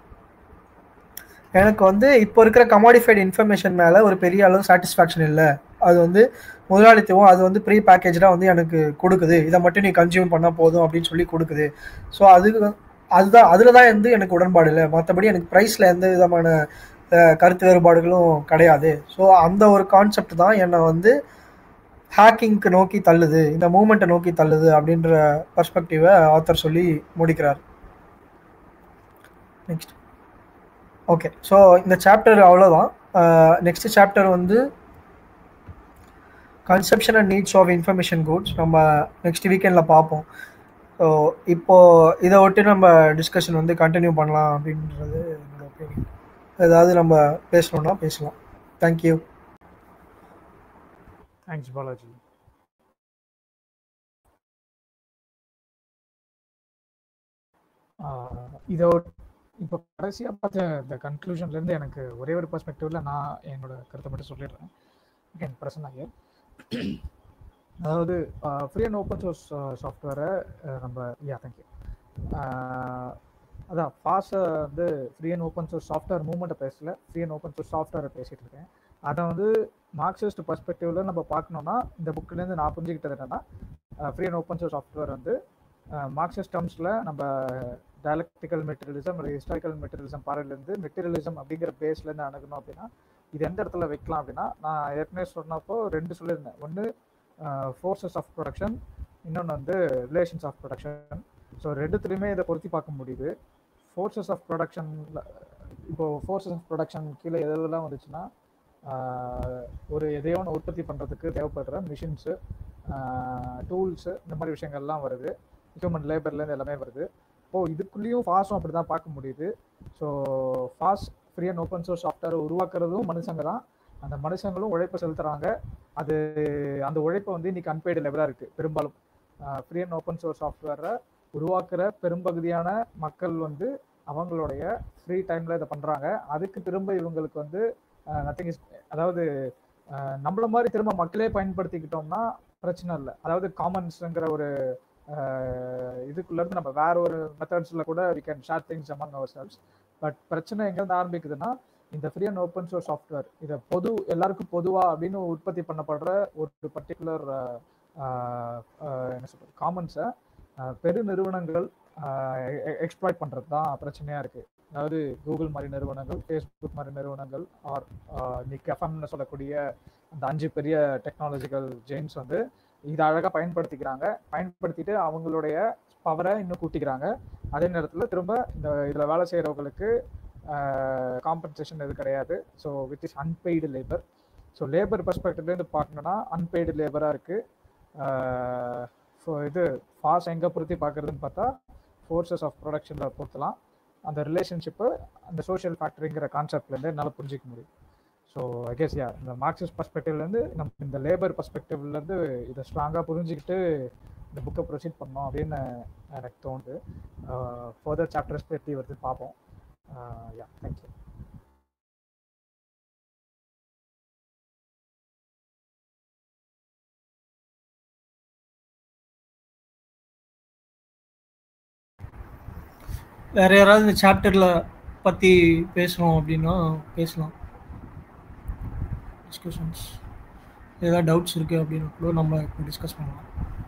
எனக்கு வந்து இப்போ இருக்கிற கமாடிஃபைடு இன்ஃபர்மேஷன் மேலே ஒரு பெரிய அளவு சாட்டிஸ்ஃபேக்ஷன் இல்லை அது வந்து முதலாளித்துவம் அது வந்து ப்ரீ பேக்கேஜாக வந்து எனக்கு கொடுக்குது இதை மட்டும் நீ கன்சியூம் பண்ணால் போதும் அப்படின்னு சொல்லி கொடுக்குது ஸோ அது அதுதான் அதில் தான் வந்து எனக்கு உடன்பாடு இல்லை மற்றபடி எனக்கு ப்ரைஸில் எந்த விதமான அஹ், கருத்து வேறுபாடுகளும் கிடையாது ஸோ அந்த ஒரு கான்செப்ட் தான் என்னை வந்து ஹேக்கிங்க்கு நோக்கி தள்ளுது இந்த மூமெண்ட்டை நோக்கி தள்ளுது அப்படின்ற பர்ஸ்பெக்டிவை ஆத்தர் சொல்லி முடிக்கிறார் நெக்ஸ்ட் ஓகே ஸோ இந்த சாப்டர் அவ்வளோதான் நெக்ஸ்ட் சாப்டர் வந்து conception and needs of information goods நம்ம நெக்ஸ்ட் வீக்கெண்டில் பார்ப்போம் ஸோ இப்போது இதை ஒட்டி நம்ம டிஸ்கஷன் வந்து கண்டினியூ பண்ணலாம் அப்படின்றது என்னோட ஒப்பீனியன் ஏதாவது நம்ம பேசணும்னா பேசலாம் தேங்க்யூ தேங்க்ஸ் பாலாஜி இதோ இப்போ கடைசியாக பார்த்த இந்த கன்க்ளூஷன்லேருந்து எனக்கு ஒரே ஒரு பர்ஸ்பெக்டிவ்ல நான் என்னோட கருத்தை மட்டும் சொல்லிடுறேன் again பிரசன்னா here அதாவது ஃப்ரீ அண்ட் ஓப்பன் சோர்ஸ் சாஃப்ட்வேரை நம்ம யா தேங்க்யூ அதான் ஃபாஸ்ட்டை வந்து free and open source software மூவ்மெண்ட்டை பேசல ஃப்ரீ அண்ட் ஓப்பன் சோர்ஸ் சாஃப்ட்வேரை பேசிகிட்டு இருக்கேன் அதை வந்து மார்க்சிஸ்ட் பர்ஸ்பெக்டிவில் நம்ம பார்க்கணுன்னா இந்த புக்கிலேருந்து நான் புரிஞ்சுக்கிட்டது என்னென்னா free and open source software வந்து மார்க்சிஸ்ட் டேர்ம்ஸில் நம்ம டயலக்டிக்கல் மெட்டீரியலிசம் ஒரு ஹிஸ்டாரிக்கல் மெட்டீரியலிசம் பாறையிலேருந்து மெட்டீரியலிசம் அப்படிங்கிற பேஸ்லேருந்து அணுகணும் அப்படின்னா இது எந்த இடத்துல வைக்கலாம் அப்படின்னா நான் ஏற்கனவே சொன்னப்போ ரெண்டு சொல்லியிருந்தேன் ஒன்று ஃபோர்ஸஸ் ஆஃப் ப்ரொடக்ஷன் இன்னொன்று வந்து ரிலேஷன்ஸ் ஆஃப் ப்ரொடக்ஷன் ஸோ ரெண்டுத்துலையுமே இதை பொருத்தி பார்க்க முடியுது ஃபோர்ஸஸ் ஆஃப் ப்ரொடக்ஷனில் இப்போது ஃபோர்ஸஸ் ஆஃப் ப்ரொடக்ஷன் கீழே எதெல்லாம் வந்துச்சுன்னா ஒரு எதையோ ஒன்று உற்பத்தி பண்ணுறதுக்கு தேவைப்படுற மிஷின்ஸு டூல்ஸு இந்த மாதிரி விஷயங்கள்லாம் வருது ஹியூமன் லேபர்லேருந்து எல்லாமே வருது இப்போது இதுக்குள்ளேயும் ஃபாஸ்ட்டும் அப்படி தான் பார்க்க முடியுது so FOSS free and open source software உருவாக்குறதும் மனுஷங்க தான் அந்த மனுஷங்களும் உழைப்பை செலுத்துகிறாங்க அது அந்த உழைப்பை வந்து இன்னைக்கு அன்பெய்டு லெவலாக இருக்குது பெரும்பாலும் ஃப்ரீ அண்ட் ஓப்பன் சோர்ஸ் சாஃப்ட்வேரை உருவாக்குற பெரும்பகுதியான மக்கள் வந்து அவங்களுடைய ஃப்ரீ டைமில் இதை பண்ணுறாங்க அதுக்கு திரும்ப இவங்களுக்கு வந்து நத்திங் இஸ் அதாவது நம்மள மாதிரி திரும்ப மக்களே பயன்படுத்திக்கிட்டோம்னா பிரச்சனை இல்லை அதாவது காமன்ஸுங்கிற ஒரு இதுக்குள்ள இருந்து நம்ம வேற ஒரு மெத்தட்ஸ்ல கூட we can share things among ourselves but பிரச்சனை எங்கேருந்து ஆரம்பிக்குதுன்னா இந்த free and open source software இதை பொது எல்லாருக்கும் பொதுவா அப்படின்னு உற்பத்தி பண்ணப்படுற ஒரு பர்டிகுலர் என்ன சொல்றது காமன்ஸை பெரு நிறுவனங்கள் எக்ஸ்ப்ளாய்ட் பண்ணுறது தான் பிரச்சனையாக இருக்குது அதாவது கூகுள் மாதிரி நிறுவனங்கள் ஃபேஸ்புக் மாதிரி நிறுவனங்கள் ஆர் நிக் எஃப்எம்னு சொல்லக்கூடிய அந்த அஞ்சு பெரிய டெக்னாலஜிக்கல் ஜெயின்ஸ் வந்து இதை அழகாக பயன்படுத்திக்கிறாங்க பயன்படுத்திட்டு அவங்களுடைய பவரை இன்னும் கூட்டிக்கிறாங்க அதே நேரத்தில் திரும்ப இந்த இதில் வேலை செய்கிறவங்களுக்கு காம்பன்சேஷன் எது கிடையாது so with is unpaid labour so labour பர்ஸ்பெக்டிவ்லேருந்து பார்க்கணுன்னா அன்பெய்டு லேபராக இருக்குது ஸோ இது ஃபாஸ்ட் எங்கே பொருத்தி பார்க்குறதுன்னு பார்த்தா ஃபோர்ஸஸ் ஆஃப் ப்ரொடக்ஷனில் பொறுத்தலாம் அந்த ரிலேஷன்ஷிப்பு அந்த சோஷியல் ஃபேக்டரிங்கிற கான்செப்ட்லேருந்து என்னால் புரிஞ்சிக்க முடியும் ஸோ ஐகேஸ் யா இந்த மார்க்சிஸ்ட் பர்ஸ்பெக்டிவ்லேருந்து நம்ம இந்த லேபர் பர்ஸ்பெக்டிவ்லேருந்து இதை ஸ்ட்ராங்காக புரிஞ்சுக்கிட்டு இந்த புக்கை ப்ரொசீட் பண்ணோம் அப்படின்னு எனக்கு தோணுது ஃபர்தர் சாப்டர்ஸ் பற்றி வந்து பார்ப்போம் யா தேங்க்யூ வேற யாராவது இந்த சாப்டர்ல பத்தி பேசணும் அப்படின்னா பேசலாம் டிஸ்கஷன்ஸ் ஏதாவது டவுட்ஸ் இருக்கு அப்படின்னா கூட நம்ம இப்போ டிஸ்கஸ் பண்ணலாம்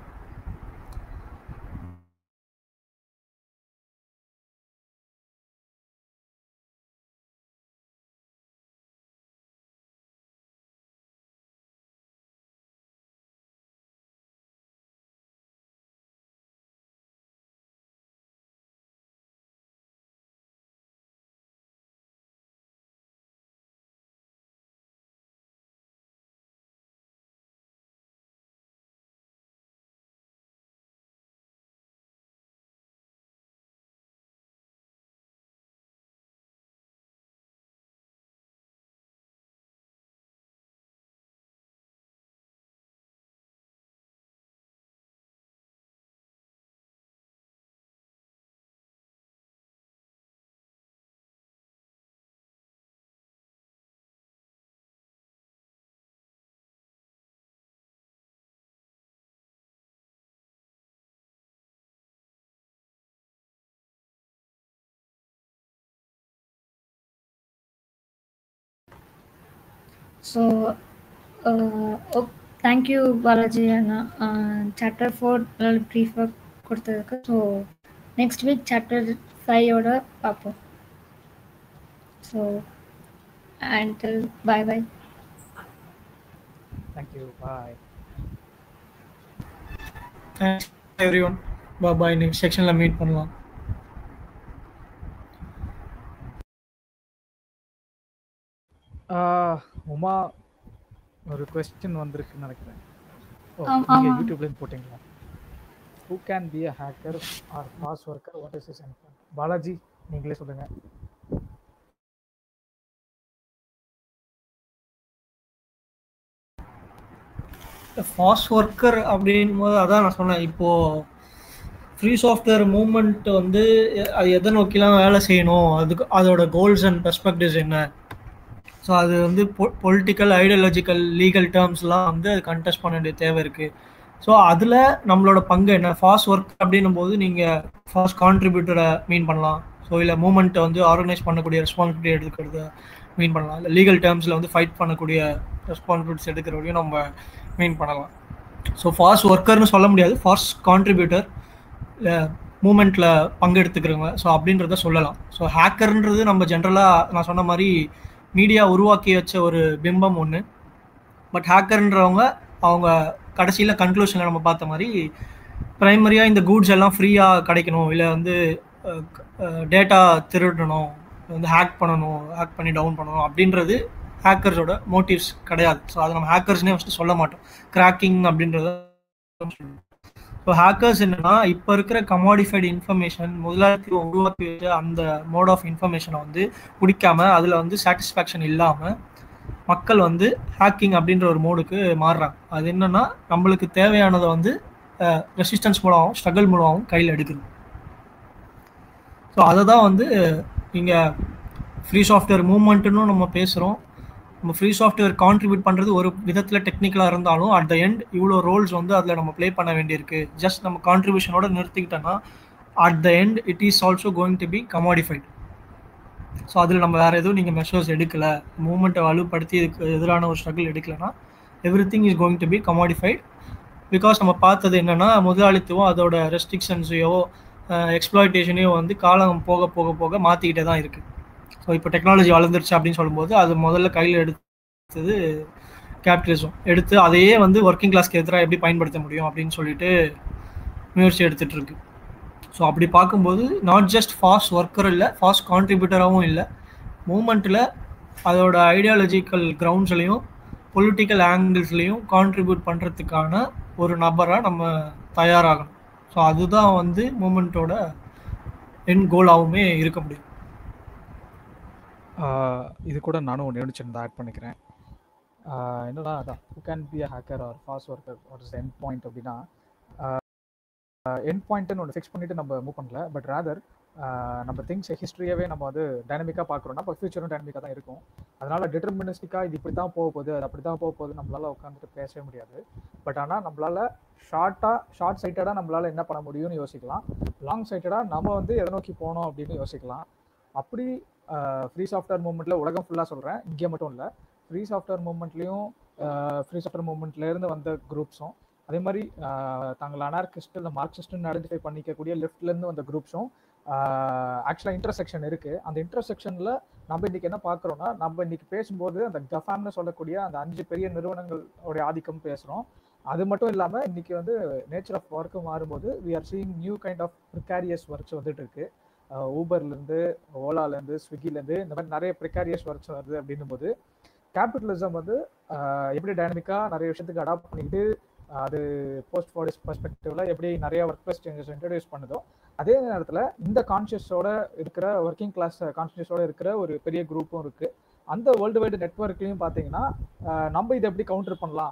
ஸோ தேங்க்யூ பாலாஜி அண்ணா சாப்டர் ஃபோர் ப்ரீஃபாக கொடுத்ததுக்கு ஸோ நெக்ஸ்ட் வீக் சாப்டர் ஃபைவோட பார்ப்போம் so and bye bye thank you bye thanks everyone bye next செக்ஷனில் மீட் பண்ணலாம் உமா ஒரு கொஸ்டின் வந்திருக்குன்னு நினைக்கிறேன் ஓ ஆம், நீங்கள் ஆமா. யூடியூப்லேருந்து போட்டிங்களா who can be a hacker or FOSS worker what is is Balaji நீங்களே சொல்லுங்கள் ஃபாஸ்ட் ஒர்க்கர் அப்படின் போது அதான் நான் சொன்னேன் இப்போ ஃப்ரீ சாஃப்ட்வேர் மூவ்மெண்ட் வந்து எ- அது எதை நோக்கிலாம் வேலை செய்யணும் அதுக்கு அதோட கோல்ஸ் அண்ட் பெர்ஸ்பெக்டிவ்ஸ் என்ன ஸோ அது வந்து பொலிட்டிக்கல் ஐடியாலஜிக்கல் லீகல் டேர்ம்ஸ்லாம் வந்து அது கண்டெஸ்ட் பண்ண வேண்டிய தேவை இருக்குது ஸோ அதில் நம்மளோட பங்கு என்ன ஃபாஸ்ட் ஒர்க் அப்படின்னும் போது நீங்கள் ஃபாஸ்ட் கான்ட்ரிபியூட்டரை மீன் பண்ணலாம் ஸோ இல்லை மூமெண்ட்டை வந்து ஆர்கனைஸ் பண்ணக்கூடிய ரெஸ்பான்சிபிலிட்டி எடுக்கிறத மீன் பண்ணலாம் இல்லை லீகல் டேர்ம்ஸில் வந்து ஃபைட் பண்ணக்கூடிய ரெஸ்பான்சிபிலிட்டிஸ் எடுக்கிறவரையும் நம்ம மீன் பண்ணலாம் ஸோ ஃபாஸ்ட் ஒர்க்கர்னு சொல்ல முடியாது ஃபாஸ்ட் கான்ட்ரிபியூட்டர் மூமெண்ட்டில் பங்கெடுத்துக்கிறவங்க ஸோ அப்படின்றத சொல்லலாம் ஸோ ஹேக்கர்ன்றது நம்ம ஜென்ரலாக நான் சொன்ன மாதிரி மீடியா உருவாக்கி வச்ச ஒரு பிம்பம் ஒன்று பட் ஹேக்கர்ன்றவங்க அவங்க கடைசியில் கன்க்ளூஷனில் நம்ம பார்த்த மாதிரி ப்ரைமரியாக இந்த கூட்ஸ் எல்லாம் ஃப்ரீயாக கிடைக்கணும் இல்லை வந்து டேட்டா திருடணும் வந்து ஹேக் பண்ணணும் ஹேக் பண்ணி டவுன் பண்ணணும் அப்படின்றது ஹேக்கர்ஸோட மோட்டிவ்ஸ் கிடையாது ஸோ அதை நம்ம ஹேக்கர்ஸ்னே ஃபஸ்ட்டு சொல்ல மாட்டோம் கிராக்கிங் அப்படின்றத ஸோ ஹேக்கர்ஸ் என்னன்னா இப்போ இருக்கிற கமாடிஃபைடு இன்ஃபர்மேஷன் முதலாளித்துவம் உருவாக்கி வச்ச அந்த மோட் ஆஃப் இன்ஃபர்மேஷனை வந்து பிடிக்காம அதில் வந்து சாட்டிஸ்ஃபேக்ஷன் இல்லாமல் மக்கள் வந்து ஹேக்கிங் அப்படின்ற ஒரு மோடுக்கு மாறுறாங்க அது என்னன்னா நம்மளுக்கு தேவையானதை வந்து ரெசிஸ்டன்ஸ் மூலமாகவும் ஸ்ட்ரகிள் மூலமாகவும் கையில் எடுக்குது ஸோ அதை தான் வந்து நீங்கள் ஃப்ரீ சாஃப்ட்வேர் மூவ்மெண்ட்டுன்னு நம்ம பேசுகிறோம் நம்ம ஃப்ரீ சாஃப்ட்வேர் கான்ட்ரிபியூட் பண்ணுறது ஒரு விதத்தில் டெக்னிக்கலாக இருந்தாலும் அட் த எண்ட் இவ்வளோ ரோல்ஸ் வந்து அதில் நம்ம ப்ளே பண்ண வேண்டியிருக்கு ஜஸ்ட் நம்ம கான்ட்ரிபியூஷனோட நிறுத்திக்கிட்டோன்னா at the end it is also going to be commodified so அதில் நம்ம வேறு எதுவும் நீங்கள் மெஷர்ஸ் எடுக்கலை மூமெண்ட்டை வலுப்படுத்தி இதுக்கு எதிரான ஒரு ஸ்ட்ரகிள் எடுக்கலைன்னா everything is going to be commodified because நம்ம பார்த்தது என்னென்னா முதலாளித்துவம் அதோட ரெஸ்ட்ரிக்ஷன்ஸையோ எக்ஸ்ப்ளாய்டேஷனையோ வந்து காலம் போக போக போக மாற்றிக்கிட்டே தான் இருக்குது ஸோ இப்போ டெக்னாலஜி வளர்ந்துருச்சு அப்படின்னு சொல்லும்போது அது முதல்ல கையில் எடுத்தது கேபிட்டலிசம் எடுத்து அதையே வந்து ஒர்க்கிங் கிளாஸ்க்கு எதிராக எப்படி பயன்படுத்த முடியும் அப்படின்னு சொல்லிட்டு முயற்சி எடுத்துகிட்டு இருக்கு ஸோ அப்படி பார்க்கும்போது நாட் ஜஸ்ட் ஃபாஸ்ட் ஒர்க்கர் இல்லை ஃபாஸ்ட் கான்ட்ரிபியூட்டராகவும் இல்லை மூமெண்ட்டில் அதோட ஐடியாலஜிக்கல் கிரவுண்ட்ஸ்லையும் பொலிட்டிக்கல் ஆங்கிள்ஸ்லையும் கான்ட்ரிபியூட் பண்ணுறதுக்கான ஒரு நபராக நம்ம தயாராகணும் ஸோ அதுதான் வந்து மூமெண்ட்டோட என் கோலாகவுமே இருக்க முடியும் இது கூட நானும் ஒன்று நினைச்சிருந்தா ஆட் பண்ணிக்கிறேன் என்னடா அதான் who can be a hacker or FOSS worker what is என் பாயிண்ட் அப்படின்னா என் பாயிண்ட்னு ஒன்று ஃபிக்ஸ் பண்ணிட்டு நம்ம மூவ் பண்ணல பட் ரேதர் நம்ம திங்ஸ் ஹிஸ்ட்ரியாவே நம்ம வந்து டைனமிக்காக பார்க்குறோம்னா இப்போ ஃபியூச்சரும் டைனமிக்காக தான் இருக்கும் அதனால டிட்டர்மினிஸ்டிக்காக இது இப்படி தான் போக போகுது அது அப்படி தான் போக போகுது நம்மளால உட்காந்துட்டு பேசவே முடியாது பட் ஆனால் நம்மளால ஷார்ட்டாக ஷார்ட் சைட்டடாக நம்மளால என்ன பண்ண முடியும்னு யோசிக்கலாம் லாங் சைட்டடாக நம்ம வந்து எதை நோக்கி போனோம் அப்படின்னு யோசிக்கலாம் அப்படி ஃப்ரீ சாஃப்ட்வேர் மூவ்மெண்ட்டில் உலகம் ஃபுல்லாக சொல்கிறேன் இங்கே மட்டும் இல்லை ஃப்ரீ சாஃப்ட்வேர் மூவ்மெண்ட்லேயும் ஃப்ரீ சாஃப்ட்வேர் மூவ்மெண்ட்லேருந்து வந்த குரூப்ஸும் அதே மாதிரி தாங்கள் அனார்கிஸ்ட் இல்லை மார்க்சிஸ்ட்னு ஐடென்டிஃபை பண்ணிக்கக்கூடிய லெஃப்ட்லேருந்து வந்த குரூப்ஸும் ஆக்சுவலாக இன்டர்செக்ஷன் இருக்குது அந்த இன்டர்செக்ஷனில் நம்ம இன்றைக்கி என்ன பார்க்குறோன்னா நம்ம இன்றைக்கி பேசும்போது அந்த கஃபாம்னு சொல்லக்கூடிய அந்த அஞ்சு பெரிய நிறுவனங்களுடைய ஆதிக்கம் பேசுகிறோம் அது மட்டும் இல்லாமல் இன்றைக்கி வந்து நேச்சர் ஆஃப் ஒர்க்கு மாறும்போது we are seeing new kind of precarious works வந்துட்டு இருக்கு ஊபர்லேருந்து ஓலாலேருந்து ஸ்விக்கிலேருந்து இந்த மாதிரி நிறைய ப்ரிகாரியஸ் ஒர்க்ஸ் வருது அப்படின்னும் போது கேபிட்டலிசம் வந்து எப்படி டைனமிக்காக நிறைய விஷயத்துக்கு அடாப்ட் பண்ணிக்கிட்டு அது போஸ்ட் ஃபார்டிஸ் பர்ஸ்பெக்டிவ்ல எப்படி நிறைய ஒர்க் பிளேஸ் சேஞ்சஸ் இன்ட்ரடியூஸ் பண்ணுதோ அதே நேரத்தில் இந்த கான்ஷியஸோட இருக்கிற ஒர்க்கிங் கிளாஸ் கான்ஷியஸோட இருக்கிற ஒரு பெரிய குரூப்பும் இருக்கு அந்த வேர்ல்டு வைடு நெட்ஒர்க்லையும் பார்த்தீங்கன்னா நம்ம இதை எப்படி கவுண்டர் பண்ணலாம்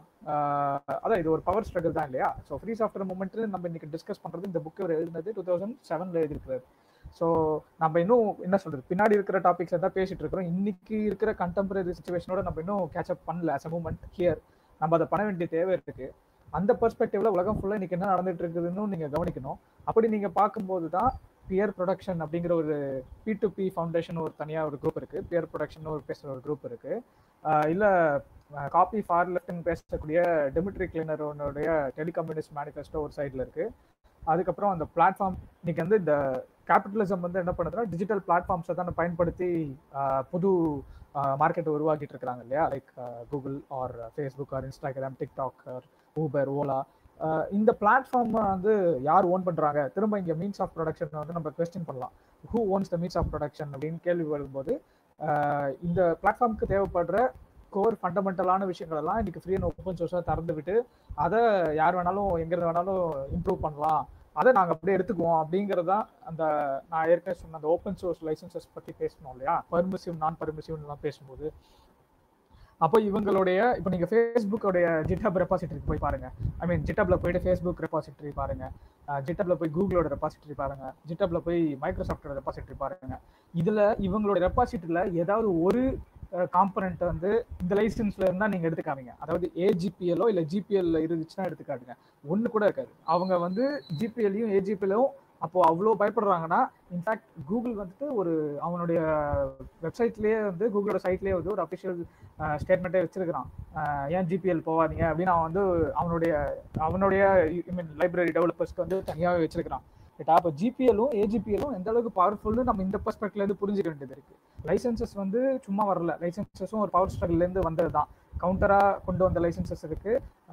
அதான் இது ஒரு பவர் ஸ்ட்ரகிள் தான் இல்லையா ஸோ ஃப்ரீ சாஃப்ட்வேர் மூமெண்ட் நம்ம இன்னைக்கு டிஸ்கஸ் பண்ணுறது இந்த புக்கு எழுதினது டூ தௌசண்ட் செவனில் எழுதிருக்கிறார் ஸோ நம்ம இன்னும் என்ன சொல்றது பின்னாடி இருக்கிற டாபிக்ஸ் தான் பேசிட்டு இருக்கிறோம் இன்னைக்கு இருக்கிற கண்டெம்பரரி சுச்சுவேஷனோட நம்ம இன்னும் கேட்சப் பண்ணல அஸ் அ மூமெண்ட் ஹியர் நம்ம அதை பண்ண வேண்டிய தேவை இருக்கு அந்த பெர்ஸ்பெக்டிவ்ல உலகம் ஃபுல்லாக இன்னைக்கு என்ன நடந்துட்டு இருக்குதுன்னு நீங்க கவனிக்கணும் அப்படி நீங்க பார்க்கும்போது தான் பியர் ப்ரொடக்ஷன் அப்படிங்கிற ஒரு பி டு பி ஃபவுண்டேஷன் ஒரு தனியாக ஒரு குரூப் இருக்கு பியர் ப்ரொடக்ஷன் ஒரு பேசுகிற ஒரு குரூப் இருக்கு இல்லை காப்பி ஃபார் லெஃப்ட்னு பேசக்கூடிய டெமிட்ரி கிளினரோனுடைய டெலிகம்யூனிஸ்ட் மேனிஃபெஸ்டோ ஒரு சைடில் இருக்கு அதுக்கப்புறம் அந்த பிளாட்ஃபார்ம் இன்னைக்கு வந்து இந்த கேபிட்டலிசம் வந்து என்ன பண்ணுதுன்னா டிஜிட்டல் பிளாட்ஃபார்ம்ஸை தான் பயன்படுத்தி புது மார்க்கெட்டை உருவாக்கிட்டு இருக்கிறாங்க இல்லையா like Google or Facebook or Instagram TikTok or Uber Ola இந்த பிளாட்ஃபார்ம் வந்து யார் ஓன் பண்றாங்க திரும்ப இங்க மீன்ஸ் ஆஃப் ப்ரொடக்ஷன் வந்து நம்ம கொஸ்டின் பண்ணலாம் who owns the means of production அப்படின்னு கேள்வி வரும்போது இந்த பிளாட்ஃபார்முக்கு தேவைப்படுற கோர் ஃபண்டமெண்டலான விஷயங்கள் எல்லாம் இன்னைக்கு ஃப்ரீ அண்ட் ஓப்பன் சோர்ஸாக திறந்து விட்டு அதை யார் வேணாலும் எங்கிருந்து வேணாலும் இம்ப்ரூவ் பண்ணலாம் அதை நாங்கள் அப்படியே எடுத்துக்குவோம் அப்படிங்கிறது தான் அந்த நான் ஏற்கனவே சொன்ன அந்த ஓப்பன் சோர்ஸ் லைசன்சஸ் பற்றி பேசணும் இல்லையா பர்மிசிவ் நான் பர்மிசிவ்லாம் பேசும்போது அப்போ இவங்களுடைய இப்போ நீங்கள் ஃபேஸ்புக்கோடைய ஜிட்டப் ரெபாசிட்டரிக்கு போய் பாருங்க ஐ மீன் ஜிட்டப்ல போயிட்டு ஃபேஸ்புக் ரெபாசிட்டரி பாருங்க ஜிட்டப்ல போய் கூகுளோட ரெபாசிட்டரி பாருங்க ஜிட்டப்ல போய் மைக்ரோசாஃப்டோட ரெபாசிட்டரி பாருங்க இதுல இவங்களோட ரெபாசிட்டரியில் ஏதாவது ஒரு காம்பனண்ட் வந்து இந்த லைசன்ஸ்ல இருந்தா நீங்க எடுத்துக்காதீங்க அதாவது ஏஜிபிஎல்லோ இல்ல ஜிபிஎல் இருந்துச்சுன்னா எடுத்துக்காட்டுங்க ஒண்ணு கூட இருக்காது அவங்க வந்து ஜிபிஎல்லையும் ஏஜிபிஎல்லும் அப்போ அவ்வளோ பயப்படுறாங்கன்னா இன்ஃபேக்ட் கூகுள் வந்துட்டு ஒரு அவனுடைய வெப்சைட்லேயே வந்து கூகுளோட சைட்லேயே வந்து ஒரு அஃபிஷியல் ஸ்டேட்மெண்ட்டே வச்சிருக்கிறான் அஹ் ஏன் ஜிபிஎல் போகாதீங்க அப்படின்னு அவன் வந்து அவனுடைய அவனுடைய ஐ மீன் லைப்ரரி டெவலப்பர்ஸ்க்கு வந்து தனியாகவே வச்சிருக்கிறான் பட் அப்போ ஜிபிஎல்லும் ஏஜிபிஎல்லும் எந்த அளவுக்கு பவர்ஃபுல்னு நம்ம இந்த பெர்ஸ்பெக்ட்ல இருந்து புரிஞ்சுக்க வேண்டியது இருக்கு லைசன்சஸ் வந்து சும்மா வரல லைசன்சஸும் ஒரு பவர் ஸ்ட்ரகிள் இருந்து வந்தது தான் கவுண்டரா கொண்டு வந்த லைசன்சஸ் இருக்கு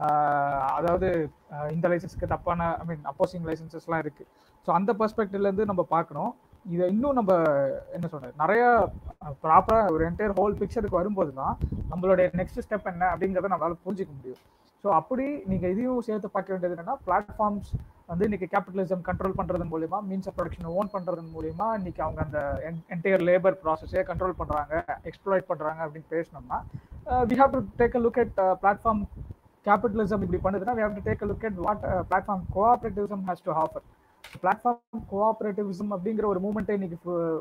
ஆஹ் அதாவது ஆஹ் இந்த லைசன்ஸ்க்கு தப்பான ஐ மீன் அப்போசிங் லைசன்சஸ்லாம் இருக்கு ஸோ அந்த பெர்ஸ்பெக்டிவ்ல இருந்து நம்ம பார்க்கணும் இதை இன்னும் நம்ம என்ன சொல்றது நிறைய ப்ராப்பரா ஒரு என்டையர் ஹோல் பிக்சருக்கு வரும்போது தான் நம்மளுடைய நெக்ஸ்ட் ஸ்டெப் என்ன அப்படிங்கிறத நம்மளால புரிஞ்சிக்க முடியும் ஸோ அப்படி நீங்க இதையும் சேர்த்து பார்க்க வேண்டியது என்னன்னா பிளாட்ஃபார்ம்ஸ் வந்து இன்னைக்கு கேபிட்டலிசம் கண்ட்ரோல் பண்றதன் மூலியமா மீன்ஸ் ஆஃப் ப்ரொடக்ஷன் ஓன் பண்றதன் மூலியமா இன்னைக்கு அவங்க அந்த என்டையர் லேபர் ப்ராசஸே கண்ட்ரோல் பண்றாங்க எக்ஸ்ப்ளாய்ட் பண்றாங்க அப்படின்னு பேசினோம்னா we have to take a look at platform capitalism இப்படி பண்ணுதுன்னா we have to take a look at what platform cooperativism has to offer platform cooperativism அப்படிங்கிற ஒரு மூமெண்ட்டே இன்னைக்கு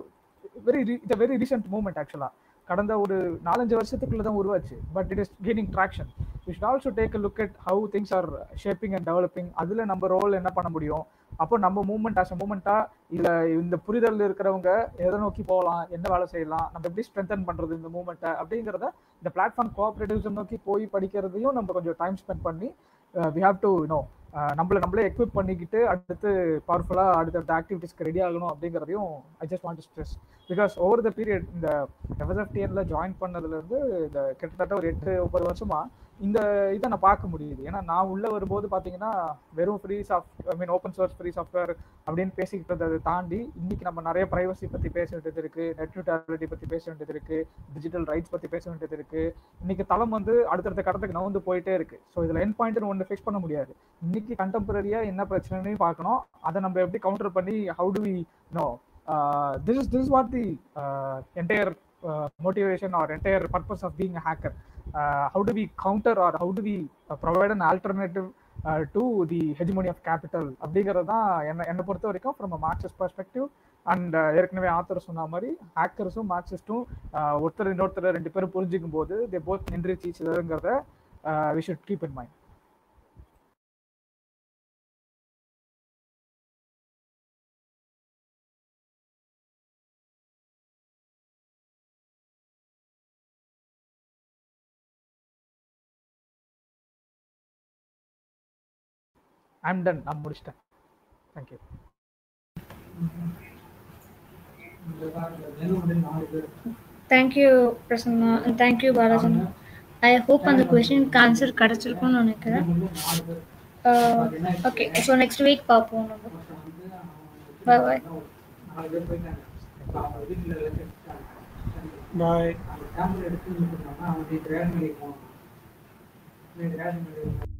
very it's very recent movement ஆக்சுவலா கடந்த ஒரு நாலஞ்சு வருஷத்துக்குள்ள தான் உருவாச்சு but it is gaining traction we should also take a look at how things are shaping and developing அதில் நம்ம ரோல் என்ன பண்ண முடியும் அப்போ நம்ம மூமெண்ட் ஆஸ் அ மூமெண்ட்டா இல்ல இந்த புரிதல் இருக்கிறவங்க எதை நோக்கி போகலாம் என்ன வேலை செய்யலாம் நம்ம எப்படி ஸ்ட்ரென்தன் பண்றது இந்த மூமெண்ட்டை அப்படிங்கிறத இந்த பிளாட்ஃபார்ம் கோஆபரேட்டிவ்ஸ் நோக்கி போய் படிக்கிறதையும் நம்ம கொஞ்சம் டைம் ஸ்பெண்ட் பண்ணி வி ஹாவ் டு நோ நம்மள நம்மளே எக்யூப் பண்ணிக்கிட்டு அடுத்து பவர்ஃபுல்லாக அடுத்தடுத்த ஆக்டிவிட்டிஸ்க்கு ரெடி ஆகணும் அப்படிங்கிறதையும் I just want to stress because over the period இந்த எஃப்எஸ்எஃப்டிஎன்ல ஜாயின் பண்ணதுலேருந்து இந்த கிட்டத்தட்ட ஒரு எட்டு ஒன்பது வருஷமா இந்த இதை நான் பார்க்க முடியுது ஏன்னா நான் உள்ள வரும்போது பார்த்தீங்கன்னா வெறும் free soft I mean open source free software அப்படின்னு பேசிக்கிட்டதை தாண்டி இன்னைக்கு நம்ம நிறைய ப்ரைவசி பற்றி பேச வேண்டியது இருக்கு நெட் நியூட்ரலிட்டி பற்றி பேச வேண்டியது இருக்கு டிஜிட்டல் ரைட்ஸ் பற்றி பேச வேண்டியது இருக்கு இன்னைக்கு தளம் வந்து அடுத்தடுத்த கடத்துக்கு நகர்ந்து போயிட்டே இருக்கு ஸோ இதில் என் பாயிண்ட்னு ஒன்று ஃபிக்ஸ் பண்ண முடியாது இன்னைக்கு கண்டெம்பரரியா என்ன பிரச்சனைன்னு பார்க்கணும் அதை நம்ம எப்படி கவுண்டர் பண்ணி how do we know this is this what the entire motivation or entire purpose of being hacker how do we counter or how do we provide an alternative to the hegemony of capital அப்படிங்கிறது தான் என்ன என்னை பொறுத்த வரைக்கும் from a Marxist perspective and ஏற்கனவே author சொன்ன மாதிரி ஹேக்கர்ஸும் மார்க்சிஸ்ட்டும் ஒருத்தர் இன்னொருத்தர் ரெண்டு பேரும் புரிஞ்சுக்கும் போது தே போத் நின்று சீச்சுங்கிறத we should keep in mind I'm done நான் முடிச்சிட்டேன் thank you thank you Prasanna thank you Balajan I hope அந்த கொஷினுக்கு ஆன்சர் கிடச்சிருக்கும்னு நினைக்கிறேன் ஓகே ஸோ நெக்ஸ்ட் வீக் பார்ப்போம் நம்ம பாய் பாய் பாய் கேமரா எடுத்து அவனுக்கு